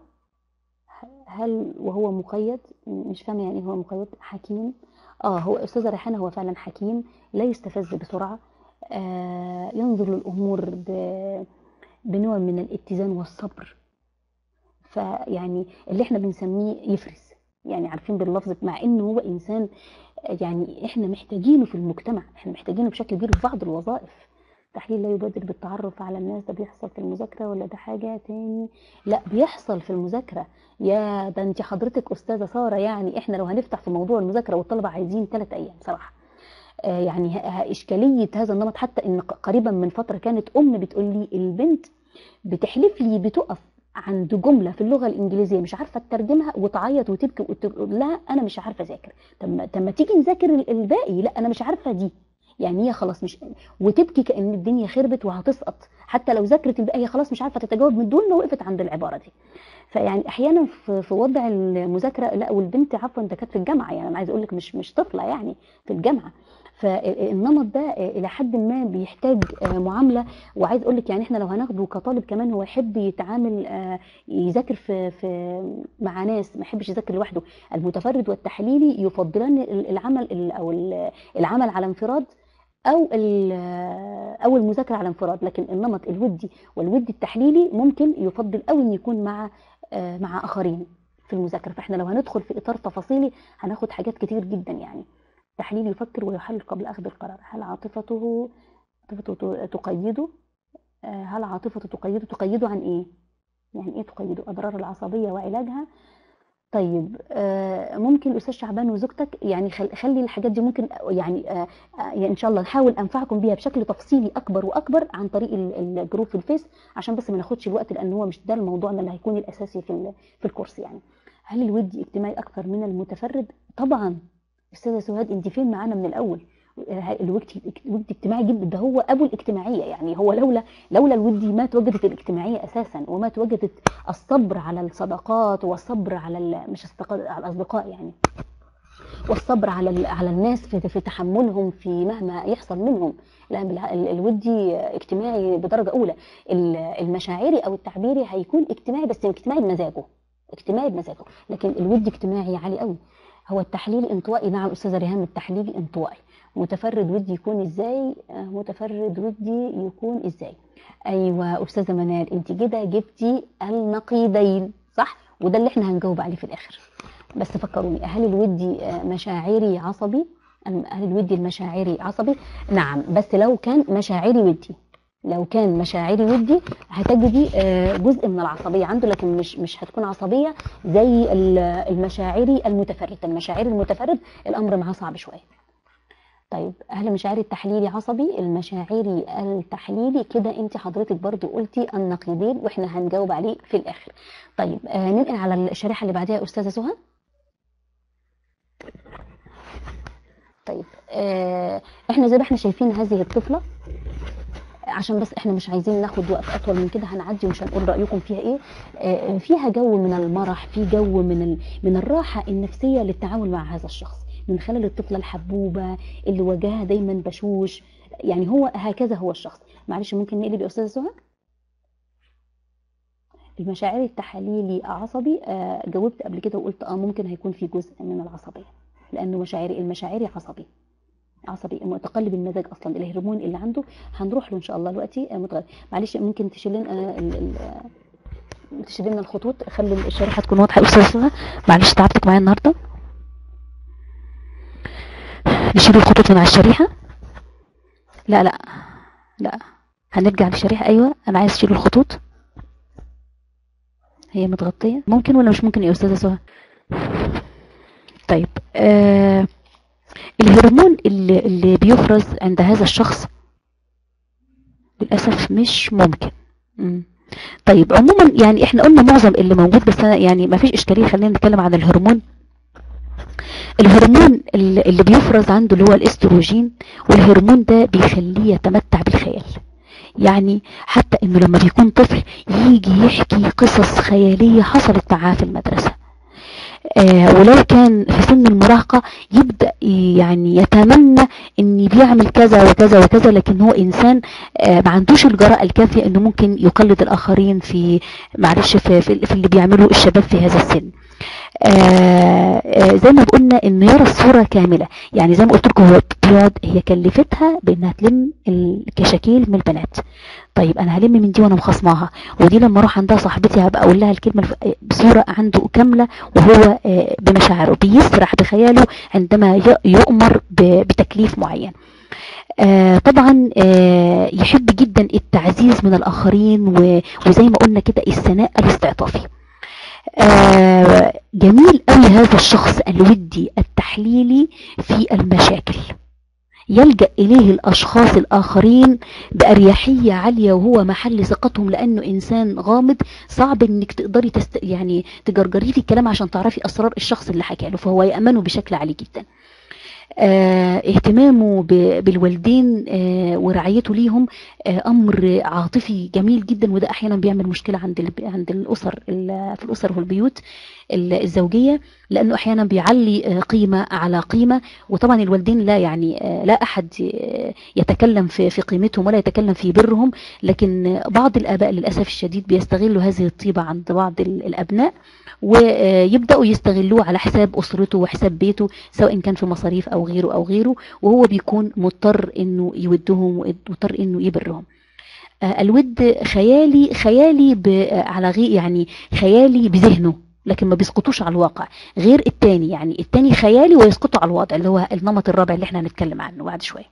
هل وهو مقيد مش فاهمة يعني إيه هو مقيد حكيم اه هو أستاذة ريحانة هو فعلا حكيم لا يستفز بسرعة آه ينظر للأمور ب- بنوع من الاتزان والصبر فيعني اللي احنا بنسميه يفرز يعني عارفين باللفظ مع انه هو انسان يعني احنا محتاجينه في المجتمع احنا محتاجينه بشكل كبير في بعض الوظائف تحليل لا يبادر بالتعرف على الناس ده بيحصل في المذاكرة ولا ده حاجة تاني لا بيحصل في المذاكرة يا ده انت حضرتك أستاذة سارة يعني احنا لو هنفتح في موضوع المذاكرة والطلبة عايزين ثلاث أيام صراحة آه يعني ه- ه- إشكالية هذا النمط حتى إن ق- قريبا من فترة كانت أم بتقول لي البنت بتحلف لي بتقف عند جملة في اللغة الإنجليزية مش عارفة تترجمها وتعيط وتبكي وتقول لها أنا مش عارفة أذاكر طب ما- طب ما تيجي نذاكر ال- الباقي لا أنا مش عارفة دي يعني هي خلاص مش وتبكي كأن الدنيا خربت وهتسقط حتى لو ذاكرت الباقي هي خلاص مش عارفة تتجاوب من دون ما وقفت عند العبارة دي فيعني احيانا في في وضع المذاكره لا والبنت عفوا ده كانت في الجامعه يعني انا عايز اقول لك مش مش طفله يعني في الجامعه فالنمط ده الى حد ما بيحتاج معامله وعايز اقول لك يعني احنا لو هناخده كطالب كمان هو يحب يتعامل يذاكر في في مع ناس ما يحبش يذاكر لوحده المتفرد والتحليلي يفضلان العمل او العمل على انفراد او او المذاكره على انفراد لكن النمط الودي والودي التحليلي ممكن يفضل قوي ان يكون مع مع اخرين في المذاكره فاحنا لو هندخل في اطار تفاصيلي هناخد حاجات كتير جدا يعني تحليل يفكر ويحلل قبل اخذ القرار هل عاطفته عاطفته تقيده هل عاطفته تقيده تقيده عن ايه يعني ايه تقيده اضرار العصبيه وعلاجها طيب ممكن الاستاذ شعبان وزوجتك يعني خلي الحاجات دي ممكن يعني, يعني ان شاء الله نحاول انفعكم بيها بشكل تفصيلي اكبر واكبر عن طريق الجروب في الفيس عشان بس ما ناخدش الوقت لان هو مش ده الموضوع اللي هيكون الاساسي في في الكورس يعني هل الودي اجتماعي اكثر من المتفرد طبعا استاذه سهاد انت فين معانا من الاول الودي الودي اجتماعي جدا ده هو ابو الاجتماعيه يعني هو لولا لولا الودي ما توجدت الاجتماعيه اساسا وما توجدت الصبر على الصداقات والصبر على مش على الاصدقاء يعني والصبر على على الناس في في تحملهم في مهما يحصل منهم لا الودي اجتماعي بدرجه اولى المشاعري او التعبيري هيكون اجتماعي بس اجتماعي بمزاجه اجتماعي بمزاجه لكن الودي اجتماعي عالي قوي هو التحليل انطوائي نعم استاذه ريهام التحليل انطوائي متفرد ودي يكون ازاي آه، متفرد ودي يكون ازاي ايوه استاذه منال انت كده جبتي النقيضين صح وده اللي احنا هنجاوب عليه في الاخر بس فكروني هل الودي آه، مشاعري عصبي هل الودي المشاعري عصبي نعم بس لو كان مشاعري ودي لو كان مشاعري ودي هتجدي آه، جزء من العصبيه عنده لكن مش مش هتكون عصبيه زي ال- المشاعري المتفرد المشاعري المتفرد الامر معاه صعب شويه طيب هل المشاعري التحليلي عصبي المشاعري التحليلي كده انت حضرتك برضو قلتي النقيضين واحنا هنجاوب عليه في الاخر طيب آه ننقل على الشريحه اللي بعدها يا استاذه سهى طيب آه احنا زي ما احنا شايفين هذه الطفله عشان بس احنا مش عايزين ناخد وقت اطول من كده هنعدي ومش هنقول رايكم فيها ايه آه، فيها جو من المرح في جو من ال... من الراحه النفسيه للتعامل مع هذا الشخص من خلال الطفله الحبوبه اللي وجهها دايما بشوش يعني هو هكذا هو الشخص معلش ممكن نقلب يا استاذه سهى المشاعر التحاليلي عصبي آه جاوبت قبل كده وقلت اه ممكن هيكون في جزء من العصبيه لانه مشاعري المشاعري عصبي عصبي متقلب المزاج اصلا الهرمون اللي عنده هنروح له ان شاء الله دلوقتي آه، متغير معلش ممكن تشيل لنا آه، ال- ال- آه، تشيل لنا الخطوط خلي الشريحه تكون واضحه يا استاذه سهى معلش تعبتك معايا النهارده نشيل الخطوط من على الشريحه لا لا لا هنرجع للشريحه ايوه انا عايز اشيل الخطوط هي متغطيه ممكن ولا مش ممكن يا استاذه سهى طيب آه الهرمون اللي, اللي بيفرز عند هذا الشخص للأسف مش ممكن مم. طيب عموما يعني احنا قلنا معظم اللي موجود بس انا يعني ما فيش اشكاليه خلينا نتكلم عن الهرمون الهرمون اللي اللي بيفرز عنده اللي هو الاستروجين والهرمون ده بيخليه يتمتع بالخيال يعني حتى انه لما بيكون طفل يجي يحكي قصص خياليه حصلت معاه في المدرسه آه ولو كان في سن المراهقة يبدأ يعني يتمنى ان بيعمل كذا وكذا وكذا لكن هو انسان آه ما عندوش الجرأة الكافية انه ممكن يقلد الاخرين في معلش في, في, في اللي بيعمله الشباب في هذا السن آه آه زي ما قلنا انه يرى الصورة كاملة يعني زي ما قلت لكم هو بيقعد هي كلفتها بانها تلم الكشاكيل من البنات طيب انا هلم من دي وانا مخصماها ودي لما اروح عندها صاحبتي هبقى اقول لها الكلمه الف- بصوره عنده كامله وهو آه، بمشاعره بيسرح بخياله عندما ي- يؤمر ب- بتكليف معين آه، طبعا آه، يحب جدا التعزيز من الاخرين و- وزي ما قلنا كده الثناء الاستعطافي آه، جميل قوي هذا الشخص الودي التحليلي في المشاكل يلجأ إليه الأشخاص الآخرين بأريحية عالية وهو محل ثقتهم لأنه إنسان غامض صعب إنك تقدري تست... يعني تجرجريه في الكلام عشان تعرفي أسرار الشخص اللي حكى له فهو يأمنه بشكل عالي جدا آه اهتمامه ب- بالوالدين آه ورعايته ليهم آه امر عاطفي جميل جدا وده احيانا بيعمل مشكله عند ال- عند الاسر ال- في الاسر والبيوت ال- الزوجيه لانه احيانا بيعلي آه، قيمه على قيمه وطبعا الوالدين لا يعني آه، لا احد آه، يتكلم في في قيمتهم ولا يتكلم في برهم لكن آه، بعض الاباء للاسف الشديد بيستغلوا هذه الطيبه عند بعض ال- الابناء ويبداوا يستغلوه على حساب اسرته وحساب بيته سواء كان في مصاريف او غيره او غيره وهو بيكون مضطر انه يودهم ومضطر انه يبرهم آه، الود خيالي خيالي ب- آه، على غير يعني خيالي بذهنه لكن ما بيسقطوش على الواقع غير التاني يعني التاني خيالي ويسقطوا على الوضع اللي هو النمط الرابع اللي احنا هنتكلم عنه بعد شويه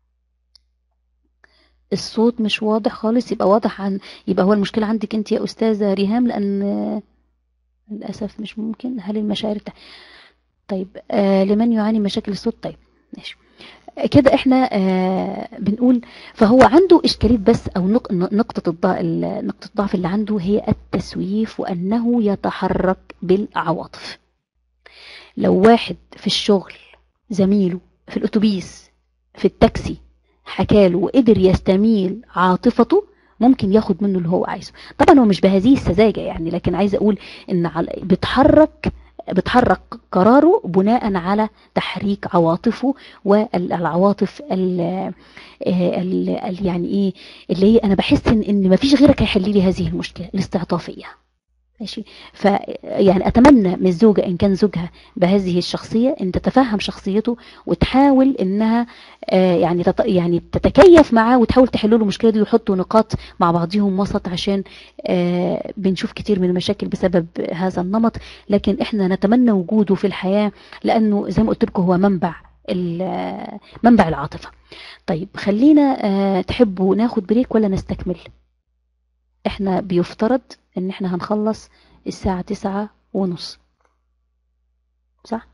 الصوت مش واضح خالص يبقى واضح عن يبقى هو المشكله عندك انت يا استاذه ريهام لان آه، للاسف مش ممكن هل المشاعر التح... طيب آه لمن يعاني مشاكل الصوت طيب ماشي آه، كده احنا آه بنقول فهو عنده اشكاليه بس او نق- نقطه الضعف نقطه الضعف اللي عنده هي التسويف وانه يتحرك بالعواطف لو واحد في الشغل زميله في الاتوبيس في التاكسي حكاله وقدر يستميل عاطفته ممكن ياخد منه اللي هو عايزه طبعا هو مش بهذه السذاجه يعني لكن عايزه اقول ان على- بتحرك بتحرك قراره بناء على تحريك عواطفه والعواطف ال ال ال يعني ايه اللي هي انا بحس ان ان مفيش غيرك هيحل لي هذه المشكله الاستعطافيه ماشي ف يعني اتمنى من الزوجه ان كان زوجها بهذه الشخصيه ان تتفهم شخصيته وتحاول انها آه، يعني تت... يعني تتكيف معاه وتحاول تحل له المشكله دي ويحطوا نقاط مع بعضهم وسط عشان آه، بنشوف كتير من المشاكل بسبب هذا النمط لكن احنا نتمنى وجوده في الحياه لانه زي ما قلت لكم هو منبع ال- منبع العاطفه طيب خلينا آه، تحبوا ناخد بريك ولا نستكمل احنا بيفترض ان احنا هنخلص الساعة تسعة ونص صح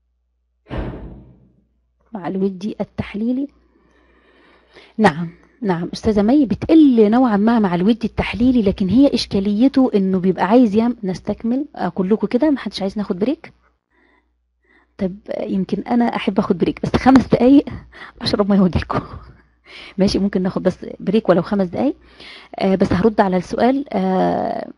مع الودي التحليلي نعم نعم استاذة مي بتقل نوعا ما مع الودي التحليلي لكن هي اشكاليته انه بيبقى عايز يم نستكمل آه، كلكم كده محدش عايز ناخد بريك طب آه، يمكن انا احب اخد بريك بس خمس دقايق اشرب ميه واجيلكم ماشي ممكن ناخد بس بريك ولو خمس دقايق آه بس هرد على السؤال آه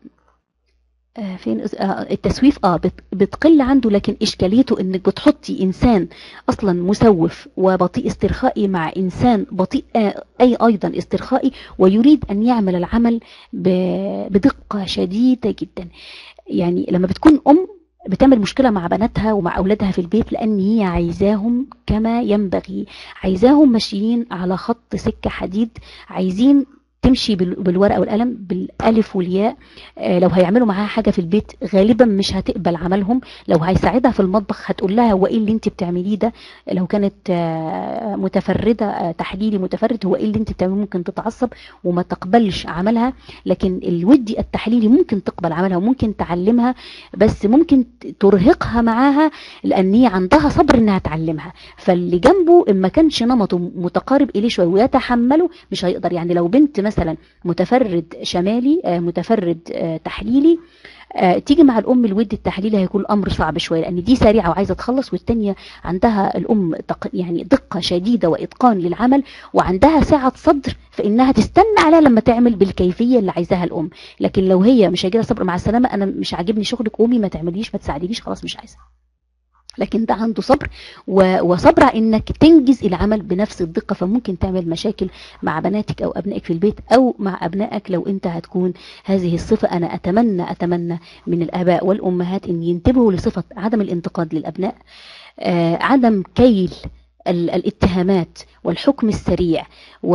آه فين آه التسويف اه بت- بتقل عنده لكن اشكاليته انك بتحطي انسان اصلا مسوف وبطيء استرخائي مع انسان بطيء آه اي ايضا استرخائي ويريد ان يعمل العمل ب- بدقة شديدة جدا يعني لما بتكون ام بتعمل مشكلة مع بناتها ومع أولادها في البيت لأن هي عايزاهم كما ينبغي عايزاهم ماشيين على خط سكة حديد عايزين تمشي بال- بالورقة والقلم بالألف والياء آه، لو هيعملوا معاها حاجة في البيت غالبا مش هتقبل عملهم لو هيساعدها في المطبخ هتقول لها هو ايه اللي انت بتعمليه ده لو كانت آه، متفردة آه، تحليلي متفرد هو ايه اللي انت بتعمليه ممكن تتعصب وما تقبلش عملها لكن الودي التحليلي ممكن تقبل عملها وممكن تعلمها بس ممكن ت- ترهقها معاها لان هي عندها صبر انها تعلمها فاللي جنبه ان ما كانش نمطه متقارب اليه شويه ويتحمله مش هيقدر يعني لو بنت مثلا متفرد شمالي آه، متفرد آه، تحليلي آه، تيجي مع الام الود التحليلي هيكون الامر صعب شويه لان دي سريعه وعايزه تخلص والتانيه عندها الام دق- يعني دقه شديده واتقان للعمل وعندها سعه صدر في انها تستنى عليها لما تعمل بالكيفيه اللي عايزاها الام لكن لو هي مش هيجيلها صبر مع السلامه انا مش عاجبني شغلك قومي ما تعمليش ما تساعدينيش خلاص مش عايزه لكن ده عنده صبر و- وصبر على انك تنجز العمل بنفس الدقه فممكن تعمل مشاكل مع بناتك او ابنائك في البيت او مع ابنائك لو انت هتكون هذه الصفه انا اتمنى اتمنى من الاباء والامهات ان ينتبهوا لصفه عدم الانتقاد للابناء آه، عدم كيل ال- الاتهامات والحكم السريع و...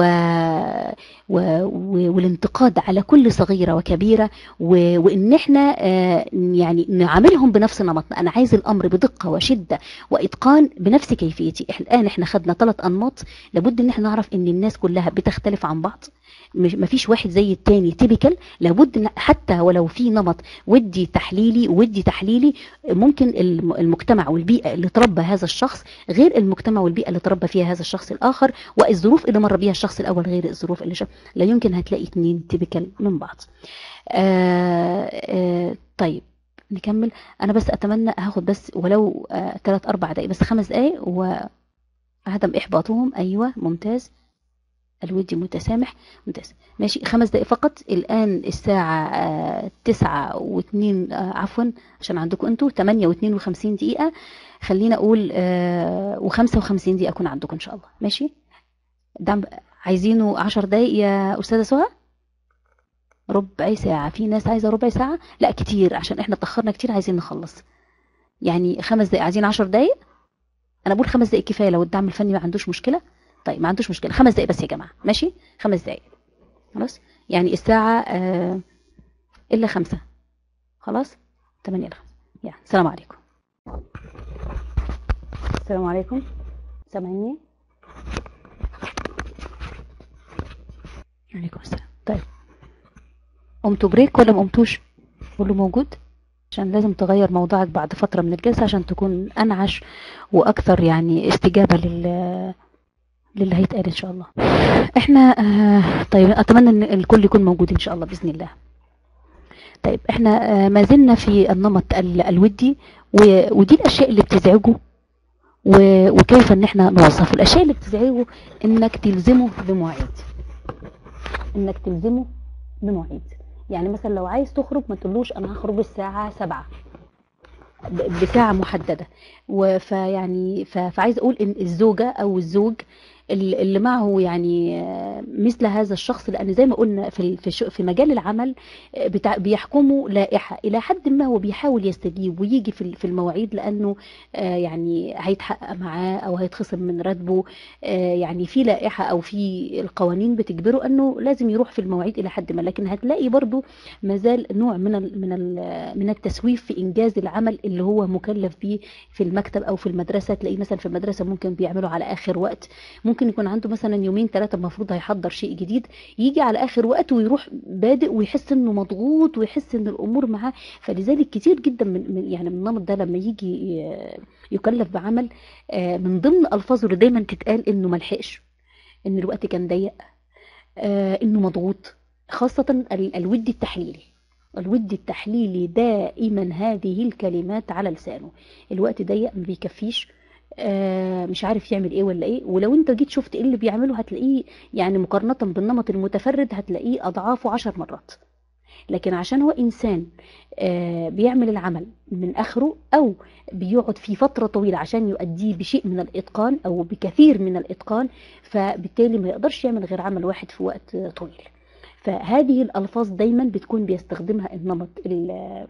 و... و... والانتقاد على كل صغيرة وكبيرة و... وإن احنا آه، يعني نعاملهم بنفس نمطنا أنا عايز الأمر بدقة وشدة وإتقان بنفس كيفيتي إحنا الآن احنا خدنا ثلاث أنماط لابد إن احنا نعرف إن الناس كلها بتختلف عن بعض مش مفيش واحد زي التاني تيبيكال لابد إن حتى ولو في نمط ودي تحليلي ودي تحليلي ممكن الم- المجتمع والبيئة اللي تربى هذا الشخص غير المجتمع والبيئة اللي تربى فيها هذا الشخص الآخر والظروف اللي مر بيها الشخص الأول غير الظروف اللي شاف لا يمكن هتلاقي اتنين تيبيكال من بعض آه آه طيب نكمل أنا بس أتمنى هاخد بس ولو آه ثلاث أربع دقايق بس خمس دقايق وعدم إحباطهم أيوة ممتاز الودي متسامح ممتاز ماشي خمس دقايق فقط الآن الساعة آه، تسعة واتنين آه، عفوا عشان عندكم انتوا تمانية واتنين وخمسين دقيقة خلينا أقول آه، وخمسة وخمسين دقيقة أكون عندكم إن شاء الله ماشي دعم عايزينه عشر دقايق يا أستاذة سهى ربع ساعة في ناس عايزة ربع ساعة لا كتير عشان احنا اتأخرنا كتير عايزين نخلص يعني خمس دقايق عايزين عشر دقايق أنا بقول خمس دقايق كفاية لو الدعم الفني ما عندوش مشكلة طيب ما عندوش مشكلة خمس دقايق بس يا جماعة ماشي خمس دقايق خلاص يعني الساعة آه إلا خمسة خلاص تمانية إلا خمسة يعني السلام عليكم السلام عليكم سامعيني عليكم السلام طيب قمتوا بريك ولا ما قمتوش كله موجود عشان لازم تغير موضوعك بعد فترة من الجلسة عشان تكون أنعش وأكثر يعني استجابة لل للي هيتقال إن شاء الله احنا آه طيب أتمنى أن الكل يكون موجود إن شاء الله بإذن الله طيب احنا آه ما زلنا في النمط ال- الودي و- ودي الأشياء اللي بتزعجه و- وكيف ان احنا نوظفه الاشياء اللي بتزعجه انك تلزمه بمواعيد انك تلزمه بمواعيد يعني مثلا لو عايز تخرج ما تقولوش انا هخرج الساعه سبعة ب- بساعه محدده و- فيعني ف- فعايز اقول ان الزوجه او الزوج ال- اللي معه يعني آه، مثل هذا الشخص لان زي ما قلنا في ال- في شو- في مجال العمل آه، بتاع بيحكمه لائحه الى حد ما هو بيحاول يستجيب ويجي في ال- في المواعيد لانه آه، يعني هيتحقق معاه او هيتخصم من راتبه آه، يعني في لائحه او في القوانين بتجبره انه لازم يروح في المواعيد الى حد ما لكن هتلاقي برضو مازال نوع من ال من ال من التسويف في انجاز العمل اللي هو مكلف بيه في المكتب او في المدرسه تلاقيه مثلا في المدرسه ممكن بيعمله على اخر وقت ممكن يكون عنده مثلا يومين ثلاثه المفروض هيحضر شيء جديد يجي على اخر وقت ويروح بادئ ويحس انه مضغوط ويحس ان الامور معاه فلذلك كتير جدا من من- يعني من النمط ده لما يجي ي- يكلف بعمل آه، من ضمن الفاظه اللي دايما تتقال انه ملحقش ان الوقت كان ضيق آه، انه مضغوط خاصة ال- الود التحليلي الود التحليلي دائما هذه الكلمات على لسانه الوقت ضيق ما بيكفيش آه، مش عارف يعمل ايه ولا ايه ولو انت جيت شفت ايه اللي بيعمله هتلاقيه يعني مقارنة بالنمط المتفرد هتلاقيه اضعافه عشر مرات لكن عشان هو انسان آه، بيعمل العمل من اخره او بيقعد في فتره طويله عشان يؤديه بشيء من الاتقان او بكثير من الاتقان فبالتالي ما يقدرش يعمل غير عمل واحد في وقت طويل فهذه الالفاظ دايما بتكون بيستخدمها النمط ال-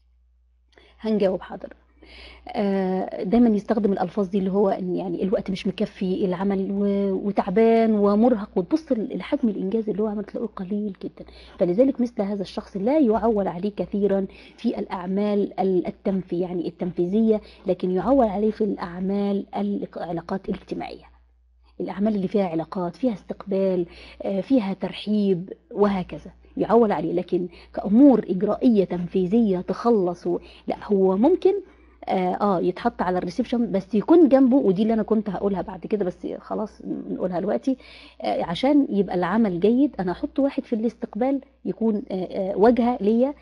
هنجاوب حاضر آه، دايما يستخدم الالفاظ دي اللي هو ان يعني الوقت مش مكفي العمل و- وتعبان ومرهق وتبص لحجم الانجاز اللي هو عمل تلاقيه قليل جدا فلذلك مثل هذا الشخص لا يعول عليه كثيرا في الاعمال ال- التنفي يعني التنفيذيه لكن يعول عليه في الاعمال العلاقات الاجتماعيه الأعمال اللي فيها علاقات فيها استقبال آه، فيها ترحيب وهكذا يعول عليه لكن كأمور إجرائية تنفيذية تخلص و... لا هو ممكن آه, اه يتحط على الريسبشن بس يكون جنبه ودي اللي انا كنت هقولها بعد كده بس خلاص نقولها دلوقتي آه عشان يبقى العمل جيد انا احط واحد في الاستقبال يكون آه آه واجهه ليا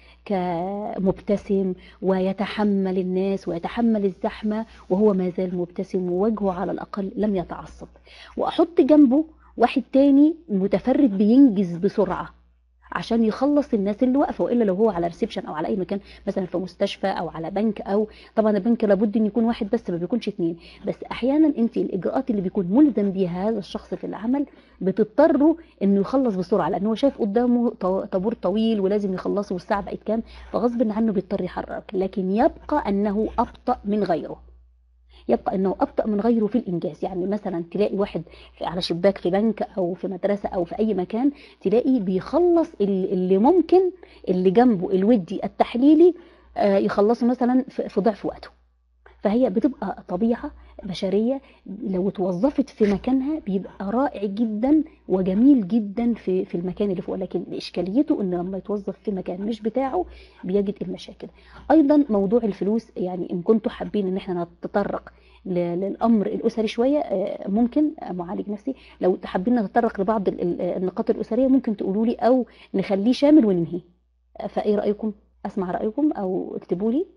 كمبتسم ويتحمل الناس ويتحمل الزحمه وهو ما زال مبتسم ووجهه على الاقل لم يتعصب واحط جنبه واحد تاني متفرد بينجز بسرعه عشان يخلص الناس اللي واقفه والا لو هو على ريسبشن او على اي مكان مثلا في مستشفى او على بنك او طبعا البنك لابد ان يكون واحد بس ما بيكونش اتنين بس احيانا انت الاجراءات اللي بيكون ملزم بيها هذا الشخص في العمل بتضطره انه يخلص بسرعه لان هو شايف قدامه طو- طابور طويل ولازم يخلصه والساعه بقت كام فغصب عنه بيضطر يحرك لكن يبقى انه ابطا من غيره يبقى انه ابطا من غيره في الانجاز يعني مثلا تلاقي واحد على شباك في بنك او في مدرسه او في اي مكان تلاقي بيخلص اللي اللي ممكن اللي جنبه الودي التحليلي آه، يخلصه مثلا في في ضعف وقته فهي بتبقى طبيعه بشريه لو اتوظفت في مكانها بيبقى رائع جدا وجميل جدا في في المكان اللي فوق لكن اشكاليته ان لما يتوظف في مكان مش بتاعه بيجد المشاكل ايضا موضوع الفلوس يعني ان كنتوا حابين ان احنا نتطرق ل- للامر الاسري شويه آه، ممكن آه، معالج نفسي لو حابين نتطرق لبعض ال- ال- النقاط الاسريه ممكن تقولوا لي او نخليه شامل وننهي آه، فايه رايكم اسمع رايكم او اكتبوا لي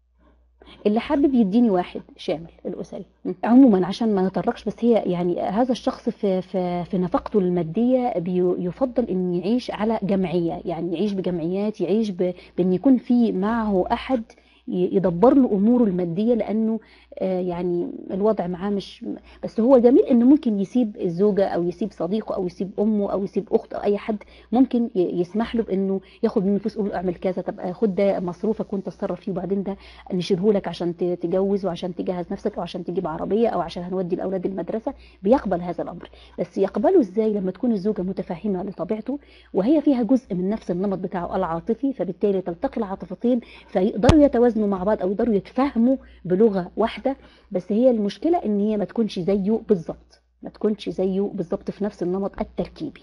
اللي حابب يديني واحد شامل الاسري م. عموما عشان ما نتطرقش بس هي يعني هذا الشخص في في في نفقته الماديه بي- يفضل ان يعيش على جمعيه يعني يعيش بجمعيات يعيش ب- بان يكون في معه احد ي- يدبر له اموره الماديه لانه آه، يعني الوضع معاه مش بس هو جميل انه ممكن يسيب الزوجه او يسيب صديقه او يسيب امه او يسيب اخته او اي حد ممكن ي- يسمح له بانه ياخد منه فلوس يقول له اعمل كذا طب خد ده مصروفك وانت اتصرف فيه وبعدين ده نشيله لك عشان ت- تجوز وعشان تجهز نفسك او عشان تجيب عربيه او عشان هنودي الاولاد المدرسه بيقبل هذا الامر بس يقبله ازاي لما تكون الزوجه متفهمه لطبيعته وهي فيها جزء من نفس النمط بتاعه العاطفي فبالتالي تلتقي العاطفتين فيقدروا يتوازنوا مع بعض او يقدروا يتفاهموا بلغه واحده بس هي المشكله ان هي ما تكونش زيه بالظبط ما تكونش زيه بالظبط في نفس النمط التركيبي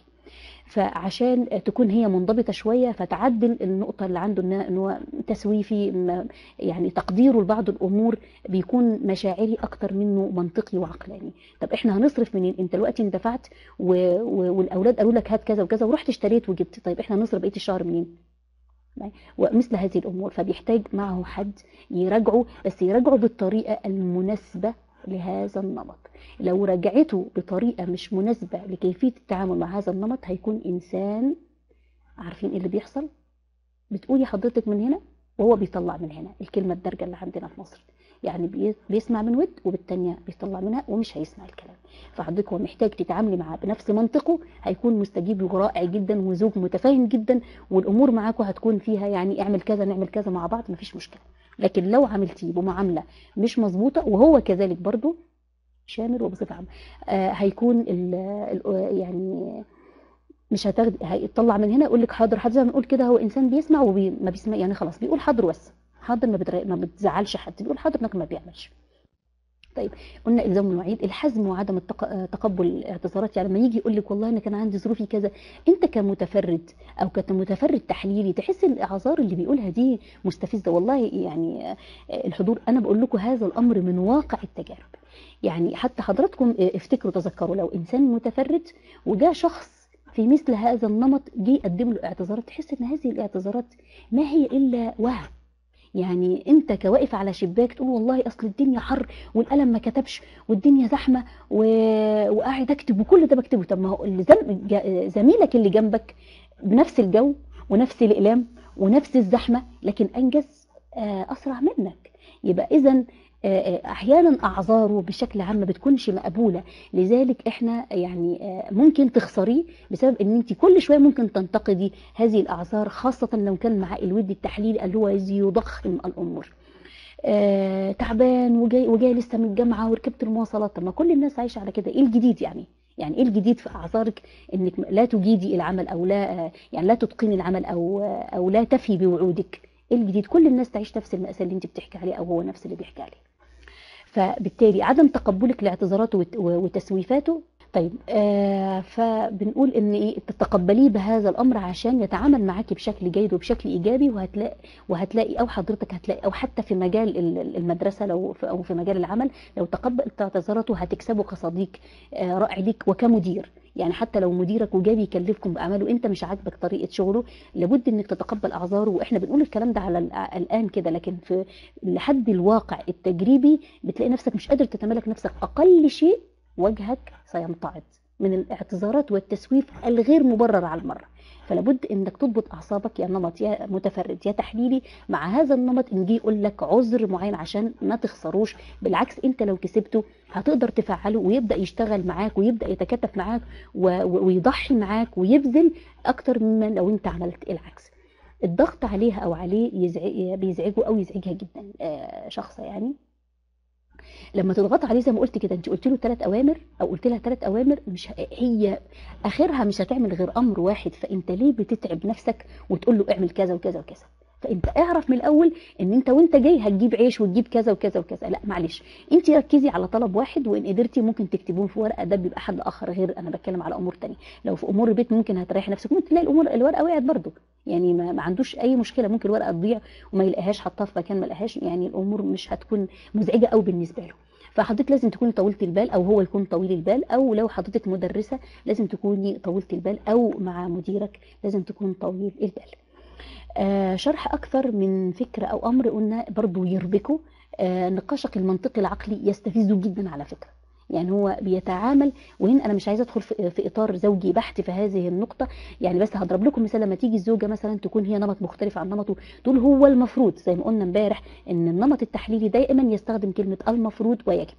فعشان تكون هي منضبطه شويه فتعدل النقطه اللي عنده إن- ان هو تسويفي م- يعني تقديره لبعض الامور بيكون مشاعري اكتر منه منطقي وعقلاني طب احنا هنصرف منين انت دلوقتي اندفعت و... و... والاولاد قالوا لك هات كذا وكذا ورحت اشتريت وجبت طيب احنا هنصرف بقيه الشهر منين ومثل هذه الامور فبيحتاج معه حد يراجعه بس يراجعه بالطريقه المناسبه لهذا النمط لو راجعته بطريقه مش مناسبه لكيفيه التعامل مع هذا النمط هيكون انسان عارفين ايه اللي بيحصل بتقولي حضرتك من هنا وهو بيطلع من هنا الكلمه الدارجه اللي عندنا في مصر يعني بي- بيسمع من ود وبالتانية بيطلع منها ومش هيسمع الكلام فحضرتك هو محتاج تتعاملي معاه بنفس منطقه هيكون مستجيب له رائع جدا وزوج متفاهم جدا والامور معاكم هتكون فيها يعني اعمل كذا نعمل كذا مع بعض مفيش مشكله لكن لو عملتيه بمعامله مش مظبوطه وهو كذلك برضو شامل وبصفه عامه آه هيكون ال ال يعني مش هتاخد هيطلع من هنا يقول لك حاضر حاضر زي ما بنقول كده هو انسان بيسمع وما بيسمع يعني خلاص بيقول حاضر بس حاضر ما, بتر... ما بتزعلش حد بيقول حاضر لكن ما بيعملش طيب قلنا الزام المواعيد الحزم وعدم التق... تقبل الاعتذارات يعني لما يجي يقول لك والله انا كان عندي ظروفي كذا انت كمتفرد او كمتفرد تحليلي تحس ان الاعذار اللي بيقولها دي مستفزه والله يعني آه، الحضور انا بقول لكم هذا الامر من واقع التجارب يعني حتى حضراتكم آه، افتكروا تذكروا لو انسان متفرد وجاء شخص في مثل هذا النمط جه يقدم له اعتذارات تحس ان هذه الاعتذارات ما هي الا وهم يعني انت كواقف على شباك تقول والله اصل الدنيا حر والقلم ما كتبش والدنيا زحمه و... وقاعد اكتب وكل ده بكتبه طب ما هو اللي زم... جا- زميلك اللي جنبك بنفس الجو ونفس الاقلام ونفس الزحمه لكن انجز آه، اسرع منك يبقى اذا احيانا اعذاره بشكل عام ما بتكونش مقبوله لذلك احنا يعني آه، ممكن تخسريه بسبب ان انت كل شويه ممكن تنتقدي هذه الاعذار خاصه لو كان معاه الود التحليلي اللي هو عايز يضخم الامور آه، تعبان وجاي وجاي لسه من الجامعه وركبت المواصلات طب ما كل الناس عايشه على كده ايه الجديد يعني يعني ايه الجديد في اعذارك انك لا تجيدي العمل او لا آه، يعني لا تتقني العمل او آه، او لا تفي بوعودك ايه الجديد كل الناس تعيش نفس المأساة اللي انت بتحكي عليه او هو نفس اللي بيحكي عليه فبالتالي عدم تقبلك لاعتذاراته وت- وتسويفاته طيب آه فبنقول ان ايه تتقبليه بهذا الامر عشان يتعامل معاكي بشكل جيد وبشكل ايجابي وهتلاقي وهتلاقي او حضرتك هتلاقي او حتى في مجال ال- المدرسه لو في او في مجال العمل لو تقبل اعتذاراته هتكسبه كصديق آه رائع ليك وكمدير يعني حتى لو مديرك وجاي يكلفكم باعماله انت مش عاجبك طريقه شغله لابد انك تتقبل اعذاره واحنا بنقول الكلام ده على ال- الان كده لكن في لحد الواقع التجريبي بتلاقي نفسك مش قادر تتمالك نفسك اقل شيء وجهك سيمتعض من الاعتذارات والتسويف الغير مبرر على المره فلابد انك تضبط اعصابك يا نمط يا متفرد يا تحليلي مع هذا النمط ان جه يقول لك عذر معين عشان ما تخسروش بالعكس انت لو كسبته هتقدر تفعله ويبدا يشتغل معاك ويبدا يتكاتف معاك و- و- ويضحي معاك ويبذل اكتر مما لو انت عملت العكس الضغط عليها او عليه يزعج بيزعجه او يزعجها جدا آه، شخصه يعني لما تضغط عليه زي ما قلت كده انت قلت له ثلاث اوامر او قلت لها ثلاث اوامر مش ه- هي اخرها مش هتعمل غير امر واحد فانت ليه بتتعب نفسك وتقول له اعمل كذا وكذا وكذا فانت اعرف من الاول ان انت وانت جاي هتجيب عيش وتجيب كذا وكذا وكذا لا معلش انت ركزي على طلب واحد وان قدرتي ممكن تكتبوه في ورقه ده بيبقى حد اخر غير انا بتكلم على امور تانية لو في امور البيت ممكن هتريح نفسك ممكن تلاقي الامور الورقه وقعت برضو يعني ما, ما عندوش اي مشكله ممكن الورقه تضيع وما يلاقيهاش حطها في مكان ما لقاهاش يعني الامور مش هتكون مزعجه قوي بالنسبه له فحضرتك لازم تكوني طويله البال او هو يكون طويل البال او لو حضرتك مدرسه لازم تكوني طويله البال او مع مديرك لازم تكون طويل البال آه شرح اكثر من فكره او امر قلنا برضو يربكه آه نقاشك المنطقي العقلي يستفزه جدا على فكره يعني هو بيتعامل وهنا انا مش عايزه ادخل في في اطار زوجي بحت في هذه النقطه يعني بس هضرب لكم مثال لما تيجي الزوجه مثلا تكون هي نمط مختلف عن نمطه تقول هو المفروض زي ما قلنا امبارح ان النمط التحليلي دائما يستخدم كلمه المفروض ويجب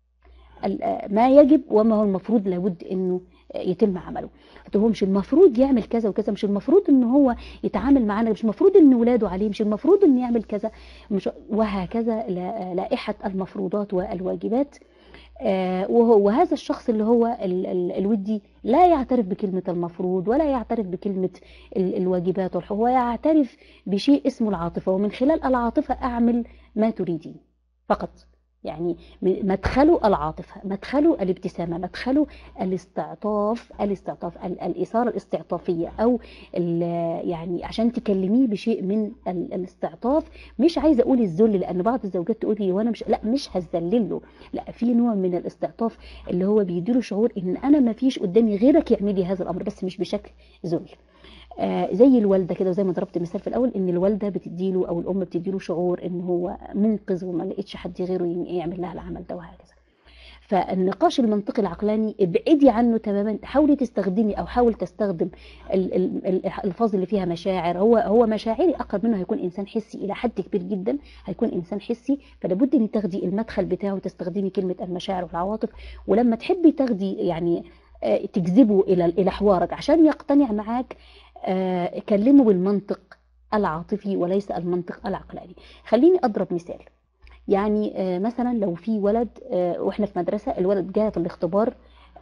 ال- آه، ما يجب وما هو المفروض لابد انه آه، يتم عمله طب هو مش المفروض يعمل كذا وكذا مش المفروض ان هو يتعامل معانا مش المفروض ان ولاده عليه مش المفروض ان يعمل كذا مش وهكذا لا- لائحه المفروضات والواجبات آه، وهو وهذا الشخص اللي هو ال- ال- الودي لا يعترف بكلمة المفروض ولا يعترف بكلمة ال- الواجبات والحقوق هو يعترف بشيء اسمه العاطفة ومن خلال العاطفة أعمل ما تريدين فقط يعني م- مدخله العاطفة مدخله الابتسامة مدخله الاستعطاف الاستعطاف ال- الإثارة الاستعطافية أو ال- يعني عشان تكلميه بشيء من ال- الاستعطاف مش عايزة أقول الذل لأن بعض الزوجات تقول لي وأنا مش لا مش هذلله لا في نوع من الاستعطاف اللي هو بيديله شعور ان انا ما فيش قدامي غيرك يعملي هذا الامر بس مش بشكل ذل آه زي الوالده كده وزي ما ضربت مثال في الاول ان الوالده بتديله او الام بتديله شعور ان هو منقذ وما لقيتش حد غيره ي- يعمل لها العمل ده وهكذا فالنقاش المنطقي العقلاني ابعدي عنه تماما حاولي تستخدمي او حاول تستخدم ال- ال- ال- الالفاظ اللي فيها مشاعر هو هو مشاعري اقرب منه هيكون انسان حسي الى حد كبير جدا هيكون انسان حسي فلابد ان تاخدي المدخل بتاعه وتستخدمي كلمه المشاعر والعواطف ولما تحبي تاخدي يعني آه، تجذبه الى الى حوارك عشان يقتنع معاك آه، كلمه بالمنطق العاطفي وليس المنطق العقلاني خليني اضرب مثال يعني آه، مثلا لو في ولد آه، واحنا في مدرسه الولد جاي في الاختبار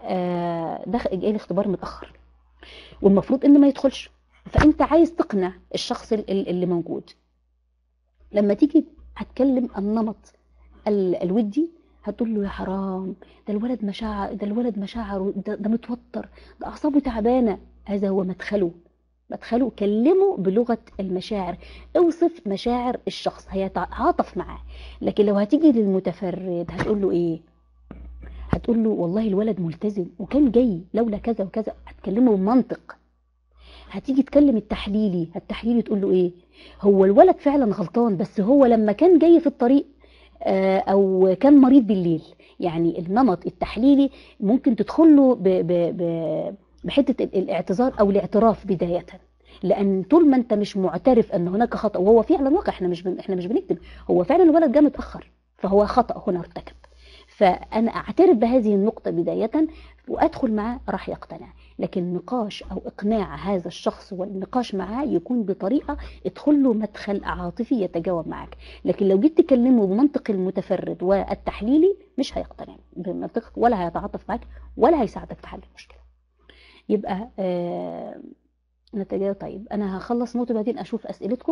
آه، دخل جاي الاختبار متاخر والمفروض ان ما يدخلش فانت عايز تقنع الشخص ال- ال- اللي موجود لما تيجي هتكلم النمط ال- الودي هتقول له يا حرام ده الولد مشاعر ده الولد مشاعره ده, ده متوتر ده اعصابه تعبانه هذا هو مدخله مدخله كلمه بلغه المشاعر اوصف مشاعر الشخص هيتعاطف معاه لكن لو هتيجي للمتفرد هتقول له ايه هتقول له والله الولد ملتزم وكان جاي لولا كذا وكذا هتكلمه بمنطق هتيجي تكلم التحليلي التحليلي تقول له ايه هو الولد فعلا غلطان بس هو لما كان جاي في الطريق آه، او كان مريض بالليل يعني النمط التحليلي ممكن تدخل له ب- ب- ب- بحته ال- الاعتذار او الاعتراف بدايه لان طول ما انت مش معترف ان هناك خطا وهو فعلا واقع احنا مش بن... احنا مش بنكتب هو فعلا الولد جه متاخر فهو خطا هنا ارتكب فانا اعترف بهذه النقطه بدايه وادخل معاه راح يقتنع لكن نقاش او اقناع هذا الشخص والنقاش معاه يكون بطريقه ادخل له مدخل عاطفي يتجاوب معك لكن لو جيت تكلمه بمنطق المتفرد والتحليلي مش هيقتنع بمنطقك ولا هيتعاطف معك ولا هيساعدك في حل المشكله يبقى آه نتجاوب طيب انا هخلص نقطه بعدين اشوف اسئلتكم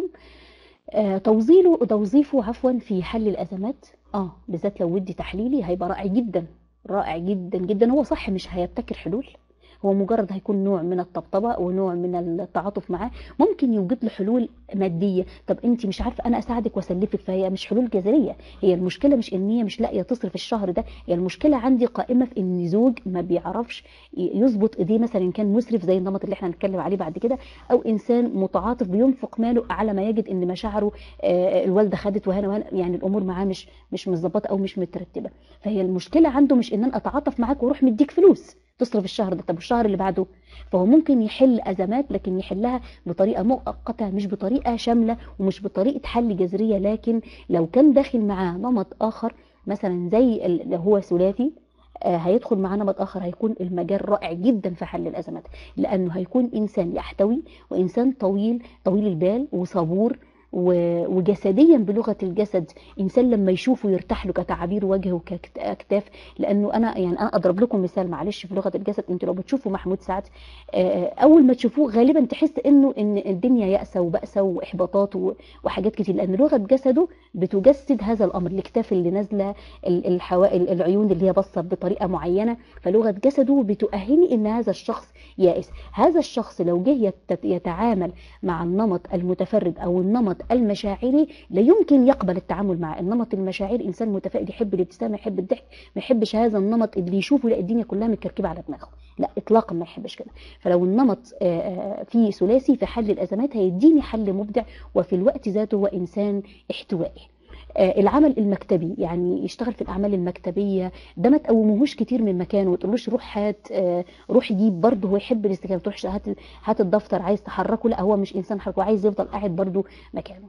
آه توظيفه توظيفه عفوا في حل الازمات اه بالذات لو ودي تحليلي هيبقى رائع جدا رائع جدا جدا هو صح مش هيبتكر حلول هو مجرد هيكون نوع من الطبطبه ونوع من التعاطف معاه ممكن يوجد له حلول ماديه طب انت مش عارفه انا اساعدك واسلفك فهي مش حلول جذريه هي المشكله مش ان هي مش لاقيه تصرف الشهر ده هي المشكله عندي قائمه في ان زوج ما بيعرفش يظبط ايديه مثلا ان كان مسرف زي النمط اللي احنا هنتكلم عليه بعد كده او انسان متعاطف بينفق ماله على ما يجد ان مشاعره آه، الوالده خدت وهنا وهنا يعني الامور معاه مش مش متظبطه او مش مترتبه فهي المشكله عنده مش ان انا اتعاطف معاك واروح مديك فلوس تصرف الشهر ده طب والشهر اللي بعده فهو ممكن يحل ازمات لكن يحلها بطريقه مؤقته مش بطريقه شامله ومش بطريقه حل جذريه لكن لو كان داخل معاه نمط اخر مثلا زي اللي هو ثلاثي آه، هيدخل معاه نمط اخر هيكون المجال رائع جدا في حل الازمات لانه هيكون انسان يحتوي وانسان طويل طويل البال وصبور و- وجسديا بلغه الجسد انسان لما يشوفه يرتاح له كتعابير وجه وكاكتاف لانه انا يعني انا اضرب لكم مثال معلش في لغه الجسد انتوا لو بتشوفوا محمود سعد آه، اول ما تشوفوه غالبا تحس انه ان الدنيا يأسة وبأسة واحباطات و- وحاجات كتير لان لغه جسده بتجسد هذا الامر الاكتاف اللي نازله ال- الحوائل العيون اللي هي باصه بطريقه معينه فلغه جسده بتؤهلني ان هذا الشخص يائس هذا الشخص لو جه يت- يتعامل مع النمط المتفرد او النمط المشاعري لا يمكن يقبل التعامل مع النمط المشاعري انسان متفائل يحب الابتسامه يحب الضحك ما يحبش هذا النمط اللي يشوفه يلاقي الدنيا كلها متكركبه على دماغه لا اطلاقا ما يحبش كده فلو النمط آه، آه، فيه ثلاثي في حل الازمات هيديني حل مبدع وفي الوقت ذاته هو انسان احتوائي آه، العمل المكتبي يعني يشتغل في الاعمال المكتبيه ده ما تقوموهوش كتير من مكانه وما تقولوش روح هات آه، روح جيب برضه هو يحب الاستجابه تروحش هات هات الدفتر عايز تحركه لا هو مش انسان حركه عايز يفضل قاعد برضه مكانه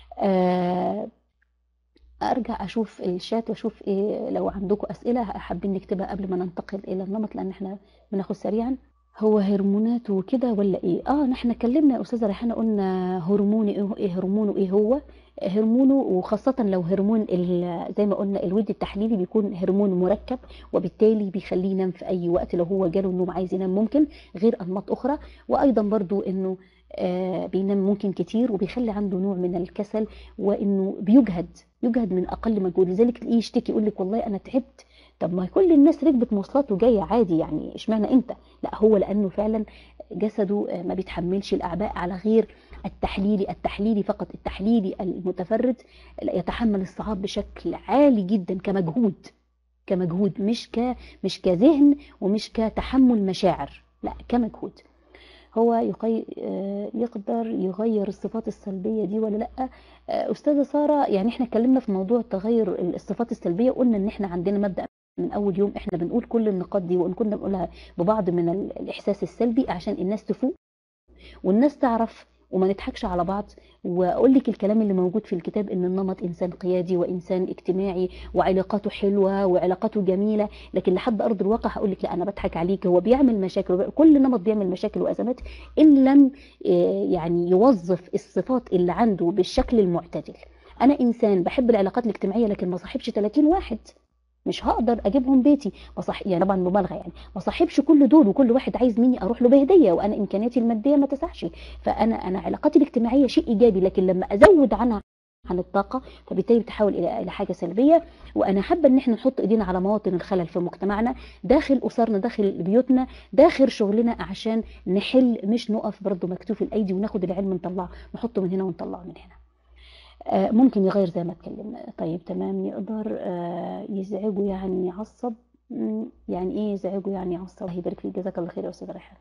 آه، ارجع اشوف الشات واشوف ايه لو عندكم اسئله حابين نكتبها قبل ما ننتقل الى النمط لان احنا بناخد سريعا هو هرمونات وكده ولا ايه اه نحن اتكلمنا يا استاذه ريحانه قلنا هرمون ايه إيه هرمونه ايه هو هرمونه وخاصة لو هرمون ال- زي ما قلنا الود التحليلي بيكون هرمون مركب وبالتالي بيخليه ينام في أي وقت لو هو جاله النوم عايز ينام ممكن غير أنماط أخرى وأيضا برضو إنه آه، بينام ممكن كتير وبيخلي عنده نوع من الكسل وإنه بيجهد يجهد من أقل مجهود لذلك تلاقيه يشتكي يقول لك والله أنا تعبت طب ما كل الناس ركبت مواصلات وجايه عادي يعني اشمعنى انت لا هو لانه فعلا جسده آه، ما بيتحملش الاعباء على غير التحليلي التحليلي فقط التحليلي المتفرد يتحمل الصعاب بشكل عالي جدا كمجهود كمجهود مش ك مش كذهن ومش كتحمل مشاعر لا كمجهود هو يقي... آه، يقدر يغير الصفات السلبية دي ولا لا آه، أستاذة سارة يعني احنا اتكلمنا في موضوع تغير الصفات السلبية قلنا ان احنا عندنا مبدأ من اول يوم احنا بنقول كل النقاط دي وان كنا بنقولها ببعض من ال- الاحساس السلبي عشان الناس تفوق والناس تعرف وما نضحكش على بعض واقول لك الكلام اللي موجود في الكتاب ان النمط انسان قيادي وانسان اجتماعي وعلاقاته حلوه وعلاقاته جميله لكن لحد ارض الواقع هقول لك لا انا بضحك عليك هو بيعمل مشاكل وب- كل نمط بيعمل مشاكل وازمات ان لم آه، يعني يوظف الصفات اللي عنده بالشكل المعتدل انا انسان بحب العلاقات الاجتماعيه لكن ما صاحبش 30 واحد مش هقدر اجيبهم بيتي بصح يعني طبعا مبالغه يعني ما صاحبش كل دول وكل واحد عايز مني اروح له بهديه وانا امكانياتي الماديه ما تسعش فانا انا علاقاتي الاجتماعيه شيء ايجابي لكن لما ازود عنها عن الطاقه فبالتالي بتحول الى الى حاجه سلبيه وانا حابه ان احنا نحط ايدينا على مواطن الخلل في مجتمعنا داخل اسرنا داخل بيوتنا داخل شغلنا عشان نحل مش نقف برضه مكتوف الايدي وناخد العلم نطلعه نحطه من هنا ونطلعه من هنا آه، ممكن يغير زي ما اتكلمنا طيب تمام يقدر آه، يزعجه يعني يعصب مم، يعني ايه يزعجه يعني يعصب الله يبارك فيك جزاك الله خير يا استاذ ريحان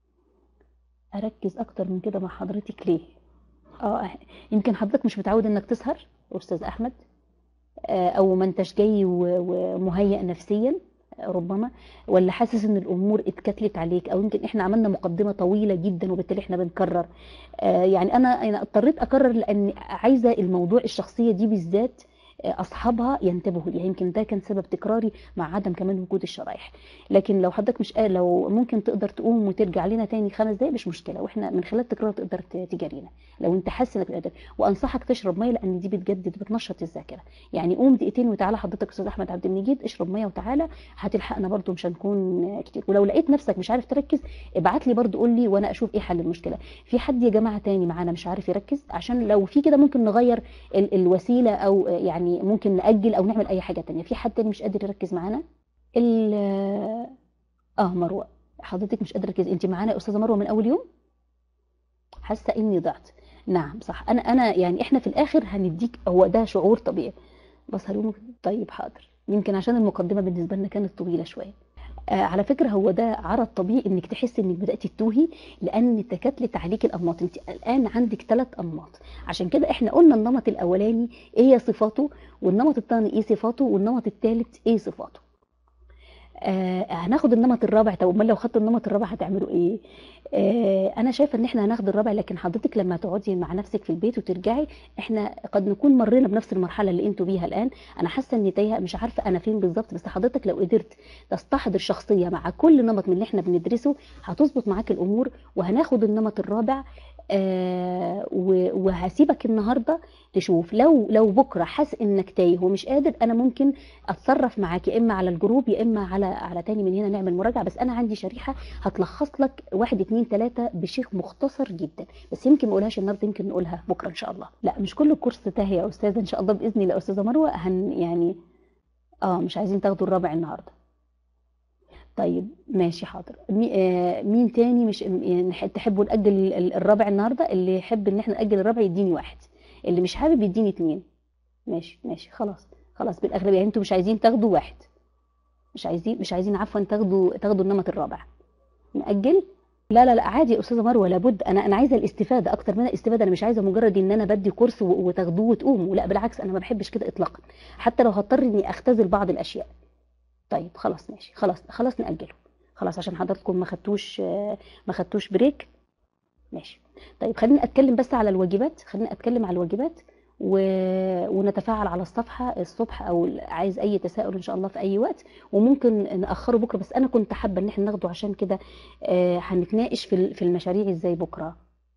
اركز اكتر من كده مع حضرتك ليه اه يمكن حضرتك مش متعود انك تسهر استاذ احمد آه، او ما انتش جاي و- ومهيئ نفسيا ربما ولا حاسس ان الامور اتكتلت عليك او يمكن احنا عملنا مقدمه طويله جدا وبالتالي احنا بنكرر آه، يعني انا انا اضطريت اكرر لان عايزه الموضوع الشخصيه دي بالذات آه، اصحابها ينتبهوا ليها يمكن ده كان سبب تكراري مع عدم كمان وجود الشرايح لكن لو حضرتك مش قال لو ممكن تقدر تقوم وترجع لنا تاني خمس دقايق مش مشكله واحنا من خلال التكرار تقدر ت- تجارينا لو انت حاسس انك قادر وانصحك تشرب ميه لان دي بتجدد بتنشط الذاكره يعني قوم دقيقتين وتعالى حضرتك استاذ احمد عبد المجيد اشرب ميه وتعالى هتلحقنا برضو مش هنكون كتير ولو لقيت نفسك مش عارف تركز ابعت لي برضو قول لي وانا اشوف ايه حل المشكله في حد يا جماعه تاني معانا مش عارف يركز عشان لو في كده ممكن نغير ال الوسيله او يعني ممكن ناجل او نعمل اي حاجه تانية في حد تاني مش قادر يركز معانا ال اه مروه حضرتك مش قادره تركز انت معانا يا استاذه مروه من اول يوم حاسه اني ضعت نعم صح انا انا يعني احنا في الاخر هنديك هو ده شعور طبيعي بس هلومك طيب حاضر يمكن عشان المقدمه بالنسبه لنا كانت طويله شويه آه على فكره هو ده عرض طبيعي انك تحسي انك بدات تتوهي لان تكتلت عليك الانماط انت الان عندك ثلاث انماط عشان كده احنا قلنا النمط الاولاني ايه هي صفاته والنمط الثاني ايه صفاته والنمط الثالث ايه صفاته آه هناخد النمط الرابع طب امال لو خدت النمط الرابع هتعملوا ايه آه انا شايفه ان احنا هناخد الرابع لكن حضرتك لما تقعدي مع نفسك في البيت وترجعي احنا قد نكون مرينا بنفس المرحله اللي انتوا بيها الان انا حاسه اني تايهه مش عارفه انا فين بالظبط بس حضرتك لو قدرت تستحضر شخصيه مع كل نمط من اللي احنا بندرسه هتظبط معاك الامور وهناخد النمط الرابع آه و- وهسيبك النهارده تشوف لو لو بكره حاسس انك تايه ومش قادر انا ممكن اتصرف معاك يا اما على الجروب يا اما على على تاني من هنا نعمل مراجعه بس انا عندي شريحه هتلخص لك واحد اتنين تلاته بشيء مختصر جدا بس يمكن ما اقولهاش النهارده يمكن نقولها بكره ان شاء الله لا مش كل الكورس تاهي يا استاذه ان شاء الله باذن الله يا استاذه مروه هن يعني اه مش عايزين تاخدوا الرابع النهارده طيب ماشي حاضر مي- آه، مين تاني مش يعني نح- تحبوا نأجل ال- الرابع النهارده اللي يحب ان احنا نأجل الرابع يديني واحد اللي مش حابب يديني اتنين ماشي ماشي خلاص خلاص بالاغلبيه يعني انتوا مش عايزين تاخدوا واحد مش عايزين مش عايزين عفوا تاخدوا تاخدوا النمط الرابع نأجل لا لا لا عادي يا استاذه مروه لابد انا انا عايزه الاستفاده اكتر من الاستفاده انا مش عايزه مجرد ان انا بدي كورس و- وتاخدوه وتقوموا لا بالعكس انا ما بحبش كده اطلاقا حتى لو هضطر اني اختزل بعض الاشياء طيب خلاص ماشي خلاص خلاص نأجله خلاص عشان حضراتكم ما خدتوش آه، ما خدتوش بريك ماشي طيب خليني اتكلم بس على الواجبات خليني اتكلم على الواجبات و... ونتفاعل على الصفحة الصبح او عايز اي تساؤل ان شاء الله في اي وقت وممكن نأخره بكرة بس انا كنت حابة ان احنا ناخده عشان كده آه، هنتناقش في ال- في المشاريع ازاي بكرة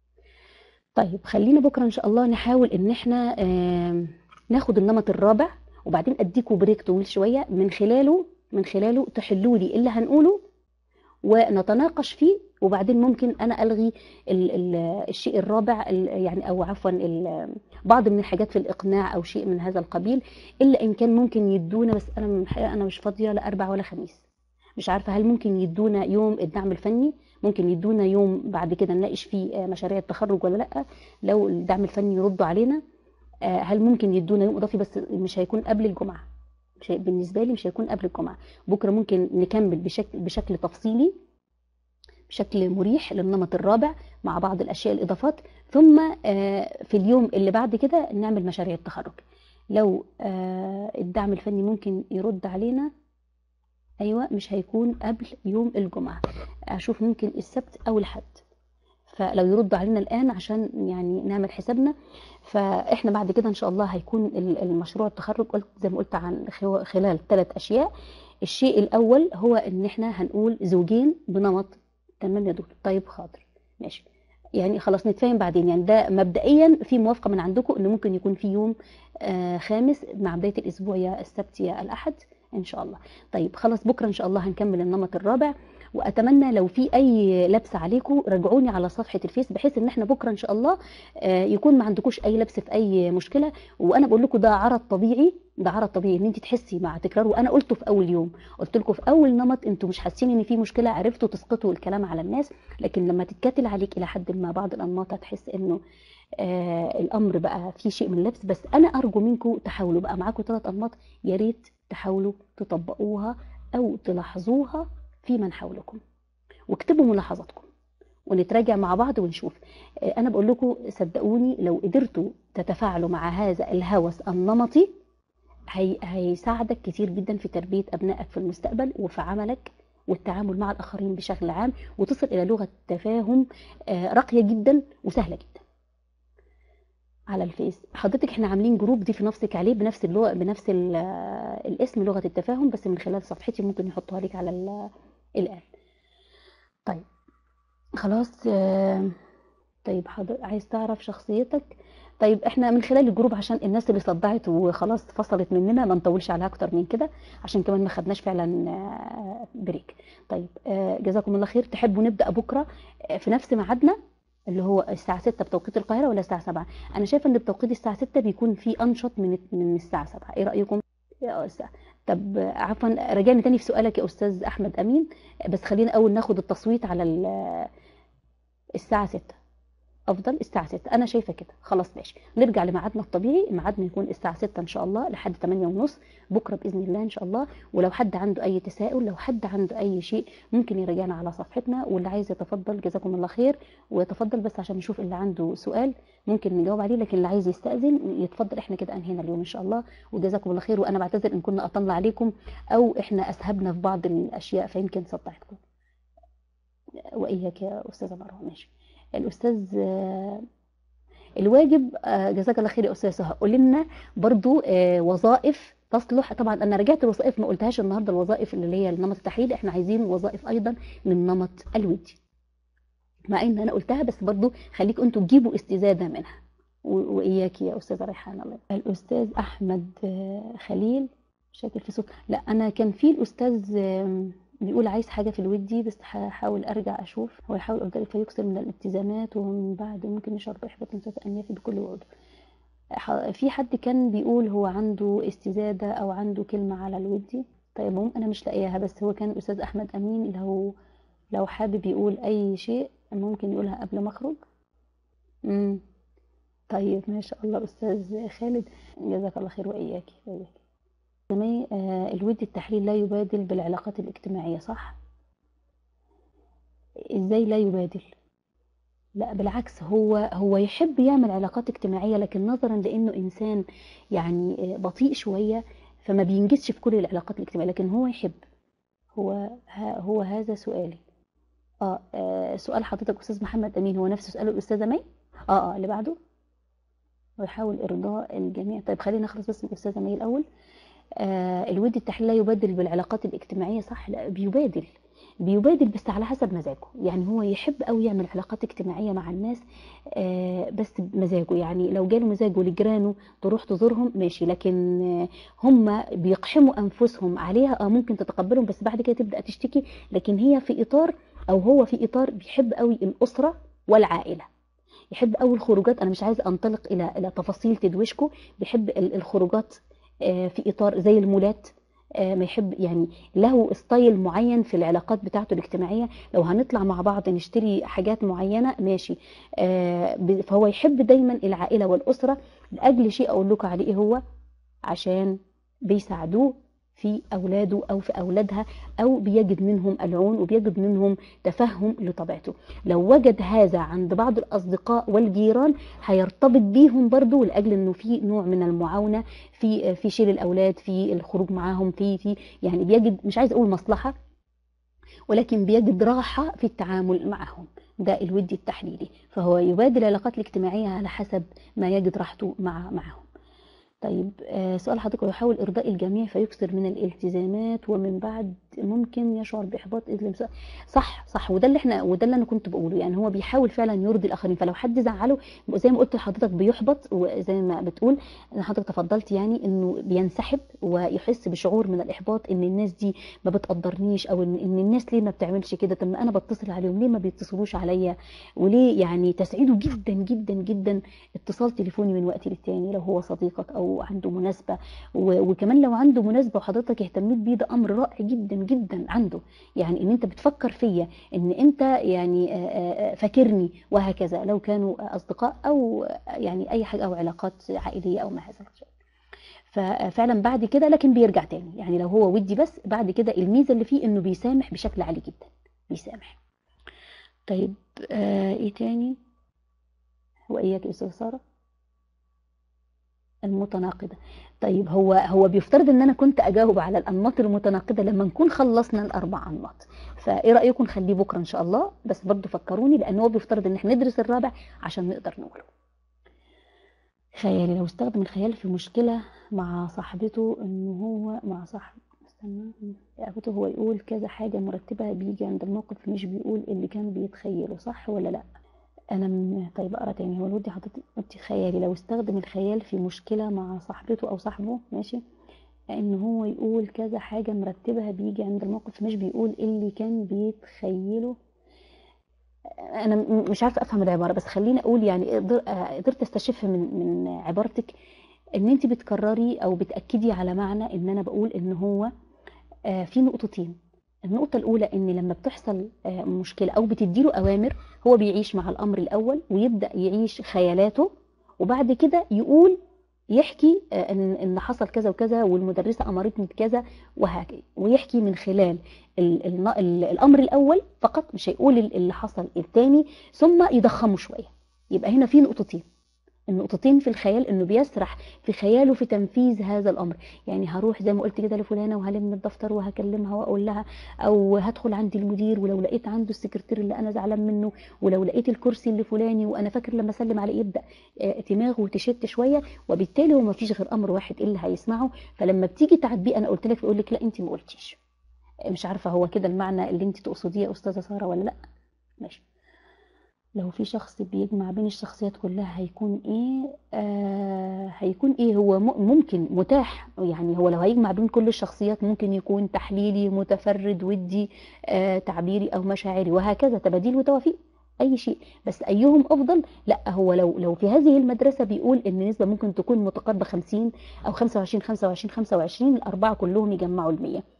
طيب خلينا بكرة ان شاء الله نحاول ان احنا آم، ناخد النمط الرابع وبعدين اديكوا بريك طويل شوية من خلاله من خلاله تحلوا لي اللي هنقوله ونتناقش فيه وبعدين ممكن انا الغي ال ال الشيء الرابع ال- يعني او عفوا ال- بعض من الحاجات في الاقناع او شيء من هذا القبيل الا ان كان ممكن يدونا بس انا من الحقيقه انا مش فاضيه لا اربع ولا خميس مش عارفه هل ممكن يدونا يوم الدعم الفني ممكن يدونا يوم بعد كده نناقش فيه آه، مشاريع التخرج ولا لا لو الدعم الفني يردوا علينا آه، هل ممكن يدونا يوم اضافي بس مش هيكون قبل الجمعه مش هي- بالنسبه لي مش هيكون قبل الجمعه بكره ممكن نكمل بشكل بشكل تفصيلي بشكل مريح للنمط الرابع مع بعض الاشياء الاضافات ثم آه، في اليوم اللي بعد كده نعمل مشاريع التخرج لو آه، الدعم الفني ممكن يرد علينا ايوه مش هيكون قبل يوم الجمعه اشوف ممكن السبت او الحد فلو يرد علينا الان عشان يعني نعمل حسابنا فاحنا بعد كده ان شاء الله هيكون ال- المشروع التخرج قلت زي ما قلت عن خو- خلال ثلاث اشياء الشيء الاول هو ان احنا هنقول زوجين بنمط تمام يا دكتور طيب حاضر ماشي يعني خلاص نتفاهم بعدين يعني ده مبدئيا في موافقه من عندكم ان ممكن يكون في يوم آه خامس مع بدايه الاسبوع يا السبت يا الاحد ان شاء الله طيب خلاص بكره ان شاء الله هنكمل النمط الرابع واتمنى لو في اي لبس عليكم راجعوني على صفحه الفيس بحيث ان احنا بكره ان شاء الله آه، يكون ما عندكوش اي لبس في اي مشكله وانا بقول لكم ده عرض طبيعي ده عرض طبيعي ان انت تحسي مع تكرار وانا قلته في اول يوم قلت لكم في اول نمط انتوا مش حاسين ان في مشكله عرفتوا تسقطوا الكلام على الناس لكن لما تتكتل عليك الى حد ما بعض الانماط هتحس انه آه الامر بقى في شيء من اللبس بس انا ارجو منكم تحاولوا بقى معاكم ثلاث انماط يا ريت تحاولوا تطبقوها او تلاحظوها في من حولكم واكتبوا ملاحظاتكم ونتراجع مع بعض ونشوف آه، انا بقول لكم صدقوني لو قدرتوا تتفاعلوا مع هذا الهوس النمطي هي هيساعدك كتير جدا في تربية أبنائك في المستقبل وفي عملك والتعامل مع الآخرين بشكل عام وتصل إلى لغة تفاهم آه، راقية جدا وسهلة جدا على الفيس حضرتك احنا عاملين جروب دي في نفسك عليه بنفس اللغة بنفس ال- آه، الاسم لغة التفاهم بس من خلال صفحتي ممكن يحطوها لك على ال- الآن طيب خلاص آه، طيب حاضر عايز تعرف شخصيتك طيب احنا من خلال الجروب عشان الناس اللي صدعت وخلاص فصلت مننا ما نطولش عليها اكتر من كده عشان كمان ما خدناش فعلا آه، بريك طيب آه، جزاكم الله خير تحبوا نبدا بكره آه، في نفس ميعادنا اللي هو الساعة 6 بتوقيت القاهرة ولا الساعة 7 أنا شايفة إن بتوقيت الساعة 6 بيكون في أنشط من من الساعة 7 إيه رأيكم؟ يا أستاذ طب آه، عفوا رجعني تاني في سؤالك يا أستاذ أحمد أمين بس خلينا أول ناخد التصويت على ال- الساعة 6 افضل الساعه 6 انا شايفه كده خلاص ماشي نرجع لميعادنا الطبيعي ميعادنا يكون الساعه 6 ان شاء الله لحد 8 ونص بكره باذن الله ان شاء الله ولو حد عنده اي تساؤل لو حد عنده اي شيء ممكن يراجعنا على صفحتنا واللي عايز يتفضل جزاكم الله خير ويتفضل بس عشان نشوف اللي عنده سؤال ممكن نجاوب عليه لكن اللي عايز يستاذن يتفضل احنا كده انهينا اليوم ان شاء الله وجزاكم الله خير وانا بعتذر ان كنا اطلنا عليكم او احنا اسهبنا في بعض الاشياء فيمكن صدعتكم واياك يا استاذه مروه ماشي الاستاذ آه، الواجب آه، جزاك الله خير يا استاذ سهى قول لنا برضو آه، وظائف تصلح طبعا انا رجعت الوظائف ما قلتهاش النهارده الوظائف اللي هي النمط التحليلي احنا عايزين وظائف ايضا للنمط الودي مع ان انا قلتها بس برضو خليك انتوا تجيبوا استزاده منها و- واياك يا استاذه ريحان الله الاستاذ احمد آه، خليل شاكل في صوت لا انا كان في الاستاذ آم، بيقول عايز حاجه في الودي بس هحاول ارجع اشوف هو يحاول ذلك فيكسر من الالتزامات ومن بعد ممكن يشرب احباط نسبة انيافي بكل وعود ح- في حد كان بيقول هو عنده استزادة او عنده كلمة على الودي طيب هم انا مش لاقياها بس هو كان الاستاذ احمد امين لو لو حابب يقول اي شيء ممكن يقولها قبل ما اخرج امم طيب ما شاء الله استاذ خالد جزاك الله خير واياك واياك زمي آه، الود التحليل لا يبادل بالعلاقات الاجتماعية صح ازاي لا يبادل لا بالعكس هو هو يحب يعمل علاقات اجتماعية لكن نظرا لانه انسان يعني آه، بطيء شوية فما بينجزش في كل العلاقات الاجتماعية لكن هو يحب هو ها هو هذا سؤالي اه, آه سؤال حضرتك استاذ محمد امين هو نفس سؤال الاستاذة مي اه اه اللي بعده ويحاول ارضاء الجميع طيب خلينا نخلص بس من الاستاذة مي الاول آه الود التحليل لا يبادل بالعلاقات الاجتماعية صح لا بيبادل بيبادل بس على حسب مزاجه يعني هو يحب أوي يعمل علاقات اجتماعية مع الناس آه بس بمزاجه يعني لو جاله مزاجه لجيرانه تروح تزورهم ماشي لكن آه هم بيقحموا أنفسهم عليها اه ممكن تتقبلهم بس بعد كده تبدأ تشتكي لكن هي في إطار أو هو في إطار بيحب أوي الأسرة والعائلة يحب أوي الخروجات أنا مش عايزة أنطلق إلى إلى تفاصيل تدوشكو بيحب ال- الخروجات آه، في اطار زي المولات آه، ما يحب يعني له ستايل معين في العلاقات بتاعته الاجتماعيه لو هنطلع مع بعض نشتري حاجات معينه ماشي آه، ب- فهو يحب دايما العائله والاسره لاجل شيء اقول لكم عليه ايه هو عشان بيساعدوه في اولاده او في اولادها او بيجد منهم العون وبيجد منهم تفهم لطبيعته لو وجد هذا عند بعض الاصدقاء والجيران هيرتبط بيهم برضو لاجل انه في نوع من المعاونه في في شيل الاولاد في الخروج معاهم في في يعني بيجد مش عايز اقول مصلحه ولكن بيجد راحة في التعامل معهم ده الودي التحليلي فهو يبادل العلاقات الاجتماعية على حسب ما يجد راحته مع معهم طيب آه، سؤال حضرتك يحاول إرضاء الجميع فيكثر من الالتزامات ومن بعد ممكن يشعر بإحباط إذ لم صح صح وده اللي احنا وده اللي أنا كنت بقوله يعني هو بيحاول فعلا يرضي الآخرين فلو حد زعله زي ما قلت لحضرتك بيحبط وزي ما بتقول أنا حضرتك تفضلت يعني إنه بينسحب ويحس بشعور من الإحباط إن الناس دي ما بتقدرنيش أو إن إن الناس ليه ما بتعملش كده طب ما أنا بتصل عليهم ليه ما بيتصلوش عليا وليه يعني تسعيده جدا جدا جدا اتصال تليفوني من وقت للتاني لو هو صديقك أو عنده مناسبة و- وكمان لو عنده مناسبة وحضرتك اهتميت بيه ده أمر رائع جدا جدا عنده يعني إن أنت بتفكر فيا إن أنت يعني آه، آه، فاكرني وهكذا لو كانوا أصدقاء أو يعني أي حاجة أو علاقات عائلية أو ما هذا الشيء ففعلا بعد كده لكن بيرجع تاني يعني لو هو ودي بس بعد كده الميزة اللي فيه إنه بيسامح بشكل عالي جدا بيسامح طيب آه إيه تاني وإياك يا أستاذة سارة المتناقضة طيب هو هو بيفترض ان انا كنت اجاوب على الانماط المتناقضة لما نكون خلصنا الاربع انماط فايه رايكم نخليه بكره ان شاء الله بس برضه فكروني لان هو بيفترض ان احنا ندرس الرابع عشان نقدر نقوله خيالي لو استخدم الخيال في مشكلة مع صاحبته ان هو مع صاحب استنى صاحبته هو يقول كذا حاجة مرتبة بيجي عند الموقف مش بيقول اللي كان بيتخيله صح ولا لا انا م... طيب اقرا تاني هو الودي حضرتك قلتي خيالي لو استخدم الخيال في مشكله مع صاحبته او صاحبه ماشي ان هو يقول كذا حاجه مرتبها بيجي عند الموقف مش بيقول اللي كان بيتخيله انا م- مش عارفه افهم العباره بس خليني اقول يعني قدر- آه، قدرت استشف من من عبارتك ان انت بتكرري او بتاكدي على معنى ان انا بقول ان هو آه، في نقطتين النقطة الأولى إن لما بتحصل آه، مشكلة أو بتديله أوامر هو بيعيش مع الأمر الأول ويبدأ يعيش خيالاته وبعد كده يقول يحكي آه، إن إن حصل كذا وكذا والمدرسة أمرتني بكذا وهكذا ويحكي من خلال ال- ال- ال- الأمر الأول فقط مش هيقول ال- اللي حصل التاني ثم يضخمه شوية يبقى هنا في نقطتين النقطتين في الخيال انه بيسرح في خياله في تنفيذ هذا الامر يعني هروح زي ما قلت كده لفلانه وهلم الدفتر وهكلمها واقول لها او هدخل عند المدير ولو لقيت عنده السكرتير اللي انا زعلان منه ولو لقيت الكرسي اللي فلاني وانا فاكر لما اسلم عليه يبدا آه، دماغه تشت شويه وبالتالي هو ما فيش غير امر واحد اللي هيسمعه فلما بتيجي تعاتبيه انا قلت لك بيقول لك لا انت ما قلتيش مش عارفه هو كده المعنى اللي انت تقصديه يا استاذه ساره ولا لا ماشي لو في شخص بيجمع بين الشخصيات كلها هيكون ايه آه هيكون ايه هو م- ممكن متاح يعني هو لو هيجمع بين كل الشخصيات ممكن يكون تحليلي متفرد ودي آه تعبيري او مشاعري وهكذا تباديل وتوافيق اي شيء بس ايهم افضل لا هو لو لو في هذه المدرسه بيقول ان النسبه ممكن تكون متقاربه 50 او 25 25 25 الاربعه كلهم يجمعوا ال 100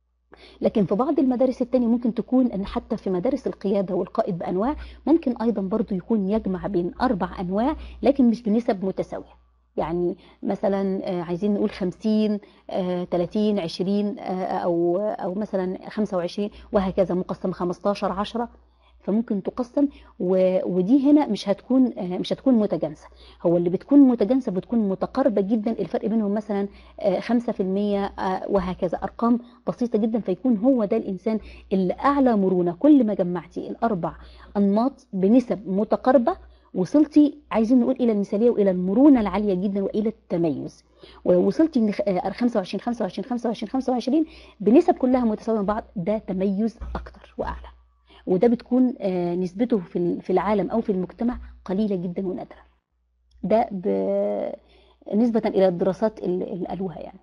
لكن في بعض المدارس التانية ممكن تكون ان حتى في مدارس القيادة والقائد بانواع ممكن ايضا برضو يكون يجمع بين اربع انواع لكن مش بنسب متساوية يعني مثلا آه، عايزين نقول 50 آه، 30 20 آه، او او مثلا 25 وهكذا مقسم 15 10 فممكن تقسم و- ودي هنا مش هتكون آه، مش هتكون متجانسه هو اللي بتكون متجانسه بتكون متقاربه جدا الفرق بينهم مثلا آه، 5% آه، وهكذا ارقام بسيطه جدا فيكون هو ده الانسان اللي اعلى مرونه كل ما جمعتي الاربع انماط بنسب متقاربه وصلتي عايزين نقول الى المثاليه والى المرونه العاليه جدا والى التميز ولو وصلتي من خ- آه، 25 25 25 25 بنسب كلها متساويه مع بعض ده تميز اكتر واعلى وده بتكون آه، نسبته في ال- في العالم او في المجتمع قليله جدا ونادره ده ب- نسبه الى الدراسات اللي اللي قالوها يعني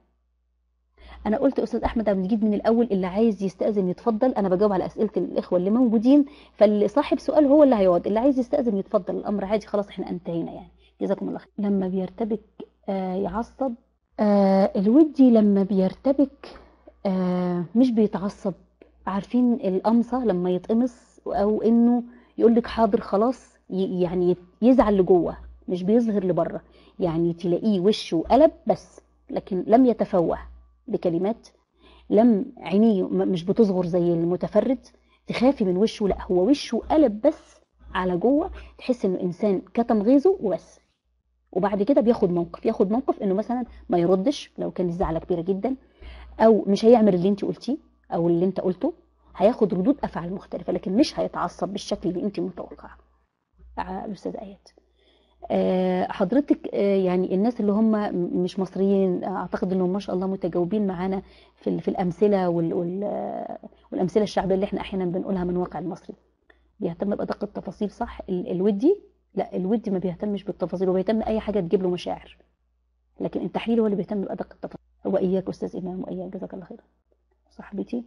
انا قلت يا استاذ احمد عبد المجيد من الاول اللي عايز يستاذن يتفضل انا بجاوب على اسئله الاخوه اللي موجودين فاللي صاحب سؤال هو اللي هيقعد اللي عايز يستاذن يتفضل الامر عادي خلاص احنا انتهينا يعني جزاكم الله خير لما بيرتبك آه يعصب آه الودي لما بيرتبك آه مش بيتعصب عارفين القمصه لما يتقمص او انه يقول لك حاضر خلاص ي- يعني يزعل لجوه مش بيظهر لبره يعني تلاقيه وشه قلب بس لكن لم يتفوه بكلمات لم عينيه م- مش بتصغر زي المتفرد تخافي من وشه لا هو وشه قلب بس على جوه تحس انه انسان كتم غيظه وبس وبعد كده بياخد موقف ياخد موقف انه مثلا ما يردش لو كان الزعلة كبيرة جدا او مش هيعمل اللي انت قلتيه او اللي انت قلته هياخد ردود افعال مختلفة لكن مش هيتعصب بالشكل اللي انت متوقعه آه، الاستاذ ايات آه، حضرتك آه، يعني الناس اللي هم م- مش مصريين آه، اعتقد انهم ما شاء الله متجاوبين معانا في ال- في الامثله وال- وال- آه، والامثله الشعبيه اللي احنا احيانا بنقولها من واقع المصري بيهتم بادق التفاصيل صح ال- الودي لا الودي ما بيهتمش بالتفاصيل هو بيهتم اي حاجه تجيب له مشاعر لكن التحليل هو اللي بيهتم بادق التفاصيل واياك استاذ امام واياك جزاك الله خير صاحبتي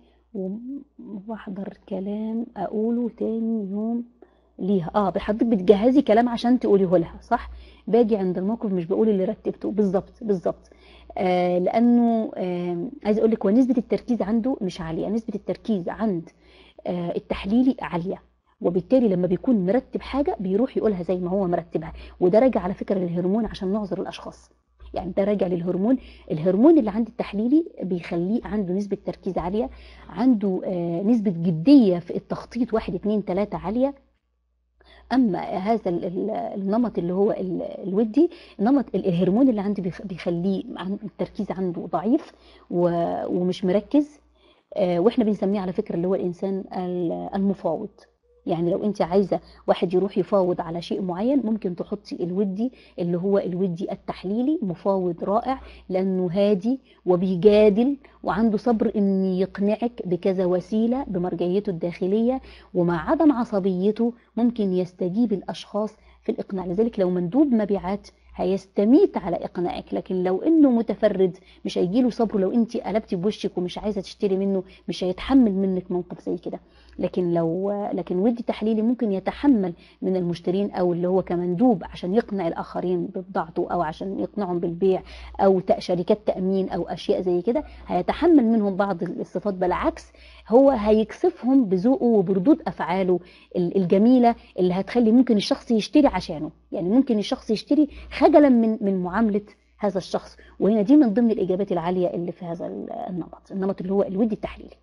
وبحضر كلام اقوله تاني يوم ليها اه حضرتك بتجهزي كلام عشان تقوليه لها صح باجي عند الموقف مش بقول اللي رتبته بالظبط بالظبط آه لانه آه عايز اقول لك ونسبه التركيز عنده مش عاليه نسبه التركيز عند آه التحليلي عاليه وبالتالي لما بيكون مرتب حاجه بيروح يقولها زي ما هو مرتبها وده راجع على فكره للهرمون عشان نعذر الاشخاص يعني ده راجع للهرمون الهرمون اللي عند التحليلي بيخليه عنده نسبة تركيز عالية عنده آه، نسبة جدية في التخطيط واحد اتنين تلاتة عالية اما هذا ال- ال- النمط اللي هو ال- الودي نمط ال- الهرمون اللي عنده بيخ- بيخليه عن- التركيز عنده ضعيف و- ومش مركز آه، واحنا بنسميه على فكره اللي هو الانسان ال- المفاوض يعني لو انت عايزه واحد يروح يفاوض على شيء معين ممكن تحطي الودي اللي هو الودي التحليلي مفاوض رائع لانه هادي وبيجادل وعنده صبر ان يقنعك بكذا وسيله بمرجعيته الداخليه ومع عدم عصبيته ممكن يستجيب الاشخاص في الاقناع لذلك لو مندوب مبيعات هيستميت على اقناعك لكن لو انه متفرد مش هيجيله صبر لو انت قلبتي بوشك ومش عايزه تشتري منه مش هيتحمل منك موقف زي كده لكن لو لكن ودي تحليلي ممكن يتحمل من المشترين او اللي هو كمندوب عشان يقنع الاخرين ببضاعته او عشان يقنعهم بالبيع او ت- شركات تامين او اشياء زي كده هيتحمل منهم بعض الصفات بالعكس هو هيكسفهم بذوقه وبردود افعاله ال- الجميله اللي هتخلي ممكن الشخص يشتري عشانه يعني ممكن الشخص يشتري خجلا من من معامله هذا الشخص وهنا دي من ضمن الاجابات العاليه اللي في هذا ال- النمط النمط اللي هو الودي التحليلي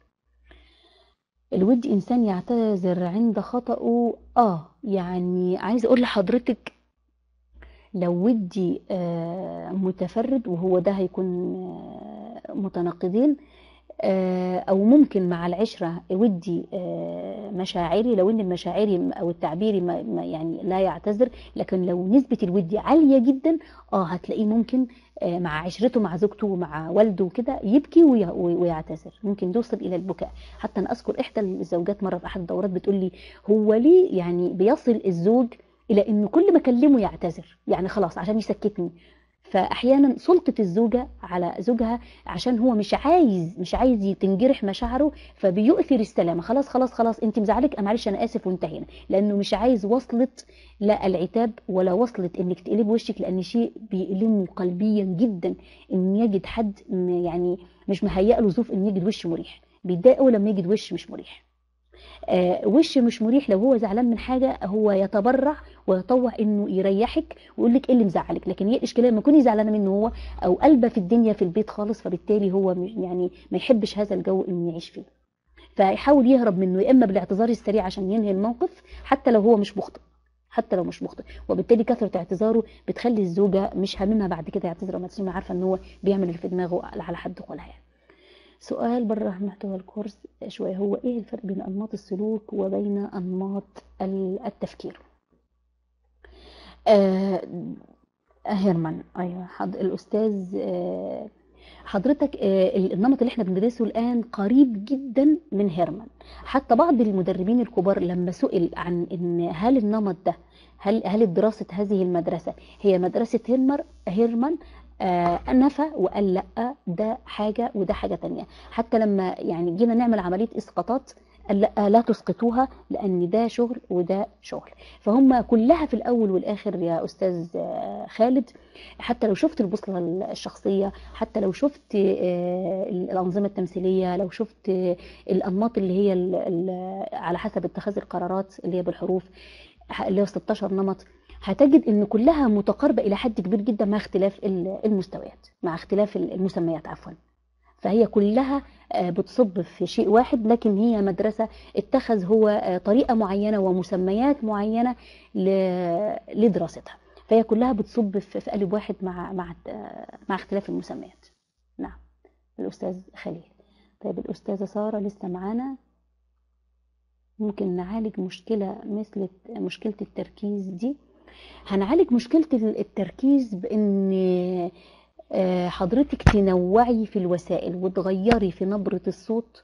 الود انسان يعتذر عند خطأه اه يعني عايز اقول لحضرتك لو ودي آه، متفرد وهو ده هيكون آه، متناقضين آه، او ممكن مع العشره ودي آه، مشاعري لو ان المشاعري او التعبيري ما ما يعني لا يعتذر لكن لو نسبه الودي عاليه جدا اه هتلاقيه ممكن آه، مع عشرته مع زوجته ومع والده وكده يبكي وي- ويعتذر ممكن يوصل الى البكاء حتى انا اذكر احدى الزوجات مره في احد الدورات بتقول لي هو ليه يعني بيصل الزوج الى انه كل ما اكلمه يعتذر يعني خلاص عشان يسكتني فاحيانا سلطه الزوجه على زوجها عشان هو مش عايز مش عايز تنجرح مشاعره فبيؤثر السلامه خلاص خلاص خلاص انت مزعلك أه معلش انا اسف وانتهينا لانه مش عايز وصلت لا العتاب ولا وصلت انك تقلب وشك لان شيء بيألمه قلبيا جدا ان يجد حد م- يعني مش مهيأ له ظروف ان يجد وش مريح بيتضايق أوي لما يجد وش مش مريح آه، وش مش مريح لو هو زعلان من حاجه هو يتبرع ويطوع انه يريحك ويقول لك ايه اللي مزعلك لكن هي الاشكاليه لما تكوني زعلانه منه هو او قلبه في الدنيا في البيت خالص فبالتالي هو مش- يعني ما يحبش هذا الجو انه يعيش فيه فيحاول يهرب منه يا اما بالاعتذار السريع عشان ينهي الموقف حتى لو هو مش مخطئ حتى لو مش مخطئ وبالتالي كثره اعتذاره بتخلي الزوجه مش هاممها بعد كده يعتذر وما تسمع عارفه ان هو بيعمل اللي في دماغه على حد قولها يعني سؤال بره محتوى الكورس شوية هو ايه الفرق بين انماط السلوك وبين انماط ال- التفكير آه هيرمان ايوه حض... الاستاذ آه حضرتك آه النمط اللي احنا بندرسه الان قريب جدا من هيرمان حتى بعض المدربين الكبار لما سئل عن ان هل النمط ده هل هل دراسه هذه المدرسه هي مدرسه هيرمر هيرمان آه نفى وقال لا ده حاجه وده حاجه تانية حتى لما يعني جينا نعمل عمليه اسقاطات قال لا لا تسقطوها لان ده شغل وده شغل فهم كلها في الاول والاخر يا استاذ آه، خالد حتى لو شفت البوصله الشخصيه حتى لو شفت آه، الانظمه التمثيليه لو شفت آه، الانماط اللي هي ال- ال- على حسب اتخاذ القرارات اللي هي بالحروف اللي هو 16 نمط هتجد ان كلها متقاربه الى حد كبير جدا مع اختلاف ال- المستويات مع اختلاف المسميات عفوا فهي كلها آه، بتصب في شيء واحد لكن هي مدرسة اتخذ هو آه، طريقة معينة ومسميات معينة ل- لدراستها فهي كلها بتصب في في قالب واحد مع مع آه، مع اختلاف المسميات نعم الأستاذ خليل طيب الأستاذة سارة لسه معانا ممكن نعالج مشكلة مثل مشكلة التركيز دي هنعالج مشكلة التركيز بإن آه، حضرتك تنوعي في الوسائل وتغيري في نبرة الصوت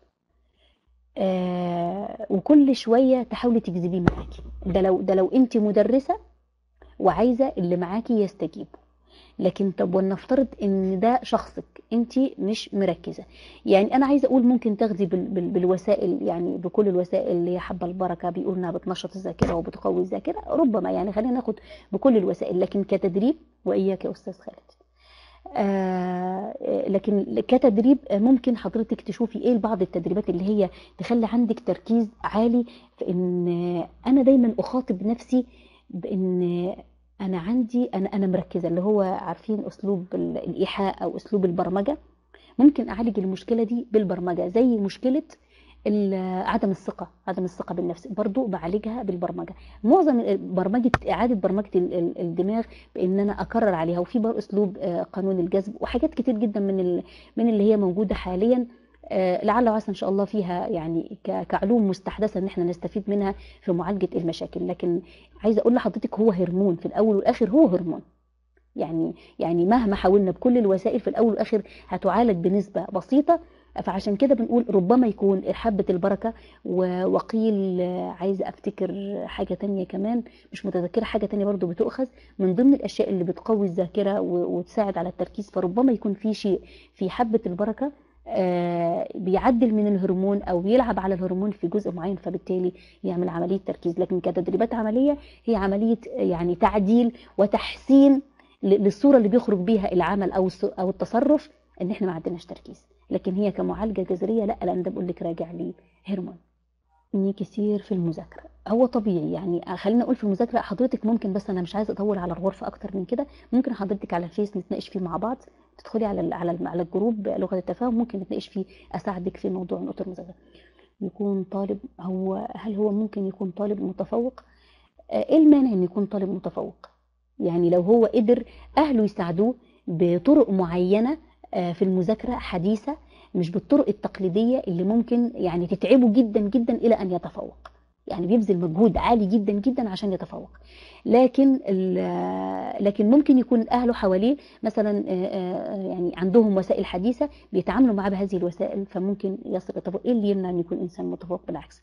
آه، وكل شوية تحاولي تجذبيه معاكي ده لو ده لو انت مدرسة وعايزة اللي معاكي يستجيبوا لكن طب ولنفترض ان ده شخصك انت مش مركزه يعني انا عايزه اقول ممكن تاخدي بال بال بالوسائل يعني بكل الوسائل اللي هي حبه البركه بيقول انها بتنشط الذاكره وبتقوي الذاكره ربما يعني خلينا ناخد بكل الوسائل لكن كتدريب واياك يا استاذ خالد آه لكن كتدريب آه، ممكن حضرتك تشوفي ايه بعض التدريبات اللي هي تخلي عندك تركيز عالي في ان آه، انا دايما اخاطب نفسي بان انا عندي انا انا مركزه اللي هو عارفين اسلوب ال- الايحاء او اسلوب البرمجه ممكن اعالج المشكله دي بالبرمجه زي مشكله ال- عدم الثقه عدم الثقه بالنفس برضو بعالجها بالبرمجه معظم ال- برمجه اعاده برمجه ال- ال- الدماغ بان انا اكرر عليها وفي بر اسلوب آه، قانون الجذب وحاجات كتير جدا من ال- من اللي هي موجوده حاليا آه، لعل وعسى ان شاء الله فيها يعني ك- كعلوم مستحدثه ان احنا نستفيد منها في معالجه المشاكل لكن عايزه اقول لحضرتك هو هرمون في الاول والاخر هو هرمون يعني يعني مهما حاولنا بكل الوسائل في الاول والاخر هتعالج بنسبه بسيطه فعشان كده بنقول ربما يكون حبة البركة و- وقيل آه، عايزة افتكر حاجة تانية كمان مش متذكرة حاجة تانية برضو بتؤخذ من ضمن الاشياء اللي بتقوي الذاكرة و- وتساعد على التركيز فربما يكون في شيء في حبة البركة آه، بيعدل من الهرمون او بيلعب على الهرمون في جزء معين فبالتالي يعمل عمليه تركيز لكن كتدريبات عمليه هي عمليه يعني تعديل وتحسين ل- للصوره اللي بيخرج بيها العمل او الس- او التصرف ان احنا ما عندناش تركيز لكن هي كمعالجه جذريه لا لان ده بقول لك راجع لهرمون اني كثير في المذاكره هو طبيعي يعني خلينا اقول في المذاكره حضرتك ممكن بس انا مش عايزه اطول على الغرفه اكتر من كده ممكن حضرتك على الفيس نتناقش فيه مع بعض تدخلي على ال على ال على الجروب لغه التفاهم ممكن نتناقش فيه اساعدك في موضوع نقطه المذاكره يكون طالب هو هل هو ممكن يكون طالب متفوق آه، ايه المانع ان يكون طالب متفوق يعني لو هو قدر اهله يساعدوه بطرق معينه آه، في المذاكره حديثه مش بالطرق التقليديه اللي ممكن يعني تتعبه جدا جدا الى ان يتفوق يعني بيبذل مجهود عالي جدا جدا عشان يتفوق لكن ال- لكن ممكن يكون اهله حواليه مثلا آه، آه، يعني عندهم وسائل حديثه بيتعاملوا معاه بهذه الوسائل فممكن يصل التفوق ايه اللي يمنع ان يكون انسان متفوق بالعكس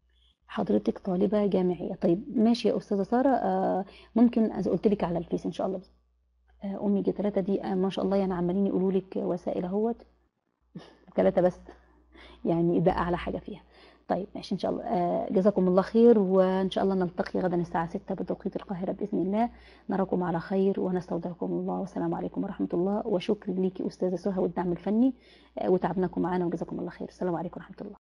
حضرتك طالبه جامعيه طيب ماشي يا استاذه ساره آه، ممكن اذا قلت لك على الفيس ان شاء الله آه، اوميجا 3 دي آه، ما شاء الله يعني عمالين يقولوا لك وسائل اهوت ثلاثه بس يعني ده اعلى حاجه فيها طيب ماشي ان شاء الله آه، جزاكم الله خير وان شاء الله نلتقي غدا الساعه 6 بتوقيت القاهره باذن الله نراكم على خير ونستودعكم الله والسلام عليكم ورحمه الله وشكر ليكي استاذه سهى والدعم الفني آه، وتعبناكم معانا وجزاكم الله خير السلام عليكم ورحمه الله